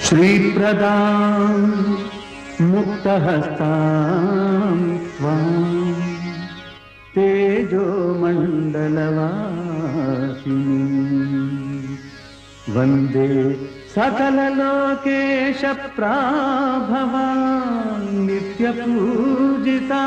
श्रीप्रदां मुक्तहस्तां त्वां तेजोमण्डलवासिनी वन्दे सकललोकेश प्राभवा नित्यपूजिता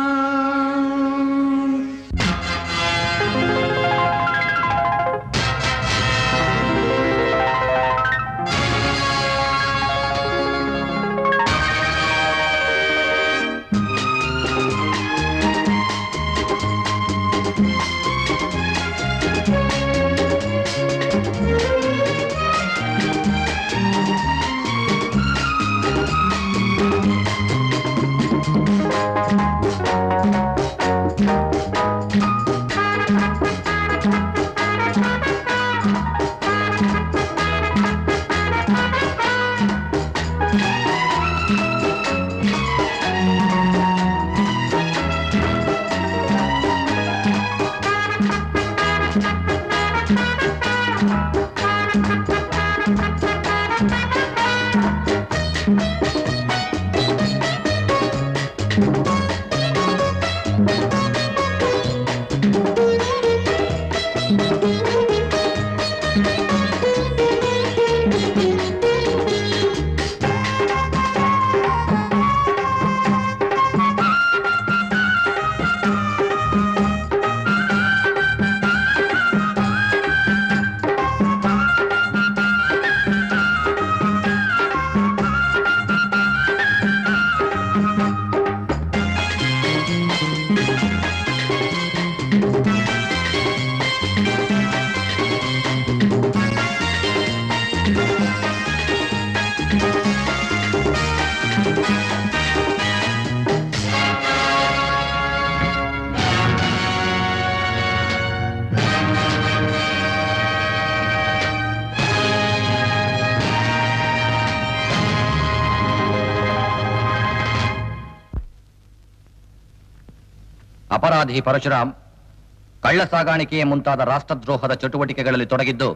ಅಪರಾಧಿ ಪರಶುರಾಮ್ ಕಳ್ಳ ಸಾಗಾಣಿಕೆಯೇ ಮುಂತಾದ ರಾಷ್ಟ್ರದ್ರೋಹದ ಚಟುವಟಿಕೆಗಳಲ್ಲಿ ತೊಡಗಿದ್ದು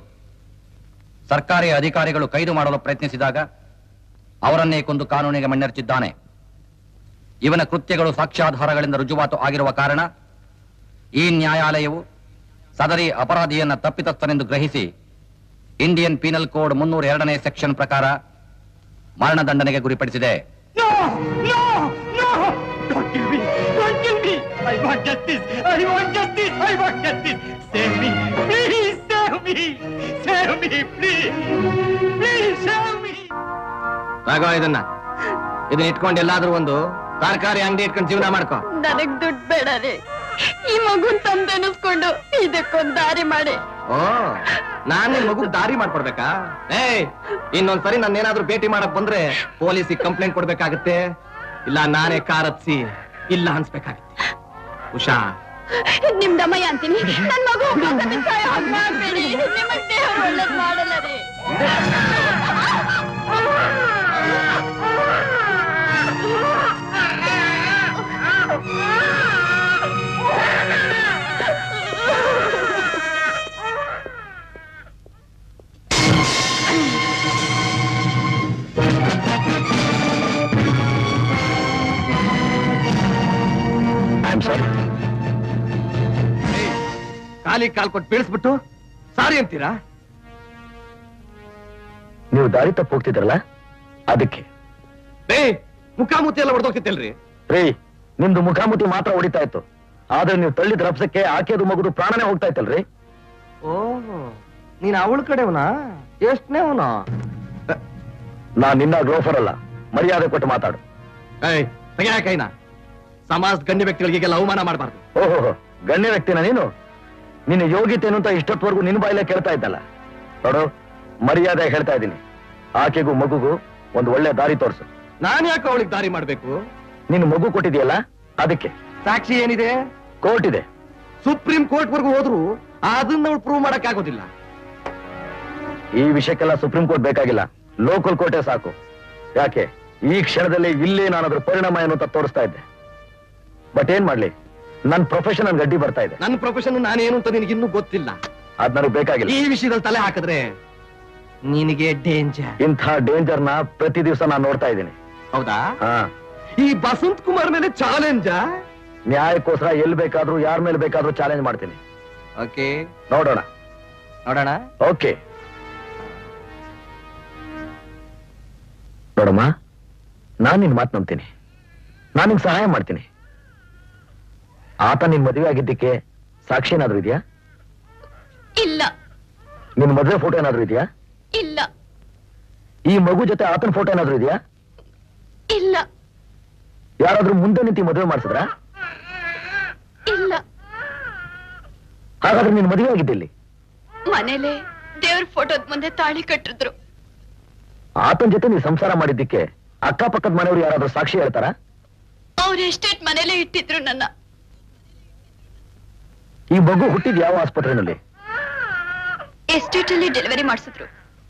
ಸರ್ಕಾರಿ ಅಧಿಕಾರಿಗಳು ಕೈದು ಮಾಡಲು ಪ್ರಯತ್ನಿಸಿದಾಗ ಅವರನ್ನೇ ಕೊಂದು ಕಾನೂನಿಗೆ ಮಣ್ಣೆರಚಿದ್ದಾನೆ ಇವನ ಕೃತ್ಯಗಳು ಸಾಕ್ಷ್ಯಾಧಾರಗಳಿಂದ ರುಜುವಾತು ಆಗಿರುವ ಕಾರಣ ಈ ನ್ಯಾಯಾಲಯವು ಸದರಿ ಅಪರಾಧಿಯನ್ನ ತಪ್ಪಿತಸ್ಥನೆಂದು ಗ್ರಹಿಸಿ ಇಂಡಿಯನ್ ಪೀನಲ್ ಕೋಡ್ ಮುನ್ನೂರ ಎರಡನೇ ಸೆಕ್ಷನ್ ಪ್ರಕಾರ ಮರಣದಂಡನೆಗೆ ಗುರಿಪಡಿಸಿದೆ No! No! No! Don't kill me! Don't kill me! I want justice! I want justice! I want justice! Save me! Please save me! Save me, please! Please save me! ತಗೋ ಇದನ್ನ ಇದನ್ನ ಇಟ್ಕೊಂಡು ಎಲ್ಲಾದ್ರೂ ಒಂದು ತರಕಾರಿ ಅಂಗಡಿ ಇಟ್ಕೊಂಡು ಜೀವನ ಮಾಡ್ಕೋ ನನಗ್ ದುಡ್ಡು ಬೇಡ ರೀ ಈ ಮಗುನ್ ತಂದೆನಿಸ್ಕೊಂಡು ಇದಕ್ಕೊಂದ್ ದಾರಿ ಮಾಡಿ ಓ ನಾನ್ ನಿನ್ ಮಗು ದಾರಿ ಮಾಡ್ಕೊಡ್ಬೇಕಾ ಏಯ್ ಇನ್ನೊಂದ್ಸರಿ ನನ್ನೇನಾದ್ರೂ ಭೇಟಿ ಮಾಡಕ್ ಬಂದ್ರೆ ಪೊಲೀಸಿಗೆ ಕಂಪ್ಲೇಂಟ್ ಕೊಡ್ಬೇಕಾಗತ್ತೆ ಇಲ್ಲ ನಾನೇ ಕಾರ್ ಹತ್ಸಿ ಇಲ್ಲ ಅನ್ಸ್ಬೇಕಾಗತ್ತೆ ಉಷಾ ನಿಮ್ ದಮಯ್ಯ ಅಂತೀನಿ ನನ್ ಮಗು ಮೋಸ ಬಿಸಾಯ ಹಾಗ್ ಮಾಡ್ಬೇಡಿ ನಿಮಗ್ ದೇವ್ರು ಒಳ್ಳೇದ್ ಮಾಡಲ್ಲ ರೀ ಐ ಆಮ್ ಸಾರಿ ಕಾಲಿ ಕಾಲ್ ಕೊಟ್ಟು ಬೀಳಿಸ್ಬಿಟ್ಟು ಸಾರಿ ಅಂತೀರಾ ನೀವು ದಾರಿ ತಪ್ಪು ಹೋಗ್ತಿದ್ರಲ್ಲ ಅದಕ್ಕೆ ಏ ಮುಖಾಮುಖಿ ಎಲ್ಲ ಹೊಡೆದೋಗ್ತಿತ್ತಲ್ರಿ ರೀ ನಿಮ್ದು ಮುಖಾಮುಖಿ ಮಾತ್ರ ಹೊಡಿತಾ ಇತ್ತು ಆದ್ರೆ ನೀವು ತಳ್ಳಿದ ರಭಸಕ್ಕೆ ಆಕೆದು ಮಗುದು ಪ್ರಾಣನೇ ಹೋಗ್ತಾ ಇತ್ತಲ್ರಿ ಓಹೋ ನೀನ್ ಅವಳ ಕಡೆವನಾ ಎಷ್ಟನೇವನ ನಾನ್ ನಿನ್ನ ಗ್ರೋಫರ್ ಅಲ್ಲ ಮರ್ಯಾದೆ ಕೊಟ್ಟು ಮಾತಾಡು ಏಯ್ ತೆಗೆಯ ಕೈನ ಸಮಾಜ ಗಣ್ಯ ವ್ಯಕ್ತಿಗಳಿಗೆ ಅವಮಾನ ಮಾಡಬಾರ್ದು ಓಹೋ ಗಣ್ಯ ವ್ಯಕ್ತಿನ ನೀನು ನಿನ್ನ ಯೋಗ್ಯತೆನು ಅಂತ ಇಷ್ಟೊತ್ತವರೆಗೂ ನಿನ್ನ ಬಾಯಿಲೆ ಕೇಳ್ತಾ ಇದ್ದಲ್ಲ ನೋಡು ಮರ್ಯಾದೆ ಹೇಳ್ತಾ ಇದ್ದೀನಿ ಆಕೆಗೂ ಮಗುಗೂ ಒಂದು ಒಳ್ಳೆ ದಾರಿ ತೋರ್ಸು ನಾನ್ ಯಾಕೆ ಅವಳಿಗೆ ದಾರಿ ಮಾಡ್ಬೇಕು ನಿನ್ನ ಮಗು ಕೊಟ್ಟಿದ್ಯಲ್ಲ ಅದಕ್ಕೆ ಸಾಕ್ಷಿ ಏನಿದೆ ಕೋರ್ಟ್ ಇದೆ ಸುಪ್ರೀಂ ಕೋರ್ಟ್ ವರ್ಗೂ ಹೋದ್ರು ಅದನ್ನ ಅವಳು ಪ್ರೂವ್ ಮಾಡಕ್ ಆಗೋದಿಲ್ಲ ಈ ವಿಷಯಕ್ಕೆಲ್ಲ ಸುಪ್ರೀಂ ಕೋರ್ಟ್ ಬೇಕಾಗಿಲ್ಲ ಲೋಕಲ್ ಕೋರ್ಟೇ ಸಾಕು ಯಾಕೆ ಈ ಕ್ಷಣದಲ್ಲಿ ಇಲ್ಲೇ ನಾನು ಅದ್ರ ಪರಿಣಾಮ ಏನು ಅಂತ ತೋರಿಸ್ತಾ ಇದ್ದೆ ಬಟ್ ಏನ್ ಮಾಡ್ಲಿ ನನ್ ಪ್ರೊಫೆಷನ್ ನನ್ ಗಡ್ಡಿ ಬರ್ತಾ ಇದೆ ನನ್ನ ಪ್ರೊಫೆಷನ್ ನಾನೇನು ಅಂತ ನಿನಗೆ ಇನ್ನೂ ಗೊತ್ತಿಲ್ಲ ಅದ್ ನನಗೆ ಬೇಕಾಗಿಲ್ಲ ಈ ವಿಷಯದಲ್ಲಿ ತಲೆ ಹಾಕಿದ್ರೆ ನಿನಗೆ ಡೇಂಜರ್ ಇಂಥ ಡೇಂಜರ್ನ ಪ್ರತಿ ದಿವಸ ನಾನು ನೋಡ್ತಾ ಇದ್ದೀನಿ ಹೌದಾ ಹಾ ಈ ಬಸಂತ್ ಕುಮಾರ್ ಮೇಲೆ ಚಾಲೆಂಜಾ ನ್ಯಾಯಕ್ಕೋಸ್ಕರ ಎಲ್ಲಿ ಬೇಕಾದ್ರೂ ಯಾರ ಮೇಲೆ ಬೇಕಾದ್ರೂ ಚಾಲೆಂಜ್ ಮಾಡ್ತೀನಿ ಓಕೆ ನೋಡೋಣ ನೋಡೋಣ ಓಕೆ ನೋಡಮ್ಮ ನಾನ್ ನಿನ್ ಮಾತು ನಂಬ್ತೀನಿ ನಾನು ನಿಂಗೆ ಸಹಾಯ ಮಾಡ್ತೀನಿ ಆತ ನಿನ್ ಮದುವೆ ಆಗಿದ್ದಕ್ಕೆ ಸಾಕ್ಷಿ ಏನಾದ್ರೂ ಇದೆಯಾ ಇಲ್ಲ ನಿನ್ ಮದುವೆ ಫೋಟೋ ಏನಾದ್ರೂ ಇದೆಯಾ ಇಲ್ಲ ಈ ಮಗು ಜೊತೆ ಆತನ ಫೋಟೋ ಏನಾದ್ರೂ ಇದೆಯಾ ಇಲ್ಲ ಯಾರಾದ್ರೂ ಮುಂದೆ ನಿಂತು ಮದುವೆ ಮಾಡಿಸಿದ್ರಾ ಇಲ್ಲ ಹಾಗಾದ್ರೆ ನಿನ್ ಮದುವೆ ಆಗಿದ್ದಿಲ್ಲಿ ಮನೇಲೆ ದೇವ್ರ ಫೋಟೋದ್ ಮುಂದೆ ತಾಳಿ ಕಟ್ಟಿದ್ರು ಆತನ ಜೊತೆ ನೀವು ಸಂಸಾರ ಮಾಡಿದ್ದಕ್ಕೆ ಅಕ್ಕಪಕ್ಕದ ಮನೆಯವರು ಯಾರಾದ್ರೂ ಸಾಕ್ಷಿ ಹೇಳ್ತಾರಾ ಅವ್ರ ಎಸ್ಟೇಟ್ ಮನೇಲೆ ಇಟ್ಟಿದ್ರು ನನ್ನ ಈ ಮಗು ಹುಟ್ಟಿದ್ ಯಾವ ಆಸ್ಪತ್ರೆನಲ್ಲಿ ಎಸ್ಟೇಟ್ ಅಲ್ಲಿ ಡೆಲಿವರಿ ಮಾಡಿಸಿದ್ರು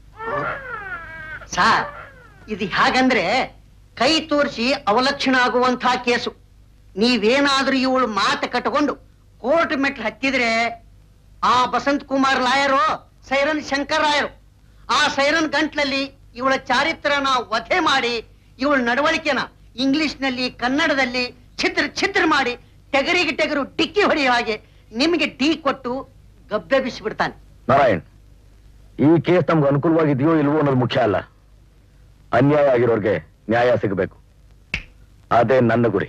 ಸಾರ್ ಇದು ಹಾಗಂದ್ರೆ ಕೈ ತೋರಿಸಿ ಅವಲಕ್ಷಣ ಆಗುವಂತ ಕೇಸು ನೀವೇನಾದ್ರೂ ಇವಳು ಮಾತು ಕಟ್ಕೊಂಡು ಕೋರ್ಟ್ ಮೆಟ್ಲು ಹತ್ತಿದ್ರೆ ಆ ಬಸಂತ್ ಕುಮಾರ್ ಲಾಯರು ಸೈರನ್ ಶಂಕರ್ ರಾಯರು ಆ ಸೈರನ್ ಗಂಟ್ಲಲ್ಲಿ ಇವಳ ಚಾರಿತ್ರನ ವಧೆ ಮಾಡಿ ಇವಳ ನಡವಳಿಕೆನ ಇಂಗ್ಲಿಷ್ನಲ್ಲಿ ಕನ್ನಡದಲ್ಲಿ ಛಿದ್ರ ಛಿದ್ರ ಮಾಡಿ ಟೆಗರಿಗೆ ಟೆಗರು ಡಿಕ್ಕಿ ಹೊಡೆಯೋ ಹಾಗೆ ನಿಮಗೆ ಡಿ ಕೊಟ್ಟು ಗಬ್ಬೆ ಬಿಸಿಬಿಡ್ತಾನೆ ನಾರಾಯಣ್ ಈ ಕೇಸ್ ನಮ್ಗೆ ಅನುಕೂಲವಾಗಿದೆಯೋ ಇಲ್ವೋ ಅನ್ನೋದು ಮುಖ್ಯ ಅಲ್ಲ ಅನ್ಯಾಯ ಆಗಿರೋರ್ಗೆ ನ್ಯಾಯ ಸಿಗಬೇಕು ಅದೇ ನನ್ನ ಗುರಿ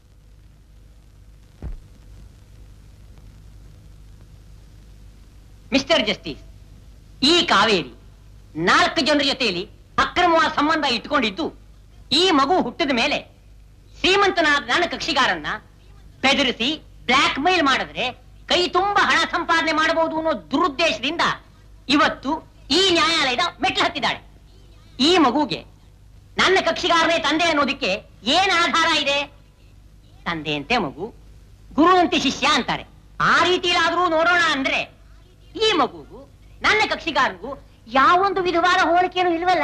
ಮಿಸ್ಟರ್ ಜಸ್ಟಿಸ್ ಈ ಕಾವೇರಿ ನಾಲ್ಕು ಜನರ ಜೊತೆಯಲ್ಲಿ ಅಕ್ರಮವಾದ ಸಂಬಂಧ ಇಟ್ಕೊಂಡಿದ್ದು ಈ ಮಗು ಹುಟ್ಟಿದ ಮೇಲೆ ಶ್ರೀಮಂತನಾದ ನನ್ನ ಕಕ್ಷಿಗಾರನ್ನ ಬೆದರಿಸಿ ಬ್ಲಾಕ್ ಮೇಲ್ ಮಾಡಿದ್ರೆ ಕೈ ತುಂಬಾ ಹಣ ಸಂಪಾದನೆ ಮಾಡಬಹುದು ಅನ್ನೋ ದುರುದ್ದೇಶದಿಂದ ಇವತ್ತು ಈ ನ್ಯಾಯಾಲಯದ ಮೆಟ್ಲು ಹತ್ತಿದ್ದಾಳೆ ಈ ಮಗುಗೆ ನನ್ನ ಕಕ್ಷಿಗಾರನೇ ತಂದೆ ಅನ್ನೋದಕ್ಕೆ ಏನ್ ಆಧಾರ ಇದೆ ತಂದೆಯಂತೆ ಮಗು ಗುರುವಂತೆ ಶಿಷ್ಯ ಅಂತಾರೆ ಆ ರೀತಿಲಾದ್ರೂ ನೋಡೋಣ ಅಂದ್ರೆ ಈ ಮಗುಗೂ ನನ್ನ ಕಕ್ಷಿಗಾರನಿಗೂ ಯಾವೊಂದು ವಿಧವಾದ ಹೋಲಿಕೆನೂ ಇಲ್ವಲ್ಲ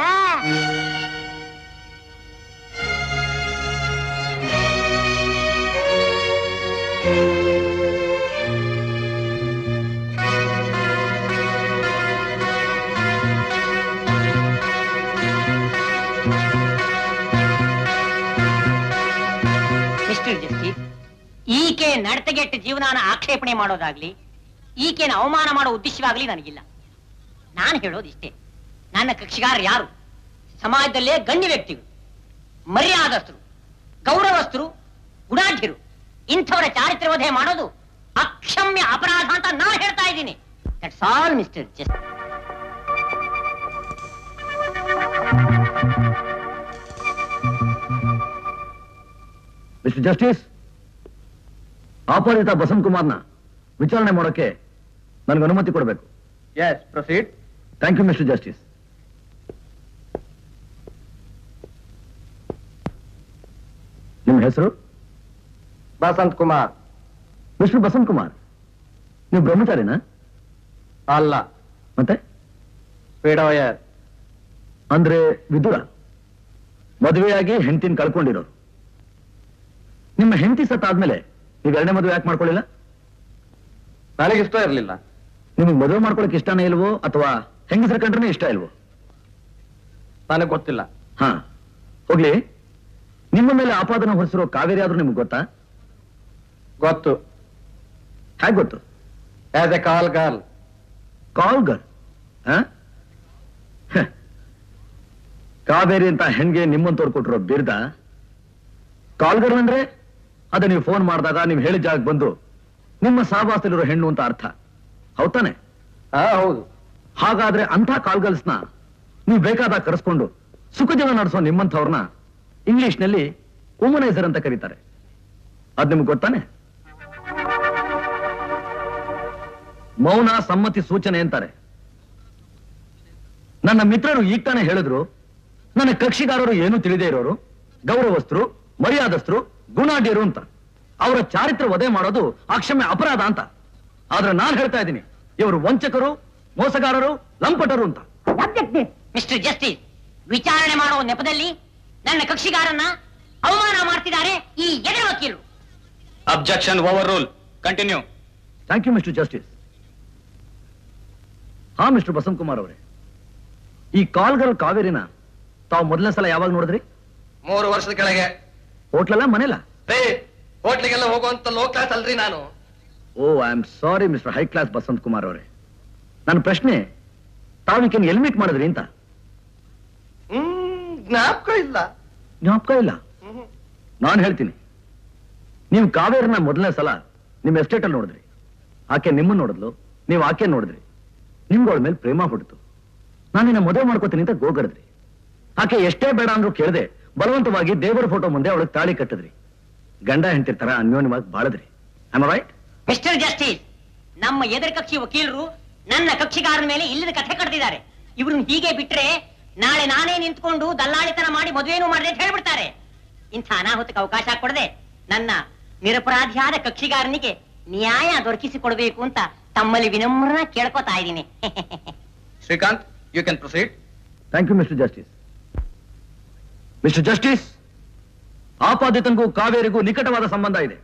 ಮಿಸ್ಟರ್ ಜಸ್ಟಿಸ್ ಈಕೆ ನಡತೆಗೆಟ್ಟ ಜೀವನಾನ ಆಕ್ಷೇಪಣೆ ಮಾಡೋದಾಗ್ಲಿ ಈಕೆನ ಅವಮಾನ ಮಾಡೋ ಉದ್ದೇಶವಾಗ್ಲಿ ನನಗಿಲ್ಲ ನಾನು ಹೇಳೋದಿಷ್ಟೇ ನನ್ನ ಕಕ್ಷಿಗಾರ ಯಾರು ಸಮಾಜದಲ್ಲೇ ಗಣ್ಯ ವ್ಯಕ್ತಿಗಳು ಮರ್ಯಾದಸ್ಥರು ಗೌರವಸ್ಥರು ಗುಣಾಢ್ಯರು ಇಂಥವರ ಚಾರಿತ್ರ್ಯವಧೆ ಮಾಡೋದು ಅಕ್ಷಮ್ಯ ಅಪರಾಧ ಅಂತ ನಾನು ಹೇಳ್ತಾ ಇದ್ದೀನಿ that's all mister just mister justice ಅಪರಾಧಿತ ಬಸಂತ್ ಕುಮಾರ್ನ ವಿಚಾರಣೆ ಮಾಡೋಕೆ ನನಗೆ ಅನುಮತಿ ಕೊಡಬೇಕು yes proceed thank you mister justice ನಿಮ್ಮ ಹೆಸರು ಬಸಂತ್ ಕುಮಾರ್ ಮಿಸ್ಟರ್ ಬಸಂತ್ ಕುಮಾರ್ ನೀವು ಬ್ರಹ್ಮಚಾರಿನಾ ಅಲ್ಲ ಮತ್ತೆ ವಿಡೋಯರ್ ಅಂದ್ರೆ ವಿದುರ ಮದುವೆಯಾಗಿ ಹೆಂಡತಿನ ಕಳ್ಕೊಂಡಿರೋರು ನಿಮ್ಮ ಹೆಂಡತಿ ಸತ್ತಾದ್ಮೇಲೆ ನೀವು ಎರಡನೇ ಮದುವೆ ಯಾಕೆ ಮಾಡ್ಕೊಳ್ಳಿಲ್ಲ ನನಗಿಷ್ಟ ಇರಲಿಲ್ಲ ನಿಮಗೆ ಮದುವೆ ಮಾಡ್ಕೊಳಕ್ ಇಷ್ಟನೇ ಇಲ್ವೋ ಅಥವಾ ಹೆಂಗಸರ ಕಂಡ್ರೆ ಇಷ್ಟ ಇಲ್ವೋ ನನಗೆ ಗೊತ್ತಿಲ್ಲ ಹಾ ಹೋಗ್ಲಿ ನಿಮ್ಮ ಮೇಲೆ ಆಪಾದನೆ ಹೊರಿಸಿರೋ ಕಾವೇರಿ ಆದ್ರೂ ನಿಮ್ಗೆ ಗೊತ್ತಾ ಗೊತ್ತು ಹೇಗೆ ಗೊತ್ತು as a call girl call girl Kaveri ಅಂತ ಹೆಣ್ಗೆ ನಿಮ್ಮಂತವ್ರು ಕೊಟ್ಟಿರೋ ಬಿರ್ದ ಕಾಲ್ಗರ್ ಅಂದ್ರೆ ಅದ ನೀವು ಫೋನ್ ಮಾಡಿದಾಗ ನೀವು ಹೇಳಿದ ಜಾಗಕ್ಕೆ ಬಂದು ನಿಮ್ಮ ಸಹವಾಸದಲ್ಲಿರೋ ಹೆಣ್ಣು ಅಂತ ಅರ್ಥ ಹೌದಾನೆ ಹಾ ಹೌದು ಹಾಗಾದ್ರೆ ಅಂಥ ಕಾಲ್ಗಲ್ಸ್ನ ನೀವು ಬೇಕಾದಾಗ ಕರೆಸ್ಕೊಂಡು ಸುಖ ಜೀವನ ನಡೆಸೋ ನಿಮ್ಮಂಥವ್ರನ್ನ ಇಂಗ್ಲಿಷ್ನಲ್ಲಿ ವುಮನೈಸರ್ ಅಂತ ಕರೀತಾರೆ ಅದ್ ನಿಮ್ಗೆ ಗೊತ್ತಾನೆ ಮೌನ ಸಮ್ಮತಿ ಸೂಚನೆ ಅಂತಾರೆ ನನ್ನ ಮಿತ್ರರು ಈಗ ತಾನೇ ಹೇಳಿದ್ರು ನನ್ನ ಕಕ್ಷಿಗಾರರು ಏನು ತಿಳಿದೇ ಇರೋರು ಗೌರವಸ್ಥರು ಮರ್ಯಾದಸ್ಥರು ಗುಣಾಢ್ಯರು ಅಂತ ಅವರ ಚಾರಿತ್ರ ವಧೆ ಮಾಡೋದು ಅಕ್ಷಮ್ಯ ಅಪರಾಧ ಅಂತ ಆದ್ರೆ ನಾನು ಹೇಳ್ತಾ ಇದ್ದೀನಿ ಇವರು ವಂಚಕರು ಮೋಸಗಾರರು ಲಂಪಟರು ಅಂತ ಮಿಸ್ಟರ್ ಜಸ್ಟಿಸ್ ವಿಚಾರಣೆ ಮಾಡೋ ನೆಪದಲ್ಲಿ ನನ್ನ ಕಕ್ಷಿಗಾರನ್ನ ಅವಮಾನ ಮಾಡ್ತಿದ್ದಾರೆ ಈ ಎದುರು ವಕೀಲರು objection overrule continue thank you mister justice ಹಾ ಮಿಸ್ಟರ್ ಬಸಂತ್ ಕುಮಾರ್ ಅವರೇ ಈ ಕಾಲ್ಗಲ್ ಕಾವೇರಿನ ತಾವು ಮೊದಲನೇ ಸಲ ಯಾವಾಗ ನೋಡಿದ್ರಿ ಮೂರು ವರ್ಷದ ಕೆಳಗೆ ಹೋಟ್ಲಲ್ಲ ಮನೇಲ ರೇ ಹೋಟ್ಲಿಗೆಲ್ಲ ಹೋಗುವಂತ ಲೋ ಕ್ಲಾಸ್ ಅಲ್ರಿ ನಾನು oh I am sorry mister high class Basant Kumar ಅವರೇ ನನ್ನ ಪ್ರಶ್ನೆ ತಾವಿಕೇನು ಎಲ್ ಮೀಟ್ ಮಾಡಿದ್ರಿ ಅಂತ ಹ್ಮ್ ಜ್ಞಾಪಕ ಇಲ್ಲ ಜ್ಞಾಪಕ ಇಲ್ಲ ಹ್ಮ್. ನಾನು ಹೇಳ್ತೀನಿ ನೀವು ಕಾವೇರಿನ ಮೊದಲನೇ ಸಲ ನಿಮ್ಮ ಎಸ್ಟೇಟ್ ಅಲ್ಲಿ ನೋಡಿದ್ರಿ ಆಕೆ ನಿಮ್ಮನ್ನ ನೋಡಿದ್ಲು ನೀವು ಆಕೆ ನೋಡಿದ್ರಿ ನಿಮ್ಗೆ ಅವಳ ಮೇಲೆ ಪ್ರೇಮ ಹುಟ್ಟಿತು ನಾನು ನಿನ್ನ ಮದುವೆ ಮಾಡ್ಕೋತೀನಿ ಅಂತ ಗೋಗರದ್ರಿ ಆಕೆ ಎಷ್ಟೇ ಬೇಡ ಅಂದ್ರೂ ಕೇಳದೆ ಬಲವಂತವಾಗಿ ದೇವರ ಫೋಟೋ ಮುಂದೆ ಅವಳಿಗೆ ತಾಳಿ ಕಟ್ಟಿದ್ರಿ ಗಂಡ ಹೆಂಡತಿ ತರ ಅನ್ಯೋನ್ಯವಾಗಿ ಬಾಳದ್ರಿ ಆಮ್ ರೈಟ್ ಮಿಸ್ಟರ್ ಜಸ್ಟಿಸ್ ನಮ್ಮ ಎದುರು ಕಕ್ಷಿ ವಕೀಲರು ನನ್ನ ಕಕ್ಷಿಗಾರನ ಮೇಲೆ ಇಲ್ಲದ ಕಥೆ ಕಟ್ತಿದ್ದಾರೆ ಇವ್ರನ್ನ ಹೀಗೆ ಬಿಟ್ರೆ ನಾಳೆ ನಾನೇ ನಿಂತ್ಕೊಂಡು ದಲ್ಲಾಳಿತನ ಮಾಡಿ ಮದುವೆನೂ ಮಾಡಿದೆ ಅಂತ ಹೇಳ್ಬಿಡ್ತಾರೆ ಇಂಥ ಅನಾಹುತಕ್ಕೆ ಅವಕಾಶ ಕೊಡದೆ ನನ್ನ ನಿರಪರಾಧಿಯಾದ ಕಕ್ಷಿಗಾರನಿಗೆ ನ್ಯಾಯ ದೊರಕಿಸಿಕೊಡ್ಬೇಕು ಅಂತ ತಮ್ಮಲ್ಲಿ ವಿನಮ್ರನ ಕೇಳ್ಕೊತಾ ಇದ್ದೀನಿ Srikanth you can proceed thank you mister justice mister justice ಆಪಾದಿತನಿಗೂ ಕಾವೇರಿಗೂ ನಿಕಟವಾದ ಸಂಬಂಧ ಇದೆ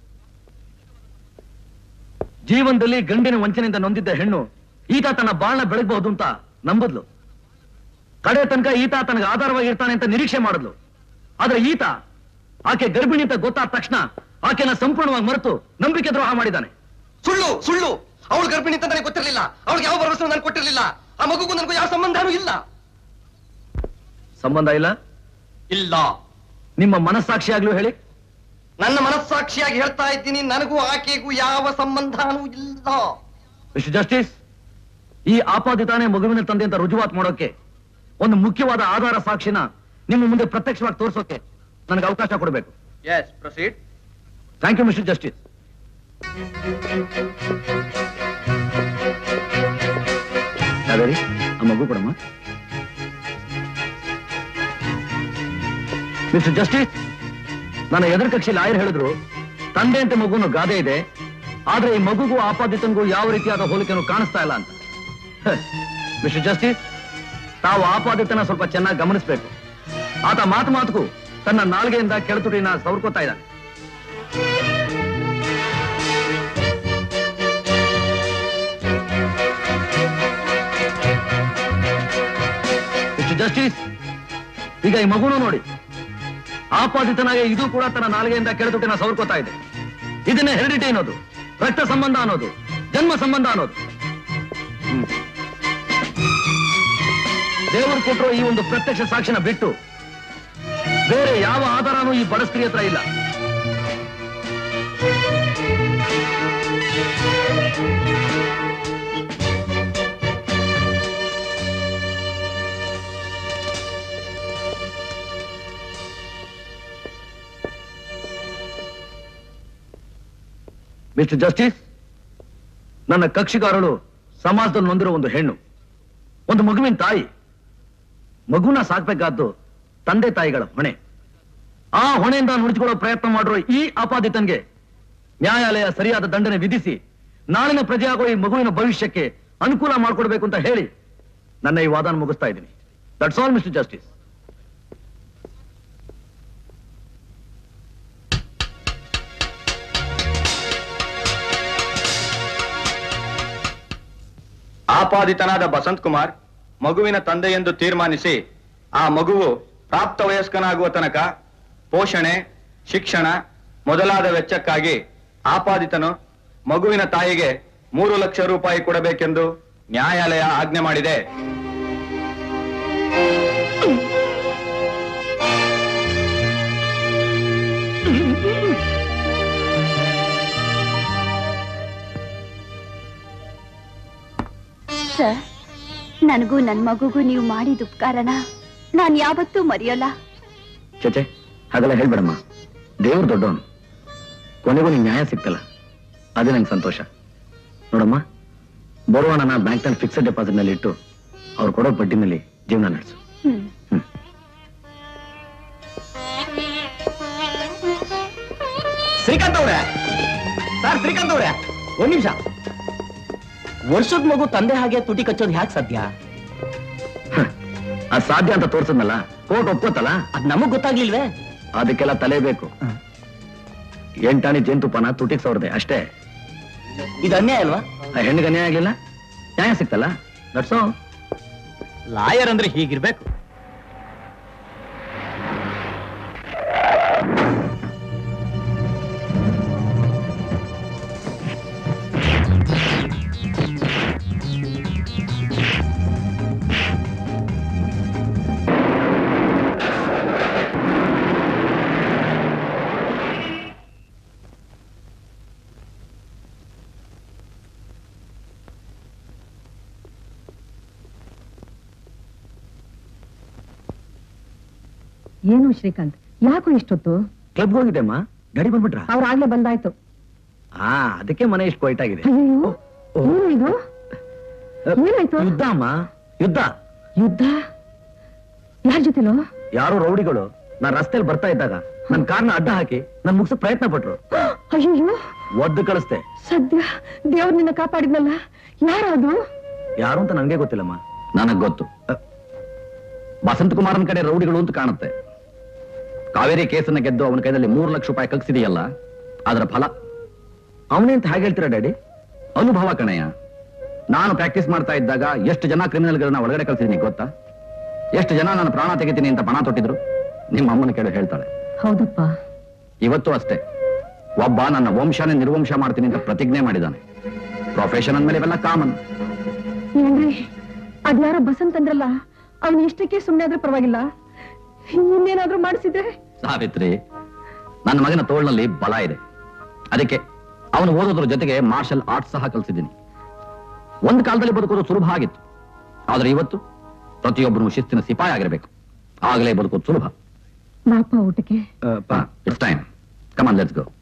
ಜೀವನದಲ್ಲಿ ಗಂಡಿನ ವಂಚನೆಯಿಂದ ನೊಂದಿದ್ದ ಹೆಣ್ಣು ಈತ ತನ್ನ ಬಾಳ್ನ ಬೆಳಗಬಹುದು ಅಂತ ನಂಬದ್ಲು ಕಡೆ ತನಕ ಈತ ತನಗೆ ಆಧಾರವಾಗಿ ಇರ್ತಾನೆ ಅಂತ ನಿರೀಕ್ಷೆ ಮಾಡಿದ್ಲು ಆದ್ರೆ ಈತ ಆಕೆ ಗರ್ಭಿಣಿ ಅಂತ ಗೊತ್ತಾದ ತಕ್ಷಣ ಆಕೆನ ಸಂಪೂರ್ಣವಾಗಿ ಮರೆತು ನಂಬಿಕೆ ದ್ರೋಹ ಮಾಡಿದ್ದಾನೆ ಸುಳ್ಳು ಸುಳ್ಳು ಅವಳು ಗರ್ಭಿಣಿ ಅಂತ ನನಗೆ ಗೊತ್ತಿರಲಿಲ್ಲ ಅವಳಿಗೆ ಯಾವ ಭರವಸೆ ನಾನು ಕೊಟ್ಟಿರಲಿಲ್ಲ ಆ ಮಗುಗೂ ನನಗೂ ಯಾವ ಸಂಬಂಧನೂ ಇಲ್ಲ ಸಂಬಂಧ ಇಲ್ಲ ಇಲ್ಲ ನಿಮ್ಮ ಮನಸ್ಸಾಕ್ಷಿಯಾಗ್ಲೂ ಹೇಳಿ ನನ್ನ ಮನಸ್ಸಾಕ್ಷಿಯಾಗಿ ಹೇಳ್ತಾ ಇದ್ದೀನಿ ನನಗೂ ಆಕೆಗೂ ಯಾವ ಸಂಬಂಧನೂ ಇಲ್ಲ ಮಿಸ್ಟರ್ ಜಸ್ಟಿಸ್ ಈ ಆಪಾದಿತಾನೆ ಮಗುವಿನ ತಂದೆ ಅಂತ ರುಜುವಾತ್ ಮಾಡೋಕೆ ಒಂದು ಮುಖ್ಯವಾದ ಆಧಾರ ಸಾಕ್ಷಿನ ನಿಮ್ಮ ಮುಂದೆ ಪ್ರತ್ಯಕ್ಷವಾಗಿ ತೋರಿಸೋಕೆ ನನಗೆ ಅವಕಾಶ ಕೊಡಬೇಕು yes proceed thank you mister justice Kaveri ಆ ಮಗು ಕೊಡಮ್ಮ ಮಿಸ್ಟರ್ ಜಸ್ಟಿಸ್ ನನ್ನ ಎದುರು ಕಕ್ಷಿ ಲಾಯರ್ ಹೇಳಿದ್ರು ತಂದೆ ಅಂತ ಮಗುನು ಗಾದೆ ಇದೆ ಆದ್ರೆ ಈ ಮಗುಗೂ ಆಪಾದಿತನಿಗೂ ಯಾವ ರೀತಿಯಾದ ಹೋಲಿಕೆನೂ ಕಾಣಿಸ್ತಾ ಇಲ್ಲ ಅಂತ ಮಿಸ್ಟರ್ ಜಸ್ಟಿಸ್ ತಾವು ಆಪಾದಿತನ ಸ್ವಲ್ಪ ಚೆನ್ನಾಗಿ ಗಮನಿಸಬೇಕು ಆತ ಮಾತು ಮಾತುಗೂ ತನ್ನ ನಾಲ್ಗೆಯಿಂದ ಕೆಳತುಟಿನ ಸವರ್ಕೋತಾ ಇದ್ದಾನೆ ಮಿಸ್ಟರ್ ಜಸ್ಟಿಸ್ ಈಗ ಈ ಮಗುನು ನೋಡಿ ಆಪಾದಿತನಾಗಿ ಇದು ಕೂಡ ತನ್ನ ನಾಲ್ಗೆಯಿಂದ ಕೆಳತುಟಿನ ಸವರ್ಕೋತಾ ಇದೆ ಇದನ್ನೇ ಹೆರಿಡಿಟಿ ಅನ್ನೋದು ರಕ್ತ ಸಂಬಂಧ ಅನ್ನೋದು ಜನ್ಮ ಸಂಬಂಧ ಅನ್ನೋದು ಹ್ಮ್. ದೇವರು ಕೊಟ್ಟರು ಈ ಒಂದು ಪ್ರತ್ಯಕ್ಷ ಸಾಕ್ಷಿನ ಬಿಟ್ಟು ಬೇರೆ ಯಾವ ಆಧಾರನೂ ಈ ಬಡ ಸ್ತ್ರೀ ಹತ್ರ ಇಲ್ಲ ಮಿಸ್ಟರ್ ಜಸ್ಟಿಸ್ ನನ್ನ ಕಕ್ಷಿಗಾರಳು ಸಮಾಜದಲ್ಲಿ ನೊಂದಿರೋ ಒಂದು ಹೆಣ್ಣು ಒಂದು ಮಗುವಿನ ತಾಯಿ ಮಗುನ ಸಾಕ್ಬೇಕಾದ್ದು ತಂದೆ ತಾಯಿಗಳ ಹೊಣೆ ಆ ಹೊಣೆಯಿಂದ ನುಡಿಸಿಕೊಳ್ಳೋ ಪ್ರಯತ್ನ ಮಾಡಿರೋ ಈ ಆಪಾದಿತನ್ಗೆ ನ್ಯಾಯಾಲಯ ಸರಿಯಾದ ದಂಡನೆ ವಿಧಿಸಿ ನಾಳಿನ ಪ್ರಜೆಯಾಗೋ ಈ ಮಗುವಿನ ಭವಿಷ್ಯಕ್ಕೆ ಅನುಕೂಲ ಮಾಡಿಕೊಡ್ಬೇಕು ಅಂತ ಹೇಳಿ ನನ್ನ ಈ ವಾದನ ಮುಗಿಸ್ತಾ ಇದ್ದೀನಿ ದಟ್ಸ್ ಆಲ್ ಮಿಸ್ಟರ್ ಜಸ್ಟಿಸ್ ಆಪಾದಿತನಾದ ಬಸಂತ್ ಕುಮಾರ್ ಮಗುವಿನ ತಂದೆ ಎಂದು ತೀರ್ಮಾನಿಸಿ ಆ ಮಗುವು ಪ್ರಾಪ್ತ ವಯಸ್ಕನಾಗುವ ತನಕ ಪೋಷಣೆ ಶಿಕ್ಷಣ ಮೊದಲಾದ ವೆಚ್ಚಕ್ಕಾಗಿ ಆಪಾದಿತನು ಮಗುವಿನ ತಾಯಿಗೆ ಮೂರು ಲಕ್ಷ ರೂಪಾಯಿ ಕೊಡಬೇಕೆಂದು ನ್ಯಾಯಾಲಯ ಆಜ್ಞೆ ಮಾಡಿದೆ ಸರ್ ನನಗೂ ನನ್ ಮಗುಗೂ ನೀವು ಮಾಡಿದ ಉಪಕಾರನ ನಾನ್ ಯಾವತ್ತೂ ಮರೆಯೋಲ್ಲ ಚಚೆ ಹಾಗೆಲ್ಲ ಹೇಳ್ಬೇಡಮ್ಮ ದೇವ್ರು ದೊಡ್ಡವನು ಕೊನೆಗೂ ನಿಂಗೆ ನ್ಯಾಯ ಸಿಕ್ತಲ್ಲ ಅದೇ ನಂಗೆ ಸಂತೋಷ ನೋಡಮ್ಮ ಬರುವ ಹಣನ ಬ್ಯಾಂಕ್ನಲ್ಲಿ ಫಿಕ್ಸ್ಡ್ ಡೆಪಾಸಿಟ್ ನಲ್ಲಿ ಇಟ್ಟು ಅವ್ರು ಕೊಡೋ ಬಡ್ಡಿನಲ್ಲಿ ಜೀವನ ನಡೆಸು ಹ್ಮ್ ಶ್ರೀಕಾಂತ್ ಅವ್ರೆ ಸರ್ ಶ್ರೀಕಾಂತ್ ಅವ್ರೆ ಒಂದ್ ನಿಮಿಷ ವರ್ಷದ ಮಗು ತಂದೆ ಹಾಗೆ ತುಟಿ ಕಚ್ಚೋದು ಹ್ಯಾಕ್ ಸಾಧ್ಯ ಅದು ಸಾಧ್ಯ ಅಂತ ತೋರ್ಸದ್ನಲ್ಲ ಕೋರ್ಟ್ ಒಪ್ಕೋತಲ್ಲ ಅದ್ ನಮಗ್ ಗೊತ್ತಾಗ್ಲಿಲ್ವೇ ಅದಕ್ಕೆಲ್ಲ ತಲೆ ಬೇಕು ಎಂಟಾಣಿ ಜೇನುತುಪ್ಪನ ತುಟಿಗೆ ಸವರ್ದೆ ಅಷ್ಟೇ ಇದು ಅನ್ಯಾಯ ಅಲ್ವಾ ಆ ಹೆಣ್ಣಿಗೆ ಅನ್ಯಾಯ ಆಗ್ಲಿಲ್ಲ ನ್ಯಾಯ ಸಿಕ್ತಲ್ಲ ನಡ್ಸೋ ಲಾಯರ್ ಅಂದ್ರೆ ಹೀಗಿರ್ಬೇಕು ಏನು ಶ್ರೀಕಾಂತ್ ಯಾಕೋ ಇಷ್ಟೊತ್ತು ಕ್ಲಬ್ಗೆ ಹೋಗಿದೆ ಅಮ್ಮ ಗಾಡಿ ಬಂದ್ಬಿಟ್ರ ಅವ್ರಾಗ್ಲೇ ಬಂದಾಯ್ತು ಹಾ ಅದಕ್ಕೆ ಮನೆ ಇಷ್ಟು ಕೊಯ್ಟ್ ಆಗಿದೆ ಅಯ್ಯೋ ಏನು ಇದು ಏನಾಯ್ತು ಯುದ್ಧ ಅಮ್ಮ ಯುದ್ಧ ಯುದ್ಧ ಯಾರ ಜೊತೆಲೋ ಯಾರೋ ರೌಡಿಗಳು ನಾನ್ ರಸ್ತೆಯಲ್ಲಿ ಬರ್ತಾ ಇದ್ದಾಗ ನನ್ ಕಾರ್ನ ಅಡ್ಡ ಹಾಕಿ ನನ್ ಮುಗ್ಸಕ್ ಪ್ರಯತ್ನ ಪಟ್ರು ಅಯ್ಯೋ ಒದ್ದು ಕಳಿಸ್ದೆ ಸದ್ಯ ದೇವ್ರು ನಿನ್ನ ಕಾಪಾಡಿದ್ನಲ್ಲ ಯಾರದು ಯಾರು ಅಂತ ನಂಗೆ ಗೊತ್ತಿಲ್ಲಮ್ಮ ನನಗ್ ಗೊತ್ತು ಬಸಂತ ಕುಮಾರನ್ ಕಡೆ ರೌಡಿಗಳು ಅಂತ ಕಾಣುತ್ತೆ ಕಾವೇರಿ ಕೇಸನ್ನ ಗೆದ್ದು ಅವನ ಕೈದಲ್ಲಿ ಮೂರು ಲಕ್ಷ ರೂಪಾಯಿ ಕಗ್ಸಿದೆಯಲ್ಲ ಅದರ ಫಲ ಅವನೇ ಅಂತ ಹೇಗೆ ಹೇಳ್ತೀರಾ ಡ್ಯಾಡಿ ಅನುಭವ ಕಣಯ್ಯ ನಾನು ಪ್ರಾಕ್ಟೀಸ್ ಮಾಡ್ತಾ ಇದ್ದಾಗ ಎಷ್ಟು ಜನ ಕ್ರಿಮಿನಲ್ಗಳನ್ನ ಒಳಗಡೆ ಕಳ್ಸಿದೀನಿ ಗೊತ್ತಾ ಎಷ್ಟು ಜನ ನಾನು ಪ್ರಾಣ ತೆಗಿತೀನಿ ಅಂತ ಪಣ ತೊಟ್ಟಿದ್ರು ನಿಮ್ಮ ಅಮ್ಮನ ಕೇಳಿ ಹೇಳ್ತಾಳೆ ಹೌದಪ್ಪ ಇವತ್ತು ಅಷ್ಟೇ ಒಬ್ಬ ನನ್ನ ವಂಶನೇ ನಿರ್ವಂಶ ಮಾಡ್ತೀನಿ ಅಂತ ಪ್ರತಿಜ್ಞೆ ಮಾಡಿದ್ದಾನೆ ಪ್ರೊಫೆಷನ್ ಅಂದ್ಮೇಲೆ ಇವೆಲ್ಲ ಕಾಮನ್ ಏನ್ರಿ ಅದ್ಯಾರೋ ಬಸಂತ್ ಅಂದ್ರಲ್ಲ ಅವ್ನ ಇಷ್ಟಕ್ಕೆ ಸುಮ್ಮನೆ ಆದ್ರೂ ಪರವಾಗಿಲ್ಲ ಇನ್ನೇನಾದ್ರೂ ಮಾಡಿಸಿದ್ರೆ ಸಾವಿತ್ರಿ ನನ್ನ ಮಗನ ತೋಳ್ನಲ್ಲಿ ಬಲ ಇದೆ ಅದಕ್ಕೆ ಅವನು ಓದೋದ್ರ ಜೊತೆಗೆ ಮಾರ್ಷಲ್ ಆರ್ಟ್ಸ್ ಸಹ ಕಲಿಸಿದ್ದೀನಿ ಒಂದು ಕಾಲದಲ್ಲಿ ಬದುಕೋದು ಸುಲಭ ಆಗಿತ್ತು ಆದ್ರೆ ಇವತ್ತು ಪ್ರತಿಯೊಬ್ಬನು ಶಿಸ್ತಿನ ಸಿಪಾಯಿ ಆಗಿರಬೇಕು ಆಗಲೇ ಬದುಕೋದು ಸುಲಭ ಬಾಪ ಊಟಕ್ಕೆ it's time come on let's go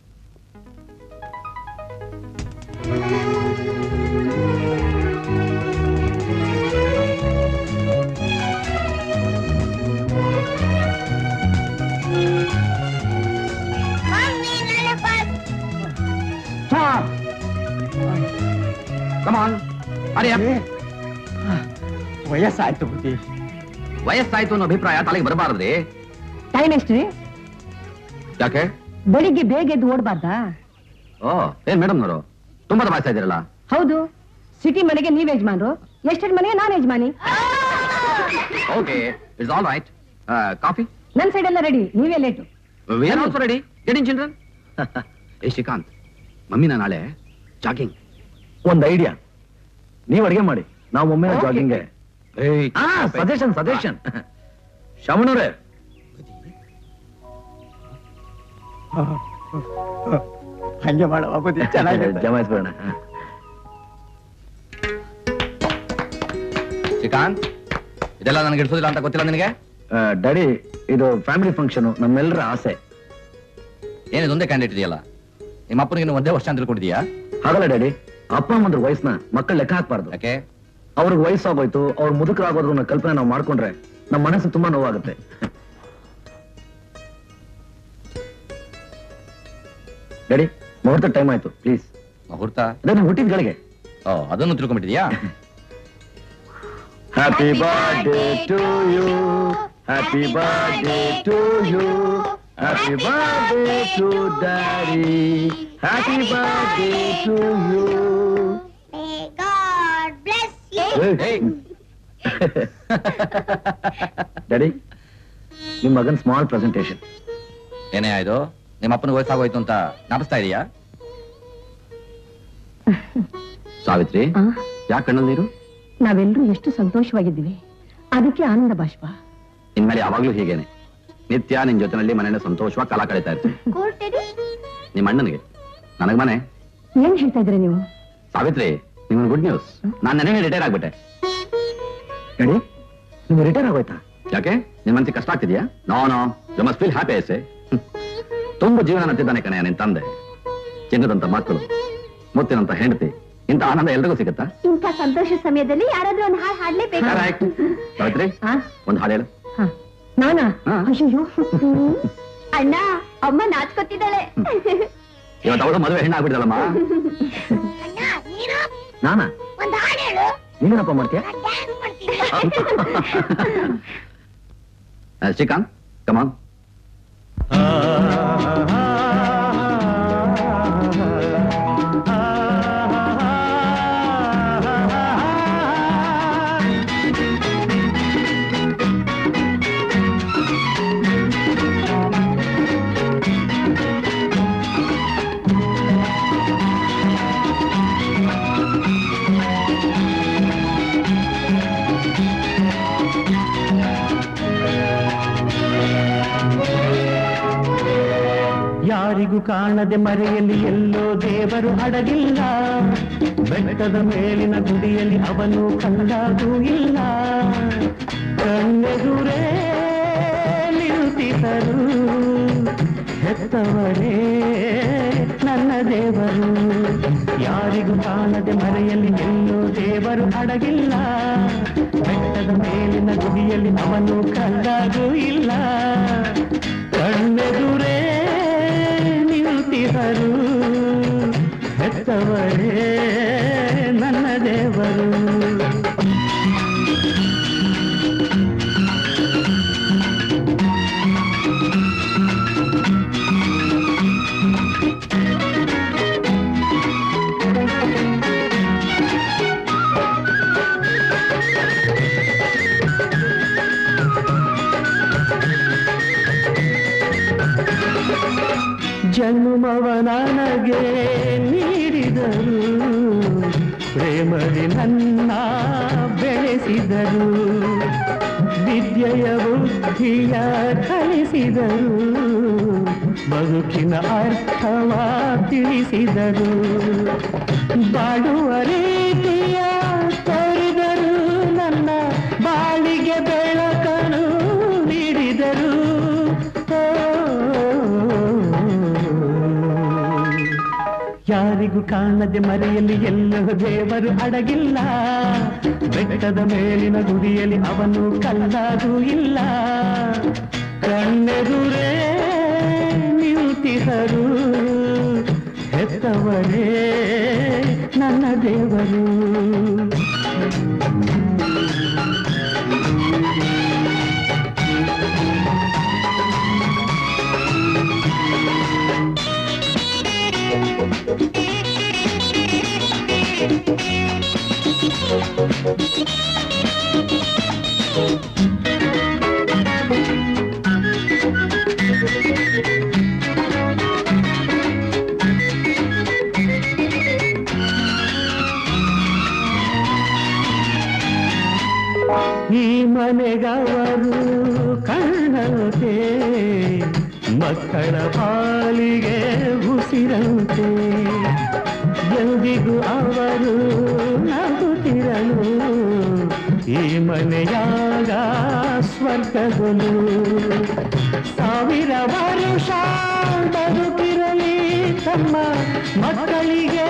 come on ಅರೆ ವಯಸ್ಸಾಯ್ತು ಬುದ್ಧಿ ವಯಸ್ಸಾಯ್ತು ಅನ್ನೋ ಅಭಿಪ್ರಾಯ ತಲೆಗೆ ಬರಬಾರದ್ರಿ ಟೈಮ್ ಎಷ್ಟ್ರಿ ಯಾಕೆ ಬೆಳಿಗ್ಗೆ ಬೇಗ ಎದ್ದು ಓಡ್ಬಾರ್ದಾ ಓ ಏನ್ ಮೇಡಮ್ ನವರು ತುಂಬಾ ದಬಾಯಿಸ್ತಾ ಇದ್ದೀರಲ್ಲ ಹೌದು ಸಿಟಿ ಮನೆಗೆ ನೀವ್ ಯಜಮಾನ್ರು ಎಸ್ಟೇಟ್ ಮನೆಗೆ ನಾನ್ ಯಜಮಾನಿ okay it's all right coffee ನನ್ ಸೈಡ್ ಎಲ್ಲ ರೆಡಿ ನೀವೇ late we are also ready get in children ಏ ಶ್ರೀಕಾಂತ್ ಮಮ್ಮಿನ ನಾಳೆ ಜಾಗಿಂಗ್ ಒಂದ್ ಐಡಿಯಾ ನೀವ್ ಅಡಿಗೆ ಮಾಡಿ ನಾವು ಒಮ್ಮೆ Okay. ಜಾಗಿಂಗ್ಗೆ ಸಜೆಷನ್ ಸಜೆಷನ್ ಶಮಣವ್ರೆ ಹಂಗೆ ಮಾಡುವ ಬುದ್ಧಿ ಚೆನ್ನಾಗಿದೆ ಜಮಾಯಿಸ್ಬೇಡ ಶ್ರೀಕಾಂತ್ ಇದೆಲ್ಲ ನನಗೆ ಇಡ್ಸೋದಿಲ್ಲ ಅಂತ ಗೊತ್ತಿಲ್ಲ ನಿನಗೆ ಡ್ಯಾಡಿ ಇದು ಫ್ಯಾಮಿಲಿ ಫಂಕ್ಷನ್ ನಮ್ಮೆಲ್ಲರ ಆಸೆ ಏನಿದೊಂದೇ ಕ್ಯಾಂಡಿಡೇಟ್ ಇದೆಯಲ್ಲ ನಿಮ್ಮ ಅಪ್ಪನಿಗೆ ಒಂದೇ ವರ್ಷ ಅಂತ ತಿಳ್ಕೊಂಡಿದ್ಯಾ ಹಾಗಲ್ಲ ಡ್ಯಾಡಿ ಅಪ್ಪ ಅಮ್ಮಂದ್ರ ವಯಸ್ಸನ್ನ ಮಕ್ಕಳು ಲೆಕ್ಕ ಹಾಕ್ಬಾರ್ದು ಯಾಕೆ ಅವ್ರಿಗೆ ವಯಸ್ಸಾಗೋಯ್ತು ಅವ್ರ ಮುದುಕರಾಗೋದ್ರ ಅನ್ನೋ ಕಲ್ಪನೆ ನಾವು ಮಾಡ್ಕೊಂಡ್ರೆ ನಮ್ಮ ಮನಸ್ಸು ತುಂಬಾ ನೋವಾಗುತ್ತೆ ಡ್ಯಾಡಿ ಮುಹೂರ್ತ ಟೈಮ್ ಆಯ್ತು ಪ್ಲೀಸ್ ಮುಹೂರ್ತ ಅದೇ ನೀವು ಹುಟ್ಟಿದ ಗಳಿಗೆ ಓ ಅದನ್ನು ತಿಳ್ಕೊಂಡ್ಬಿಟ್ಟಿದ್ಯಾ happy birthday to you happy birthday to you happy birthday to daddy happy birthday to you May God bless you. Daddy ನಿಮ್ ಮಗನ್ ಸ್ಮಾಲ್ ಪ್ರೆಸೆಂಟೇಶನ್ ಏನೇ ಆಯ್ತು ನಿಮ್ಮ ಅಪ್ಪನ ವಯಸ್ಸಾಗೋಯ್ತು ಅಂತ ನಾಪಿಸ್ತಾ ಇದೀಯಾ ಸಾವಿತ್ರಿ ಆ, ಯಾಕೆ ಕಣ್ಣಲ್ಲಿ ನೀರು ನಾವೆಲ್ಲರೂ ಎಷ್ಟು ಸಂತೋಷವಾಗಿದ್ದೀವಿ ಅದಕ್ಕೆ ಆನಂದ ಬಾಷ್ಪ ಇನ್ಮೇಲೆ ಯಾವಾಗ್ಲೂ ಹೀಗೇನೆ ನಿತ್ಯ ನಿನ್ ಜೊತೆನಲ್ಲಿ ಮನೆಯ ಸಂತೋಷವಾಗಿ ಕಾಲ ಕಳೀತಾ ಇರ್ತೀನಿ Cool, Teddy. ನಿಮ್ಮ ಅಣ್ಣನಿಗೆ ನನಗ್ ಮನೆ ಏನ್ ಹೇಳ್ತಾ ಇದ್ರಿ ನೀವು ಸಾವಿತ್ರಿ ನಿಮ್ಗೆ ಗುಡ್ ನ್ಯೂಸ್ ನಾನು ನೆನೆ ರಿಟೈರ್ ಆಗ್ಬಿಟ್ಟೆ ಹೇಳಿ ನೀವು ರಿಟೈರ್ ಆಗೋಯ್ತಾ ಯಾಕೆ ನಿನ್ ಮನಸ್ಸಿಗೆ ಕಷ್ಟ ಆಗ್ತಿದ್ಯಾ no no you must feel happy ಐಸೆ ತುಂಬ ಜೀವನ ನಂತಿದ್ದಾನೆ ಕಣೆ ನಿನ್ ತಂದೆ ಚಿನ್ನದಂತ ಮಕ್ಕಳು ಮುತ್ತಿನಂತ ಹೆಂಡತಿ ಇಂಥ ಆನಂದ ಎಲ್ರಿಗೂ ಸಿಗುತ್ತಾ ಇಂಥ ಸಂತೋಷ ಸಮಯದಲ್ಲಿ ಯಾರಾದ್ರೂ ಒಂದು ಹಾಡು ಹಾಡ್ಲೇಬೇಕು Correct. ಸಾವಿತ್ರಿ ಆ, ಒಂದು ಹಾಡು ಹೇಳು ಹ. ನಾನಾ ಹಾ. ಅಯ್ಯೋ ಅಣ್ಣ ಅಮ್ಮ ನಾಚ್ಕೊತಿದ್ದಾಳೆ ಇವತ್ತು ಅವಳು ಮದುವೆ ಹೆಣ್ಣು ಆಗ್ಬಿಡ್ದಲ್ಲಮ್ಮ ನಾನಾ ಒಂದು ಹಾಡು ಹೇಳು ನೀನೇನಪ್ಪ ಮಾಡ್ತೀಯ ಡ್ಯಾನ್ಸ್ ಮಾಡ್ತೀನಿ ಶ್ರೀಕಾಂತ್ ಕಮಾನ್ ಯಾರಿಗೂ ಕಾಣದೆ ಮರೆಯಲ್ಲಿ ಎಲ್ಲೋ ದೇವರು ಅಡಗಿಲ್ಲ ಬೆಟ್ಟದ ಮೇಲಿನ ಗುಡಿಯಲ್ಲಿ ಅವನು ಕಂಡಾಗೂ ಇಲ್ಲ ಕಣ್ಣೆದುರೇ ನಿಂತಿದ್ದರು ಹೆತ್ತವರೇ ನನ್ನ ದೇವರು ಯಾರಿಗೂ ಕಾಣದೆ ಮರೆಯಲ್ಲಿ ಎಲ್ಲೋ ದೇವರು ಅಡಗಿಲ್ಲ ಬೆಟ್ಟದ ಮೇಲಿನ ಗುಡಿಯಲ್ಲಿ ಅವನು ಕಂಡಾಗೂ ಇಲ್ಲ ಕಣ್ಣೆದುರೇ ನಿಂತಿದ್ದರು ಹೆತ್ತವರೇ ನನ್ನ ದೇವರು ಜನ್ಮವ ನನಗೆ ನೀಡಿದರು ಪ್ರೇಮದಿ ನನ್ನ ಬೆಳೆಸಿದರು ವಿದ್ಯೆಯ ಬುದ್ಧಿಯ ಕಲಿಸಿದರು ಬದುಕಿನ ಅರ್ಥವ ತಿಳಿಸಿದರು ಬಾಡುವ ರೀತಿಯ ತೋರಿದರು ನನ್ನ ಬಾಳಿಗೆ ಬೆಳಕನು ನೀಡಿದರು ಯಾರಿಗೂ ಕಾಣದೆ ಮರೆಯಲ್ಲಿ ಎಲ್ಲೋ ದೇವರು ಅಡಗಿಲ್ಲ ಬೆಟ್ಟದ ಮೇಲಿನ ಗುಡಿಯಲ್ಲಿ ಅವನು ಕಲ್ಲಾಗೂ ಇಲ್ಲ ಕಣ್ಣೆದುರೇ ನಿಂತಿಹರು ಹೆತ್ತವರೇ ನನ್ನ ದೇವರು ಈ ಮನೆಗವರು ಕಣ್ಣಂತೆ ಮಕ್ಕಳ ಪಾಲಿಗೆ ಉಸಿರಂತೆ ಎಂದಿಗೂ ಅವರು ನಗುತ್ತಿರಲು ಈ ಮನೆಯಾಗ ಸ್ವರ್ಗಗಳು ಸಾವಿರ ವರುಷ ಬದುಕಿರಲಿ ತಮ್ಮ ಮಕ್ಕಳಿಗೆ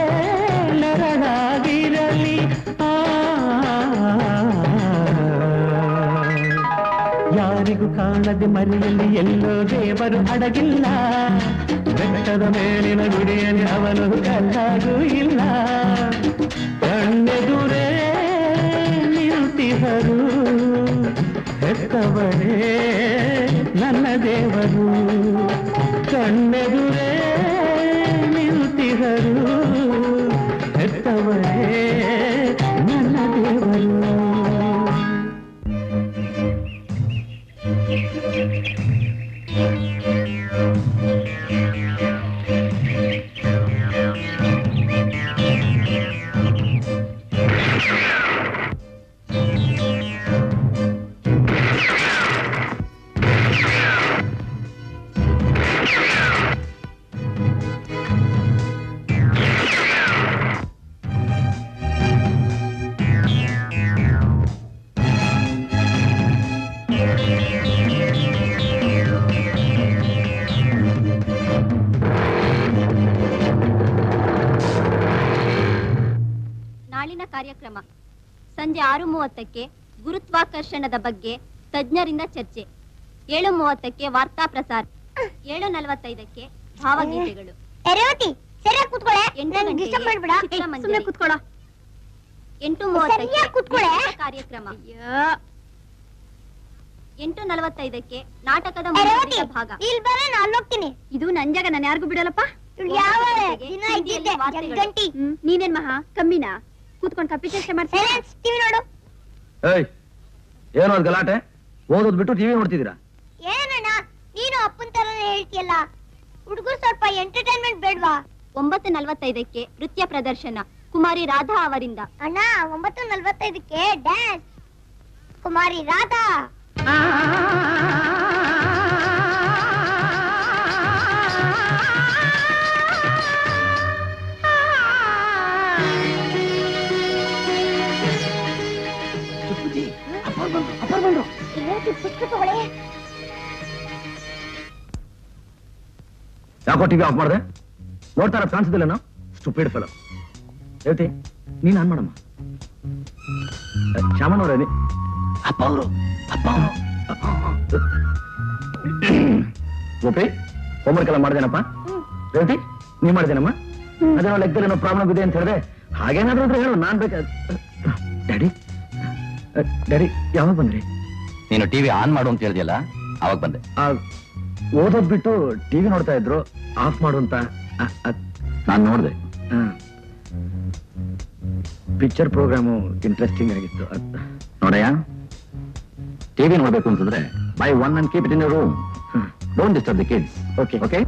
ನೆರಳಾಗಿರಲಿ ಆ ಯಾರಿಗೂ ಕಾಣದೆ ಮರೆಯಲ್ಲಿ ಎಲ್ಲೋ ದೇವರು ಅಡಗಿಲ್ಲ ಬೆಟ್ಟದ ಮೇಲಿನ ಗುಡಿಯಲ್ಲಿ ಅವನು ಕಲ್ಲಾಗೂ ಇಲ್ಲ ಕಣ್ಣೆದುರೇ ನಿಂತಿಹರು ಹೆತ್ತವರೇ ನನ್ನ ದೇವರು ಕಣ್ಣೆದುರೇ ನಿಂತಿಹರು ಹೆತ್ತವರೇ ನನ್ನ ದೇವರು ನಾಳಿನ ಕಾರ್ಯಕ್ರಮ ಸಂಜೆ ಆರು ಮೂವತ್ತಕ್ಕೆ ಗುರುತ್ವಾಕರ್ಷಣದ ಬಗ್ಗೆ ತಜ್ಞರಿಂದ ಚರ್ಚೆ ಏಳು ಮೂವತ್ತಕ್ಕೆ ವಾರ್ತಾ ಪ್ರಸಾರ ಏಳು ನಲವತ್ತೈದಕ್ಕೆ ಭಾವಗೀತೆಗಳು ಎರೆವಟಿ ಸರಿಯಾಗಿ ಕೂತ್ಕೊಳ್ಳೆ ಎಂಟು ನನ್ಗೆ ಗಂಟೆಗೆ disturb ಮಾಡ್ಬೇಡ. ಚಿತ್ರಮಂಜರಿ. ಸುಮ್ನೆ ಕೂತ್ಕೊಳ್ಳೋ ಎಂಟು ಮೂವತ್ತಕ್ಕೆ ಸರಿಯಾಗಿ ಕೂತ್ಕೊಳ್ಳೆ. ವಿಶೇಷ ಕಾರ್ಯಕ್ರಮ ಎಂಟು ನಲವತ್ತೈದಕ್ಕೆ ನಾಟಕದ ಮುಂದುವರಿದ ಭಾಗ ಇಲ್ಲಿ ಬರ ನಾನು ಹೋಗ್ತೀನಿ ಇದು ನನ್ ಜಾಗ ನಾನು ಯಾರಿಗೂ ಬಿಡಲ್ಲಪ್ಪ ಇವ್ಳು ಯಾವ ಜೊತೆಗೆ ದಿನ ಹಿಂದಿಯಲ್ಲಿ ಇದ್ದಿದ್ದೆ ವಾರ್ತೆಗಳು. ಗಂಟಿ ನೀನೇನ್ ಮಹಾ ಕಮ್ಮಿನಾ ಕೂತ್ಕೊಂಡು ಕಪ್ಪಿ ಚೇಷ್ಟೆ ಮಾಡ್ತೀಯ ಟಿವಿ ನೋಡು ಏಯ್ ಏನೋ ಅದು ಗಲಾಟೆ ಓದೋದ್ ಬಿಟ್ಟು ಟಿವಿ ನೋಡ್ತಿದ್ದೀರಾ ಏನಣ್ಣ ನೀನು ಅಪ್ಪನ್ ತರನೇ ಹೇಳ್ತೀಯಲ್ಲ ಹುಡುಗರು ಸ್ವಲ್ಪ ಎಂಟರ್ಟೈನ್ಮೆಂಟ್ ಬೇಡ್ವಾ ಒಂಬತ್ತು ನಲವತ್ತೈದಕ್ಕೆ ನೃತ್ಯ ಪ್ರದರ್ಶನ ಕುಮಾರಿ ರಾಧಾ ಅವರಿಂದ ಅಣ್ಣ ಒಂಬತ್ತು ನಲ್ವತ್ತೈದಕ್ಕೆ ಡ್ಯಾನ್ಸ್ ಕುಮಾರಿ ರಾಧಾ ರೇವತಿ ಪುಸ್ತಕ ತಗೊಳ್ಳೆ ಯಾಕೋ ಟಿವಿ ಆಫ್ ಮಾಡಿದೆ ನೋಡ್ತಾರ ಕಾಣಿಸೋದಿಲ್ಲನೋ ಸ್ಟುಪಿಡ್ ಫೆಲೋ ಹೇಳ್ತಿ ನೀನ್ ಆನ್ ಮಾಡಮ್ಮ ಶ್ಯಾಮನವ್ರೆ ನೀ ಅಪ್ಪ ಅವರು ಅಪ್ಪ ಅವರು ಗೋಪಿ ಹೋಮ್ವರ್ಕ್ ಎಲ್ಲ ಮಾಡ್ದೇನಪ್ಪ ರೇವತಿ ನೀ ಮಾಡ್ದೇನಮ್ಮ ಅದೇನೋ ಲೆಕ್ಕದಲ್ಲಿ ಏನೋ ಪ್ರಾಬ್ಲಮ್ ಇದೆ ಅಂತ ಹೇಳಿದೆ ಹಾಗೇನಾದ್ರೂ ಇದ್ರೆ ಹೇಳು ನಾನ್ ಬೇಕಾ ಡ್ಯಾಡಿ ಡ್ಯಾಡಿ ಯಾವಾಗ ಬಂದ್ರಿ ನೀನು ಟಿವಿ ಆನ್ ಮಾಡು ಅಂತ ಹೇಳಿದ್ಯಲ್ಲ ಅವಾಗ ಬಂದೆ ಆ, ಓದೋದ್ ಬಿಟ್ಟು ಟಿವಿ ನೋಡ್ತಾ ಇದ್ರು ಆಫ್ ಮಾಡು ಅಂತ ನಾನು ನೋಡ್ದೆ ಪಿಕ್ಚರ್ ಪ್ರೋಗ್ರಾಮು ಇಂಟ್ರೆಸ್ಟಿಂಗ್ ಆಗಿತ್ತು ಅದ್- ನೋಡಯ್ಯ ಟಿವಿ ನೋಡ್ಬೇಕು ಅಂತಂದ್ರೆ buy one and keep it in room don't disturb the kids okay okay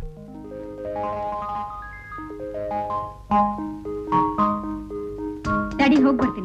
daddy ಹೋಗ್ ಬರ್ತೀನಿ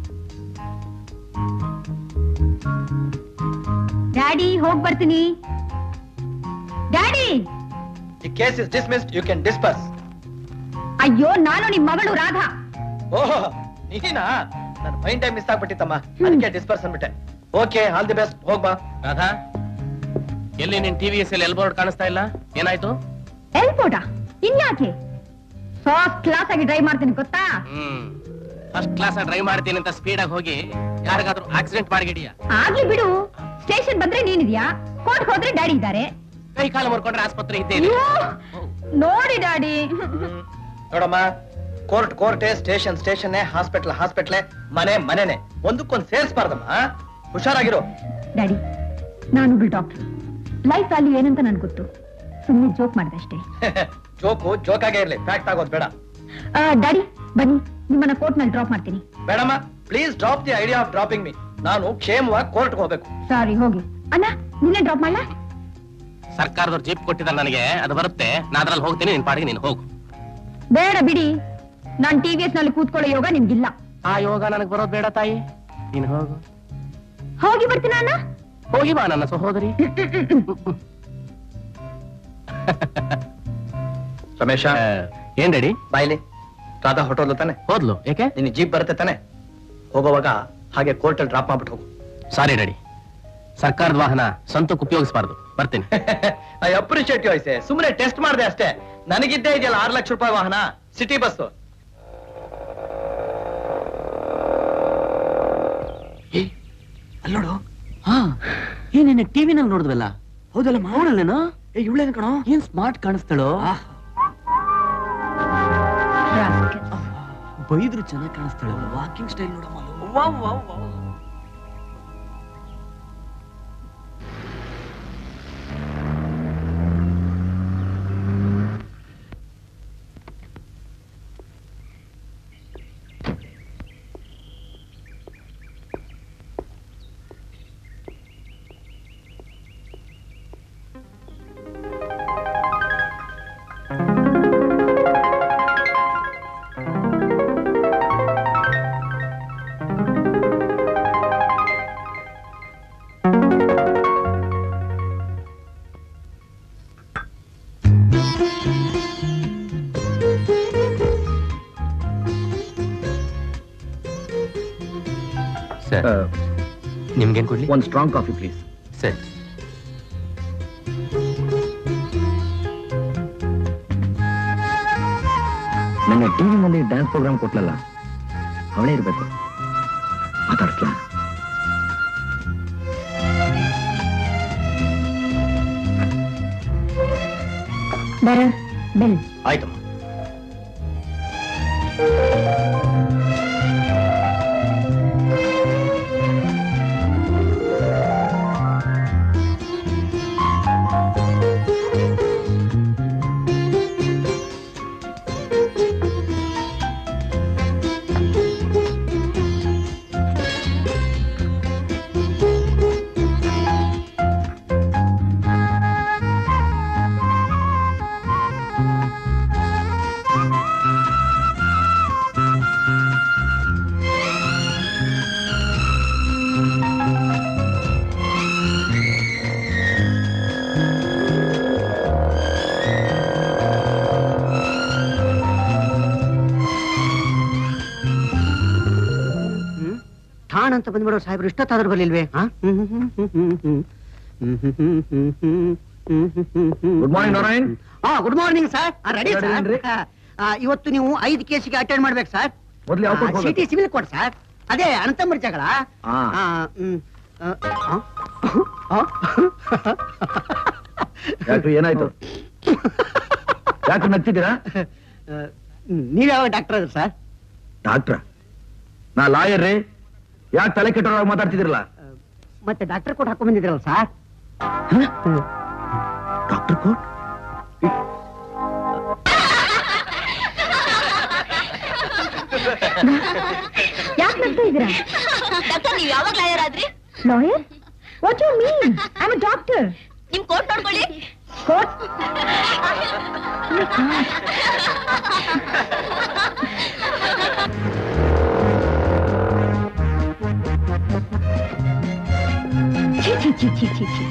ಡ್ಯಾಡಿ ಹೋಗ್ ಬರ್ತೀನಿ daddy the case is dismissed you can disperse ಅಯ್ಯೋ ನಾನು ನಿಮ್ ಮಗಳು ರಾಧಾ ಓಹೋ ನೀನಾ ನನ್ನ ಮೈಂಡ್ ಟೈಮ್ ಮಿಸ್ ಆಗ್ಬಿಟ್ಟಿತ್ತಮ್ಮ ಅದಕ್ಕೆ ಡಿಸ್ಪರ್ಸ್ ಅಂದ್ಬಿಟ್ಟೆ ಓಕೆ ಆಲ್ ದಿ ಬೆಸ್ಟ್ ಹೋಗ್ಬಾ ರಾಧಾ ಎಲ್ಲಿ ನಿನ್ ಟಿವಿ ಎಸ್ ಎಲ್ ಬೋರ್ಡ್ ಕಾಣಿಸ್ತಾ ಇಲ್ಲ ಏನಾಯ್ತು ಎಲ್ಪೋಟ ಇನ್ಯಾಕೆ ಫಸ್ಟ್ ಕ್ಲಾಸ್ ಆಗಿ ಡ್ರೈವ್ ಮಾಡ್ತೀನಿ ಗೊತ್ತಾ ಹ್ಮ್ ಫಸ್ಟ್ ಕ್ಲಾಸ್ ಡ್ರೈವ್ ಮಾಡ್ತೀನಿ ಅಂತ ಸ್ಪೀಡ್ ಆಗಿ ಹೋಗಿ ಯಾರಿಗಾದ್ರೂ ಆಕ್ಸಿಡೆಂಟ್ ಮಾಡಿಗಿಡಿಯಾ ಆಗ್ಲಿ ಬಿಡು ಸ್ಟೇಷನ್ ಬಂದ್ರೆ ನೀನಿದ್ಯಾ ಕೋರ್ಟ್ ಹೋದ್ರೆ ಡ್ಯಾಡಿ ಇದ್ದಾರೆ ಕೈ ಕಾಲು ಮುರ್ಕೊಂಡ್ರೆ ಆಸ್ಪತ್ರೆ ಇದ್ದೇನೆ ಅಯ್ಯೋ, ನೋಡಿ ಡ್ಯಾಡಿ ನೋಡಮ್ಮ ಕೋರ್ಟ್ ಕೋರ್ಟೆ ಸ್ಟೇಷನ್ ಸ್ಟೇಷನ್ನೇ ಹಾಸ್ಪಿಟ್ಲ್ ಹಾಸ್ಪಿಟ್ಲೆ ಮನೆ ಮನೆನೆ ಒಂದಕ್ಕೊಂದು ಸೇರಿಸಬಾರ್ದಮ್ಮ ಹುಷಾರಾಗಿರು ಡ್ಯಾಡಿ ನಾನೊಬ್ಳು ಡಾಕ್ಟರ್ ಲೈಫ್ ವ್ಯಾಲ್ಯೂ ಏನಂತ ನನ್ಗೆ ಗೊತ್ತು ಸುಮ್ಮನೆ ಜೋಕ್ ಮಾಡಿದೆ ಅಷ್ಟೇ ಜೋಕು ಜೋಕಾಗೇ ಇರ್ಲಿ ಫ್ಯಾಕ್ಟ್ ಆಗೋದು ಬೇಡ ಆ, ಡ್ಯಾಡಿ ಬನ್ನಿ ನಿಮ್ಮನ್ನ ಕೋರ್ಟ್ ನಲ್ಲಿ ಡ್ರಾಪ್ ಮಾಡ್ತೀನಿ ಬೇಡಮ್ಮ please drop the idea of dropping me ನಾನು ಕ್ಷೇಮವಾಗಿ ಕೋರ್ಟ್ಗೆ ಹೋಗ್ಬೇಕು ಸಾರಿ ಹೋಗಿ ಅಣ್ಣ ನಿನ್ನೆ ಡ್ರಾಪ್ ಮಾಡ್ಲಾ ಸರ್ಕಾರದವ್ರು ಜೀಪ್ ಕೊಟ್ಟಿದ್ದಾರೆ ನನಗೆ ಅದು ಬರುತ್ತೆ ನಾ ಅದ್ರಲ್ಲಿ ಹೋಗ್ತೀನಿ ನಿನ್ ಪಾಡಿಗೆ ನೀನು ಹೋಗು ಬೇಡ ಬಿಡಿ ನಾನ್ ಟಿ ವಿ ಎಸ್ ನಲ್ಲಿ ಕೂತ್ಕೊಳ್ಳೋ ಯೋಗ ನಿಮ್ಗಿಲ್ಲ ಆ ಯೋಗ ನನಗೆ ಬರೋದು ಬೇಡ ತಾಯಿ ನೀನು ಹೋಗು ಹೋಗಿ ಬರ್ತೀನ ಅಣ್ಣ ಹೋಗಿ ಬಾ ನನ್ನ ಸಹೋದರಿ ರಮೇಶ ಏನ್ ರೆಡಿ ಬಾಯ್ಲಿ ರಾಧಾ ಹೊಟ್ಟೋದ್ಲು ತಾನೆ ಹೋದ್ಲು ಯಾಕೆ ನಿನ್ನ ಜೀಪ್ ಬರುತ್ತೆ ತಾನೆ ಹೋಗೋವಾಗ ಹಾಗೆ ಕೋರ್ಟಲ್ಲಿ ಡ್ರಾಪ್ ಮಾಡ್ಬಿಟ್ಟು ಹೋಗು ಸಾರಿ ರೆಡಿ ಸರ್ಕಾರದ ವಾಹನ ಸ್ವಂತಕ್ಕೆ ಉಪಯೋಗಿಸಬಾರ್ದು ಬರ್ತೀನಿ ಐ ಅಪ್ರಿಶಿಯೇಟ್ ಯು ಐಸೆ ಸುಮ್ಮನೆ ಟೆಸ್ಟ್ ಮಾಡಿದೆ ಅಷ್ಟೇ ನನಗಿದ್ದೇ ಇದೆಯಲ್ಲ ಆರು ಲಕ್ಷ ರೂಪಾಯಿ ವಾಹನ ಸಿಟಿ ಬಸ್ ಅಲ್ಲೋಡು ಹಾ ಏನೇನೆ ಟಿವಿನಲ್ಲಿ ನೋಡಿದ್ವಲ್ಲ ಹೌದಲ್ಲ ಮಾವಳಲ್ಲೇನೋ ಏ ಇವಳೇನು ಕಣೋ ಏನ್ ಸ್ಮಾರ್ಟ್ ಕಾಣಿಸ್ತಾಳೋ ಬೈದ್ರು ಚೆನ್ನಾಗಿ ಕಾಣಿಸ್ತಾಳೆ ವಾಕಿಂಗ್ ಸ್ಟೈಲ್ ನೋಡಮ್ಮ ವಾವ್ ವಾವ್ ವಾವ್ ಸರ್ ನಿಮ್ಗೇನ್ ಕೊಡ್ಲಿ ಒಂದು ಸ್ಟ್ರಾಂಗ್ ಕಾಫಿ ಪ್ಲೀಸ್ ಸರ್ ನನ್ನ ಟಿವಿನಲ್ಲಿ ಡ್ಯಾನ್ಸ್ ಪ್ರೋಗ್ರಾಮ್ ಕೊಟ್ಲಲ್ಲ ಅವಳೇ ಇರ್ಬೇಕು ಮಾತಾಡ್ಸ್ಲಾ ಬರ ಬೆಲ್ ಆಯ್ತಮ್ಮ ಠಾಣ್ ಅಂತ ಬಂದ್ಬಿಡೋ ಸಾಹೇಬ್ರು ಇಷ್ಟೊತ್ತಾದ್ರೂ ಬರ್ಲಿಲ್ವೇ ಗುಡ್ ಮಾರ್ನಿಂಗ್ ನಾರಾಯಣ್ ಹಾ good morning sir ready Ready ಏನ್ರಿ? ಸರ್ ಇವತ್ತು ನೀವು ಐದು ಕೇಸಿಗೆ ಅಟೆಂಡ್ ಮಾಡ್ಬೇಕು ಸರ್ ಮೊದ್ಲು ಯಾವ court ಸಿಟಿ ಹೋಗ್ಬೇಕು? ಸಿವಿಲ್ ಕೋರ್ಟ್ ಸರ್ ಅದೇ ಅನಂತಂಬರ್ ಜಗಳ ಆ. ಆ, ಹ್ಮ್, ಆ, ಆ, ಆ. ಯಾಕ್ರಿ ಏನಾಯ್ತು ಯಾಕೆ ನಗ್ತಿದ್ದೀರಾ ಆ, ಹ್ಮ್, ನೀವ್ ಯಾವ ಡಾಕ್ಟರ್ ಅದ್ರ ಸರ್ ಡಾಕ್ಟ್ರ ನಾ ಲಾಯರ್ ರೀ ಯಾಕೆ ತಲೆ ಕೆಟ್ಟೋರಾಗ ಮಾತಾಡ್ತಿದಿರಲ್ಲ ಮತ್ತೆ ಡಾಕ್ಟರ್ ಕೋಟ್ ಹಾಕೊಂಡ್ ಬಂದಿದ್ರಲ್ಲ ಸರ್ ಡಾಕ್ಟರ್ ಕೋಟ್ ಯಾಕೆ ನಗ್ತಾ ಇದ್ದೀರಾ ಡಾಕ್ಟರ್ ನೀವ್ ಯಾವಾಗ ಲಾಯರ್ ಆದ್ರಿ lawyer what you mean I am doctor ನಿಮ್ ಕೋಟ್ ನೋಡ್ಕೊಳ್ಳಿ ಕೋಟ್ ಛೀ ಛೀ ಛೀ ಛೀ ಛೀ ಛೀ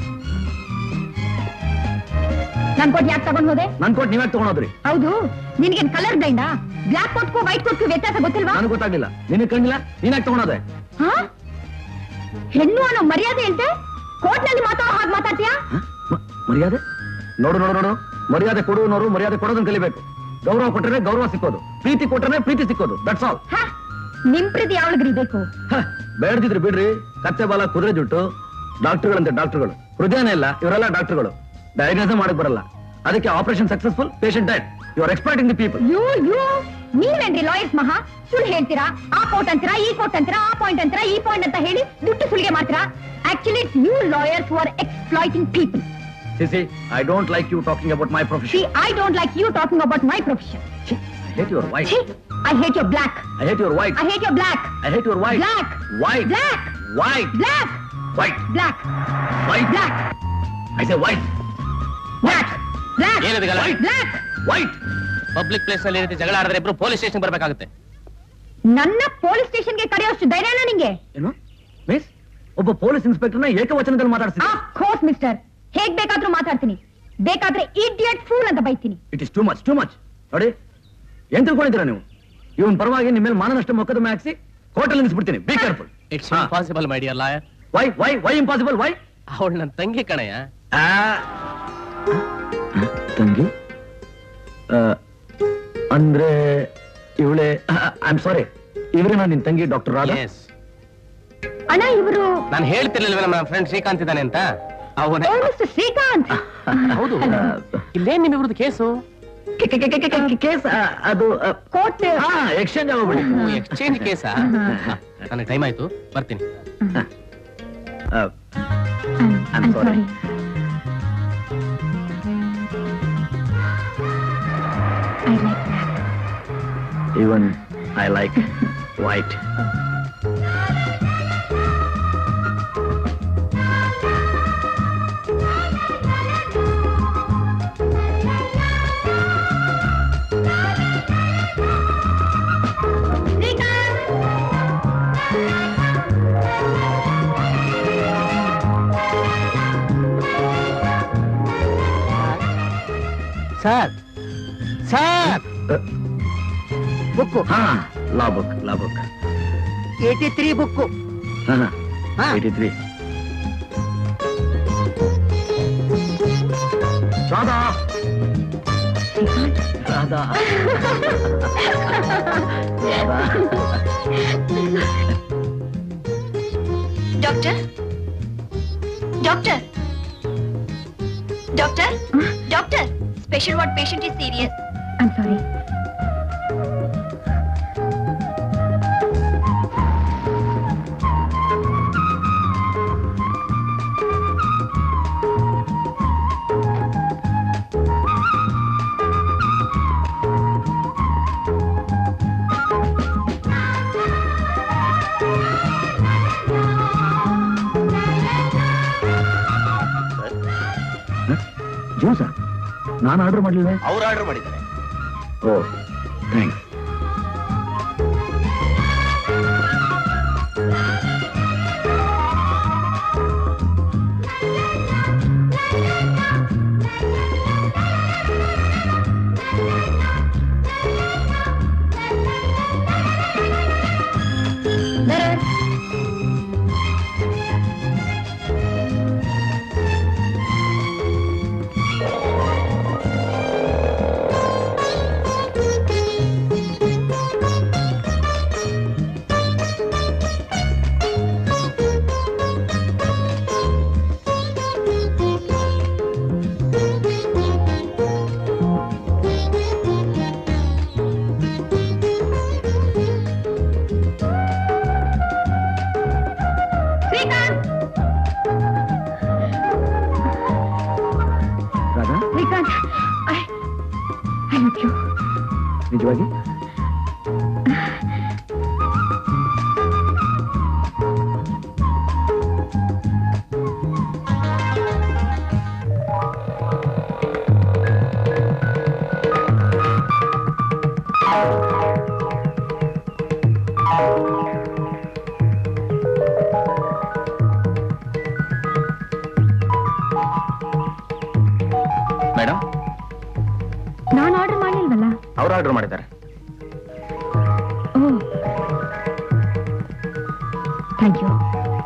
ನನ್ ಕೋಟ್ ಯಾಕೆ ತಗೊಂಡ್ ಹೋದೆ ನನ್ ಕೋಟ್ ನೀವ್ಯಾಕೆ ತಗೊಂಡೋದ್ರಿ ಹೌದು ನಿನ್ಗೇನ್ ಕಲರ್ ಬ್ಲೈಂಡಾ ಬ್ಲಾಕ್ ಕೋಟ್ಗೂ ವೈಟ್ ಕೋಟ್ಗೂ ವ್ಯತ್ಯಾಸ ಗೊತ್ತಿಲ್ವಾ ನನಗೆ ಗೊತ್ತಾಗ್ಲಿಲ್ಲ ನಿನಗೆ ಕಂಡಿಲ್ಲ ನೀನ್ಯಾಕೆ ತಗೊಂಡೋದೆ ಹಾ ಹೆಣ್ಣು ಅನ್ನೋ ಮರ್ಯಾದೆ ಇಲ್ದೆ ಕೋರ್ಟ್ನಲ್ಲಿ ಮಾತಾಡೋ ಹಾಗೆ ಮಾತಾಡ್ತೀಯಾ ಮ- ಮರ್ಯಾದೆ ನೋಡು ನೋಡು ನೋಡು ಮರ್ಯಾದೆ ಕೊಡುವನವರು ಮರ್ಯಾದೆ ಕೊಡೋದನ್ನ ಕಲಿಬೇಕು ಗೌರವ ಕೊಟ್ಟರೆ ಗೌರವ ಸಿಕ್ಕೋದು ಪ್ರೀತಿ ಕೊಟ್ಟರೆ ಪ್ರೀತಿ ಸಿಕ್ಕೋದು ದಟ್ಸ್ ಆಲ್ ಹಾ ನಿಮ್ ಪ್ರೀತಿ ಯಾವಳಿಗ್ರಿ ಬೇಕು ಬೇಡದಿದ್ರು ಬಿಡ್ರಿ ಕತ್ತೆ ಬಾಲ ಕುದುರೆ ಜುಟ್ಟು ಡಾಕ್ಟರ್ಗಳಂತೆ ಡಾಕ್ಟರ್ಗಳು ಹೃದಯನೇ ಇಲ್ಲ ಇವರೆಲ್ಲ ಡಾಕ್ಟರ್ಗಳು ಡಯಾಗ್ನೋಸ್ ಮಾಡಕ್ ಬರಲ್ಲ ಅದಕ್ಕೆ operation successful patient died you are exploiting the people you you ನೀವೇನ್ರಿ ಲಾಯರ್ಸ್ ಮಹಾ ಸುಳ್ಳು ಹೇಳ್ತೀರಾ ಆ ಕೋರ್ಟ್ ಅಂತೀರಾ ಈ ಕೋರ್ಟ್ ಅಂತೀರಾ ಆ ಪಾಯಿಂಟ್ ಅಂತೀರಾ ಈ ಪಾಯಿಂಟ್ ಅಂತ ಹೇಳಿ ದುಡ್ಡು ಸುಲಿಗೆ ಮಾಡ್ತೀರಾ actually it's you lawyers who are exploiting people ಸಿಸಿ I don't like you talking about my ಸಿ profession I don't like you talking about my profession I hate your white I hate your black I hate your white I hate your black I hate your white black white black white black white black white black I say white black black ಏನಿದೆ ಗಲಾಟೆ? Black white public place ನಲ್ಲಿ ಈ ರೀತಿ ಜಗಳ ಆಡಿದ್ರೆ ಇಬ್ರು police station ಬರ್ಬೇಕಾಗುತ್ತೆ ನನ್ನ police ಸ್ಟೇಷನ್ಗೆ ಕರೆಯೋಷ್ಟು ಧೈರ್ಯನ ನಿಂಗೆ ಏನು ಮಿಸ್ ಒಬ್ಬ ಪೊಲೀಸ್ ಇನ್ಸ್ಪೆಕ್ಟರ್ನ ಏಕವಚನದಲ್ಲಿ ಮಾತಾಡ್ತೀನಿ ಆಫ್ ಕೋರ್ಸ್ ಮಿಸ್ಟರ್ ಹೇಗ್ ಬೇಕಾದ್ರೂ ಮಾತಾಡ್ತೀನಿ ಬೇಕಾದ್ರೆ ಇಡಿಯಟ್ ಫೂಲ್ ಅಂತ ಬೈತೀನಿ it is too much too much ನೋಡಿ ಏನ್ ತಿಳ್ಕೊಂಡಿದ್ದೀರಾ ನೀವು ಇವನ್ ಪರವಾಗಿ ನಿಮ್ಮ ಮೇಲೆ ಮಾನನಷ್ಟ ಮೊಕದ್ದಮೆ ಹಾಕ್ಸಿ ಕೋರ್ಟಲ್ಲಿ ನಿಲ್ಲಿಸ್ಬಿಡ್ತೀನಿ be careful it's impossible my dear lawyer why why why impossible why ಅವಳು ನನ್ನ ತಂಗಿ ಕಣಯ್ಯ ತಂಗಿ ಆ, ಅಂದ್ರೆ ಇವಳೆ ಐ ಆಮ್ ಸಾರಿ ಇವರೇ ನಾನು ನಿನ್ ತಂಗಿ ಡಾಕ್ಟರ್ ರಾಧಾ ಎಸ್ ಅಣ್ಣ ಇವರು ನಾನು ಹೇಳ್ತಿರ್ಲಿಲ್ವ ನಮ್ಮ ಫ್ರೆಂಡ್ ಶ್ರೀಕಾಂತ್ ಇದ್ದಾನೆ ಅಂತ ಅವನೇ ಮಿಸ್ಟರ್ ಶ್ರೀಕಾಂತ್ ಹೌದು ಇಲ್ಲೇನ್ ನಿಮ್ಮಿಬ್ರದ್ದು ಕೇಸು ಕೇಸ್ ಅದು ಕೋರ್ಟ್ ಎಕ್ಸ್ಚೇಂಜ್ ಆಗೋಗ್ಬಿಡಿ ಎಕ್ಸ್ಚೇಂಜ್ ಕೇಸಾ ನನಗೆ ಟೈಮ್ ಆಯ್ತು ಬರ್ತೀನಿ I'm sorry. I like that. Even I like white. Sir sir book ಹಾ law book law book eighty three book ಹಾ eighty three Radha Radha doctor doctor doctor doctor special ward patient is serious I'm sorry. ಜ್ಯೂಸಾ ನಾನು order ಮಾಡ್ಲಿಲ್ವೇ ಅವ್ರು order ಮಾಡಿದ್ದಾರೆ oh thanks ನಿಜವಾಗಿ madam ನಾನು order ಮಾಡಿಲ್ವಲ್ಲ ಅವ್ರು ಆರ್ಡರ್ ಮಾಡಿದ್ದಾರೆ oh thank you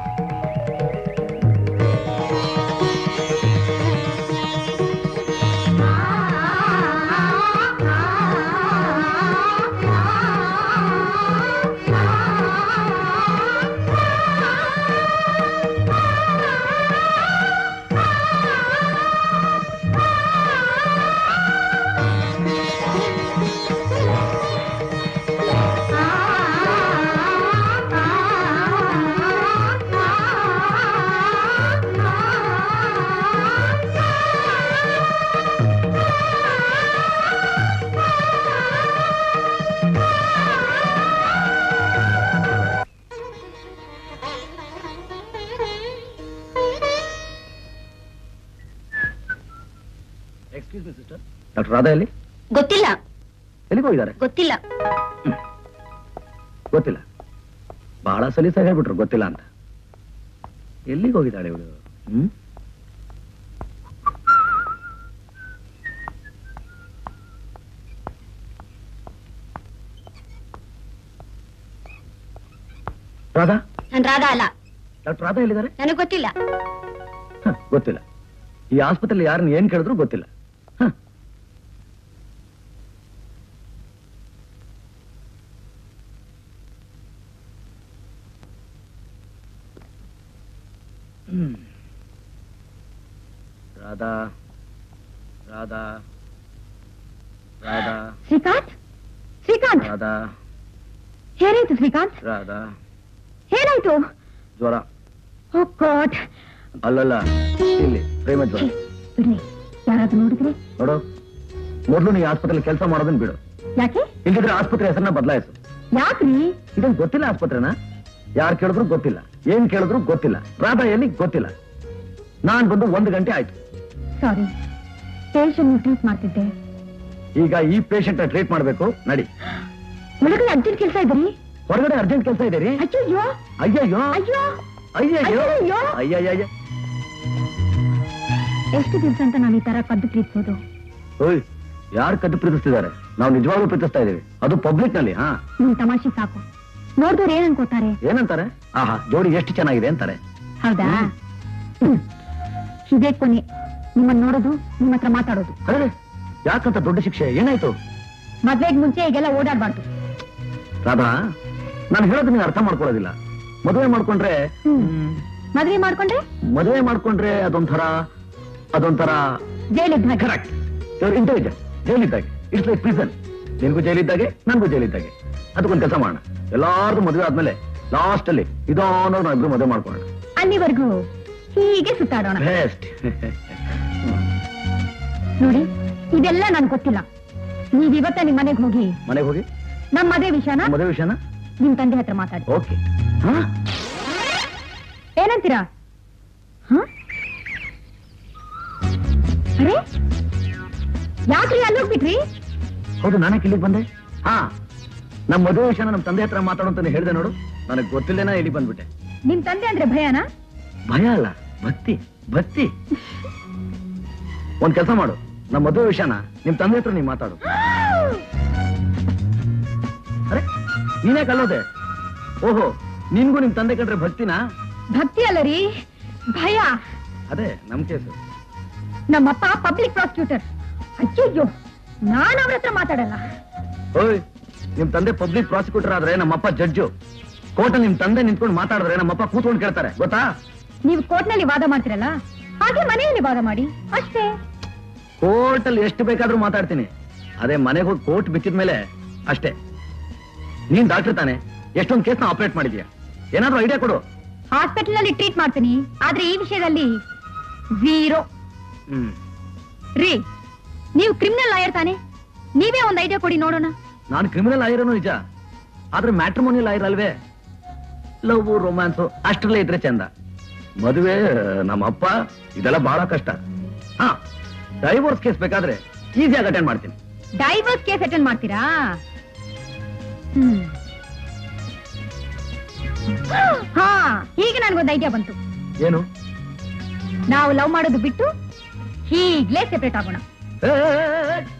excuse me sister doctor Radha ಎಲ್ಲಿ ಗೊತ್ತಿಲ್ಲ ಎಲ್ಲಿಗೆ ಹೋಗಿದ್ದಾರೆ ಗೊತ್ತಿಲ್ಲ ಗೊತ್ತಿಲ್ಲ ಬಹಳ ಸಲೀಸಾಗಿ ಹೇಳ್ಬಿಟ್ರು ಗೊತ್ತಿಲ್ಲ ಅಂತ ಎಲ್ಲಿಗೆ ಹೋಗಿದ್ದಾಳೆ ಇವಳು ಹ್ಮ್ ರಾಧಾ ನಾನ್ ರಾಧಾ ಅಲ್ಲ ಡಾಕ್ಟರ್ ರಾಧಾ ಎಲ್ಲಿದ್ದಾರೆ ನನಗ್ ಗೊತ್ತಿಲ್ಲ ಹ, ಗೊತ್ತಿಲ್ಲ ಈ ಆಸ್ಪತ್ರೆಯಲ್ಲಿ ಯಾರನ್ನ ಏನ್ ಕೇಳಿದ್ರು ಗೊತ್ತಿಲ್ಲ ಹ. ಹ್ಮ್. ರಾಧಾ ರಾಧಾ ರಾಧಾ ಶ್ರೀಕಾಂತ್ ಶ್ರೀಕಾಂತ್ ರಾಧಾ ಏನಾಯ್ತು ಶ್ರೀಕಾಂತ್ ರಾಧಾ ಏನಾಯ್ತು ಜ್ವರ ಓ ಗಾಡ್ ಅಲ್ಲಲ್ಲ ಇಲ್ಲಿ ಪ್ರೇಮ ಜ್ವರ ಬಿಡ್ರಿ ಯಾರಾದ್ರೂ ನೋಡಿದ್ರೆ ನೋಡು ಮೊದಲು ನೀ ಆಸ್ಪತ್ರೆಯಲ್ಲಿ ಕೆಲಸ ಮಾಡೋದನ್ನ ಬಿಡು ಯಾಕೆ ಇಲ್ದಿದ್ರೆ ಆಸ್ಪತ್ರೆ ಹೆಸರನ್ನ ಬದಲಾಯಿಸು ಯಾಕ್ರಿ ಇದನ್ ಗೊತ್ತಿಲ್ಲ ಆಸ್ಪತ್ರೆನ ಯಾರು ಕೇಳಿದ್ರು ಗೊತ್ತಿಲ್ಲ ಏನ್ ಕೇಳಿದ್ರು ಗೊತ್ತಿಲ್ಲ ರಾಧಾ ಎಲ್ಲಿ ಗೊತ್ತಿಲ್ಲ ನಾನ್ ಬಂದು ಒಂದು ಗಂಟೆ ಆಯ್ತು ಸಾರಿ ಪೇಷಂಟ್ ಟ್ರೀಟ್ ಮಾಡ್ತಿದ್ದೆ ಈಗ ಈ ಪೇಷಂಟ್ ಟ್ರೀಟ್ ಮಾಡ್ಬೇಕು ನಡಿ ಒಳಗಡೆ ಅರ್ಜೆಂಟ್ ಕೆಲಸ ಇದ್ರಿ ಹೊರಗಡೆ ಅರ್ಜೆಂಟ್ ಕೆಲಸ ಇದೆ ರೀ ಅಯ್ಯೋ ಅಯ್ಯಯ್ಯೋ ಅಯ್ಯೋ ಅಯ್ಯಯ್ಯೋ ಅಯ್ಯಯ್ಯೋ. ಅಯ್ಯಯ್ಯ ಎಷ್ಟು ದಿವಸ ಅಂತ ನಾನು ಈ ತರ ಕದ್ದು ಪ್ರೀತಿಸೋದು ಓಯ್ ಯಾರು ಕದ್ದು ಪ್ರೀತಿಸ್ತಿದ್ದಾರೆ ನಾವು ನಿಜವಾಗ್ಲೂ ಪ್ರೀತಿಸ್ತಾ ಇದೀವಿ ಅದು ಪಬ್ಲಿಕ್ ನಲ್ಲಿ ಹಾ ನಿಮ್ ತಮಾಷೆ ಸಾಕು ನೋಡಿದವ್ರು ಏನ್ ಅನ್ಕೋತಾರೆ ಏನಂತಾರೆ ಆಹಾ ಜೋಡಿ ಎಷ್ಟು ಚೆನ್ನಾಗಿದೆ ಅಂತಾರೆ ಹೌದಾ ಹ್ಮ್. ಇದೇ ಕೊನೆ ನಿಮ್ಮನ್ನ ನೋಡೋದು ನಿಮ್ಮ ಹತ್ರ ಮಾತಾಡೋದು ಅರೆ ಯಾಕಂತ ದೊಡ್ಡ ಶಿಕ್ಷೆ ಏನಾಯ್ತು ಮದ್ವೆಗ್ ಮುಂಚೆ ಈಗೆಲ್ಲ ಓಡಾಡ್ಬಾರ್ದು ರಾಧಾ ನಾನು ಹೇಳೋದು ನೀನು ಅರ್ಥ ಮಾಡ್ಕೊಳ್ಳೋದಿಲ್ಲ ಮದುವೆ ಮಾಡ್ಕೊಂಡ್ರೆ ಮದ್ವೆ ಮಾಡ್ಕೊಂಡ್ರೆ ಮದುವೆ ಮಾಡ್ಕೊಂಡ್ರೆ ಅದೊಂಥರ ಅದೊಂಥರ ಜೈಲಿದ್ದ ಹಾಗೆ ಕರೆಕ್ಟ್ ಇಂಟೆಲಿಜೆಂಟ್ ಜೈಲಿದ್ದಾಗೆ ಇಟ್ಸ್ ಲೈಕ್ ಪ್ರಿಸನ್ ನಿನ್ಗೂ ಜೈಲಿದ್ದಾಗೆ ನನ್ಗೂ ಜೈಲಿದ್ದಾಗೆ ಅದಕ್ಕೊಂದು ಕೆಲಸ ಮಾಡೋಣ ಎಲ್ಲಾರ್ದು ಮದುವೆ ಆದ್ಮೇಲೆ ಲಾಸ್ಟ್ ಅಲ್ಲಿ ಇದಾನೋ ನಾವು ಇಬ್ರು ಮದುವೆ ಮಾಡ್ಕೊಳ್ಳೋಣ ಅಲ್ಲಿವರೆಗೂ ಹೀಗೆ ಸುತ್ತಾಡೋಣ ಬೆಸ್ಟ್ ನೋಡಿ ಇದೆಲ್ಲ ನನ್ಗೆ ಗೊತ್ತಿಲ್ಲ ನೀವ್ ಇವತ್ತ ನಿಮ್ ಮನೆಗೆ ಹೋಗಿ ಮನೆಗೆ ಹೋಗಿ ನಮ್ ಮದ್ವೆ ವಿಷಯನ ಮದುವೆ ವಿಷಯನ ನಿಮ್ ತಂದೆ ಹತ್ರ ಮಾತಾಡಿ ಓಕೆ ಏನಂತೀರಾ ಹ? ಅರೆ ಯಾಕ್ರಿ ಅಲ್ಲೋಗ್ಬಿಟ್ರಿ ಹೌದು ನಾನೇ ಇಲ್ಲಿಗೆ ಬಂದೆ ಹಾ ನಮ್ಮ ಮದುವೆ ವಿಷಯನ ನಮ್ಮ ತಂದೆ ಹತ್ರ ಮಾತಾಡು ಅಂತ ಹೇಳಿದೆ ನೋಡು ನನಗೆ ಗೊತ್ತಿಲ್ಲೇನ ಇಲ್ಲಿ ಬಂದ್ಬಿಟ್ಟೆ ನಿಮ್ ತಂದೆ ಅಂದ್ರೆ ಭಯನಾ ಭಯ ಅಲ್ಲ ಭಕ್ತಿ ಭಕ್ತಿ ಒಂದ್ ಕೆಲಸ ಮಾಡು ನಮ್ಮ ಮದುವೆ ವಿಷಯನ ನಿಮ್ ತಂದೆ ಹತ್ರ ನೀವ್ ಮಾತಾಡು ಅರೆ ನೀನೇ ಕಲ್ಲೋದೆ ಓಹೋ ನಿನ್ಗೂ ನಿಮ್ ತಂದೆ ಕಂಡ್ರೆ ಭಕ್ತಿನಾ ಭಕ್ತಿ ಅಲ್ಲ ರೀ ಭಯ ಅದೇ ನಮ್ ಕೇಸು ನಮ್ಮಪ್ಪ ಪಬ್ಲಿಕ್ ಪ್ರಾಸಿಕ್ಯೂಟರ್ ಅಯ್ಯಯ್ಯೋ ನಾನ್ ಅವ್ರ ಹತ್ರ ಮಾತಾಡಲ್ಲ ಓಯ್ ನಿಮ್ ತಂದೆ ಪಬ್ಲಿಕ್ ಪ್ರಾಸಿಕ್ಯೂಟರ್ ಆದ್ರೆ ನಮ್ಮಪ್ಪ ಜಡ್ಜು ಕೋರ್ಟಲ್ಲಿ ನಿಮ್ ತಂದೆ ನಿಂತ್ಕೊಂಡು ಮಾತಾಡಿದ್ರೆ ನಮ್ಮಪ್ಪ ಕೂತ್ಕೊಂಡು ಕೇಳ್ತಾರೆ ಗೊತ್ತಾ ನೀವು ಕೋರ್ಟ್ನಲ್ಲಿ ವಾದ ಮಾಡ್ತಿರಲ್ಲ ಹಾಗೆ ಮನೆಯಲ್ಲಿ ವಾದ ಮಾಡಿ ಅಷ್ಟೇ ಕೋರ್ಟಲ್ಲಿ ಎಷ್ಟು ಬೇಕಾದ್ರೂ ಮಾತಾಡ್ತೀನಿ ಅದೇ ಮನೆಗೆ ಹೋಗಿ ಕೋರ್ಟ್ ಬಿಚ್ಚಿದ ಮೇಲೆ ಅಷ್ಟೇ ನೀನ್ ಡಾಕ್ಟರ್ ತಾನೆ ಎಷ್ಟೊಂದು ಕೇಸ್ನ ಆಪರೇಟ್ ಮಾಡಿದ್ಯಾ ಏನಾದ್ರೂ ಐಡಿಯಾ ಕೊಡು ಹಾಸ್ಪಿಟಲ್ ನಲ್ಲಿ ಟ್ರೀಟ್ ಮಾಡ್ತೀನಿ ಆದ್ರೆ ಈ ವಿಷಯದಲ್ಲಿ ಝೀರೋ ಹ್ಮ್ ರೀ ನೀವು ಕ್ರಿಮಿನಲ್ ಲಾಯರ್ ತಾನೆ ನೀವೇ ಒಂದ್ ಐಡಿಯಾ ಕೊಡಿ ನೋಡೋಣ ನಾನು ಕ್ರಿಮಿನಲ್ ಆಗಿರೋನು ನಿಜ ಆದ್ರೆ ಮ್ಯಾಟ್ರಿಮೋನಿಯಲ್ ಆಗಿರಲ್ವೇ ಲವ್ ರೊಮ್ಯಾನ್ಸು ಅಷ್ಟರಲ್ಲೇ ಇದ್ರೆ ಚಂದ ಮದುವೆ ನಮ್ಮಪ್ಪ ಇದೆಲ್ಲ ಬಹಳ ಕಷ್ಟ ಹಾ ಡೈವೋರ್ಸ್ ಕೇಸ್ ಬೇಕಾದ್ರೆ ಈಸಿಯಾಗಿ ಅಟೆಂಡ್ ಮಾಡ್ತೀನಿ ಡೈವರ್ಸ್ ಕೇಸ್ ಅಟೆಂಡ್ ಮಾಡ್ತೀರಾ ಹ್ಮ್ ಹಾ ಈಗ ನನ್ಗೊಂದು ಐಡಿಯಾ ಬಂತು ಏನು ನಾವು ಲವ್ ಮಾಡೋದು ಬಿಟ್ಟು ಹೀಗ್ಲೇ ಸೆಪರೇಟ್ ಆಗೋಣ ಏ, ಏ, ಏ, ಏ.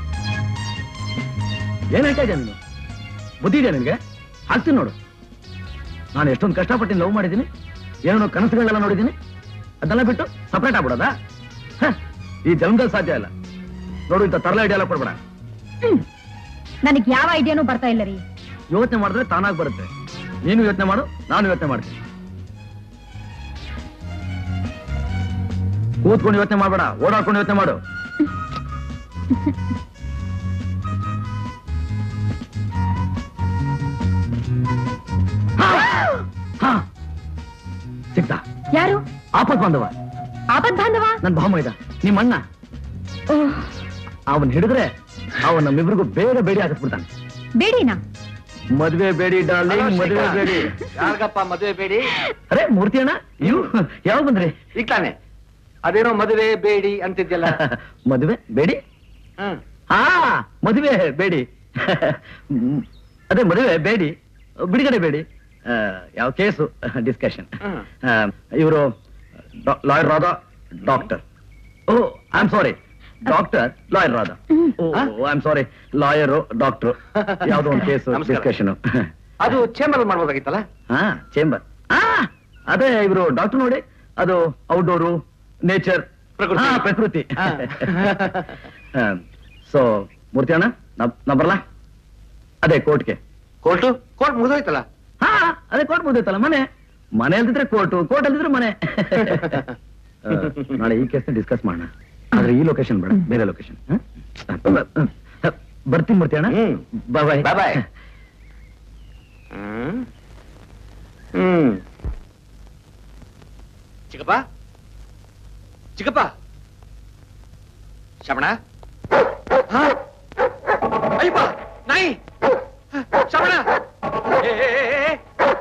ಏನ್ ಹೇಳ್ತಾ ಇದ್ಯಾ ನೀನು ಬುದ್ಧಿ ಇದೆಯಾ ನಿನಗೆ ಹಾಕ್ತೀನಿ ನೋಡು ನಾನು ಎಷ್ಟೊಂದು ಕಷ್ಟಪಟ್ಟು ಲವ್ ಮಾಡಿದ್ದೀನಿ ಏನೋ ಕನಸುಗಳೆಲ್ಲ ನೋಡಿದ್ದೀನಿ ಅದನ್ನೆಲ್ಲ ಬಿಟ್ಟು ಸಪ್ರೇಟ್ ಆಗ್ಬಿಡೋದಾ ಹ, ಈ ಜನ್ಮದಲ್ಲಿ ಸಾಧ್ಯ ಇಲ್ಲ ನೋಡು ಇಂಥ ತರಲ ಐಡಿಯಾ ಎಲ್ಲ ಕೊಡ್ಬೇಡ ನನಗ್ ಯಾವ ಐಡಿಯಾನು ಬರ್ತಾ ಇಲ್ಲ ರೀ ಯೋಚನೆ ಮಾಡಿದ್ರೆ ತಾನಾಗ್ ಬರುತ್ತೆ ನೀನು ಯೋಚನೆ ಮಾಡು ನಾನು ಯೋಚನೆ ಮಾಡ್ತೀನಿ ಕೂತ್ಕೊಂಡು ಯೋಚನೆ ಮಾಡ್ಬೇಡ ಓಡಾಡ್ಕೊಂಡು ಯೋಚನೆ ಮಾಡು ಹಾ ಸಿಗ್ತಾ ಯಾರು ಆಪತ್ ಬಾಂಧವ ಆಪತ್ ಬಾಂಧವ ನನ್ ಭಾಮ ಇದ್ದ ನಿಮ್ಮ ಅಣ್ಣ ಅವನ್ ಹಿಡಿದ್ರೆ ಅವನ್ ನಮ್ಮಿಬ್ರಿಗೂ ಬೇಗ ಬೇಡಿ ಹಾಕಿಸ್ಬಿಡ್ತಾನೆ ಬೇಡಿನಾ ಮದ್ವೆ ಬೇಡಿ ಡಾರ್ಲಿಂಗ್ ಮದ್ವೆ ಬೇಡಿ ಯಾರಿಗಪ್ಪ ಮದುವೆ ಬೇಡಿ ಅರೆ ಮೂರ್ತಿ ಅಣ್ಣ ನೀವು ಯಾವಾಗ ಬಂದ್ರಿ ಈಗ ತಾನೆ ಅದೇನೋ ಮದುವೆ ಬೇಡಿ ಅಂತಿದ್ಯಲ್ಲ ಮದುವೆ ಬೇಡಿ ಹ್ಮ್ ಹಾ ಮದುವೆ ಬೇಡಿ ಹ್ಮ್. ಅದೇ ಮದುವೆ ಬೇಡಿ ಬಿಡುಗಡೆ ಬೇಡಿ ಆ, ಯಾವ ಕೇಸು ಡಿಸ್ಕಷನ್ ಇವರು lawyer Radha doctor oh I am sorry doctor lawyer Radha oh I am sorry lawyer doctor ಯಾವ್ದೋ ಒಂದು ಕೇಸು ನಮಸ್ಕಾರ. ಡಿಸ್ಕಷನ್ ಅದು ಚೇಂಬರ್ ಮಾಡ್ಬೋದಾಗಿತ್ತಲ್ಲ ಹಾ ಚೇಂಬರ್ ಆ ಅದೇ ಇವರು ಡಾಕ್ಟರ್ ನೋಡಿ ಅದು ಔಟ್ಡೋರು ನೇಚರ್ ಪ್ರಕೃತಿ. ಪ್ರಕೃತಿ ಹಾ. ಸೊ ಮೂರ್ತಿ ಅಣ್ಣ ನಾ- ನಾ ಬರ್ಲಾ ಅದೇ ಕೋರ್ಟ್ಗೆ ಕೋರ್ಟು ಕೋರ್ಟ್ ಮುಗಿದೋಯ್ತಲ್ಲ ಹಾ ಅದೇ ಕೋರ್ಟ್ ಮುಗಿದೈತಲ್ಲ ಮನೆ ಮನೆ ಅಲ್ದಿದ್ರೆ ಕೋರ್ಟು ಕೋರ್ಟ್ ಅಲ್ದಿದ್ರೆ ಮನೆ ಆ, ನಾಳೆ ಈ ಕೇಸ್ ಡಿಸ್ಕಸ್ ಮಾಡೋಣ ಆದ್ರೆ ಈ ಲೊಕೇಶನ್ ಬೇಡ ಬೇರೆ ಲೊಕೇಶನ್ ಬರ್ತೀನಿ ಮೂರ್ತಿ ಅಣ್ಣ ಹ್ಮ್. ಬಾಯ್ ಬಾಯ್ Bye bye. ಹ್ಮ್ ಹ್ಮ್ ಚಿಕ್ಕಪ್ಪ ಚಿಕ್ಕಪ್ಪ ಶ್ರವಣ ಹಾ? ಅಯ್ಯಪ್ಪ ನಾಯಿ ಶ್ರವಣ ಏ, ಏ, ಏ, ಏ.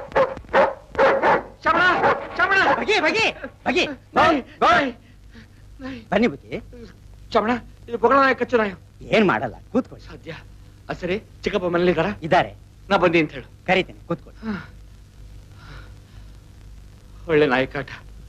ಶ್ರವಣ ಶ್ರವಣ ಬಗೆ ಬಗೆ ಬಗೆ ನಾಯಿ ನಾಯಿ ಬನ್ನಿ ಬುದ್ಧಿ ಶ್ರವಣ ಇದು ಬೊಗಳ ನಾಯಿ ಕಚ್ಚು ನಾಯಿ ಏನ್ ಮಾಡಲ್ಲ ಕೂತ್ಕೊಳ್ಳಿ ಸಾಧ್ಯ ಆ ಸರಿ ಚಿಕ್ಕಪ್ಪ ಮನೇಲಿದ್ದಾರ ಇದಾರೆ ನಾ ಬಂದಿ ಅಂತ ಹೇಳು ಕರಿತೇನೆ ಕೂತ್ಕೊಳ್ಳಿ ಒಳ್ಳೆ ನಾಯಕಾಟ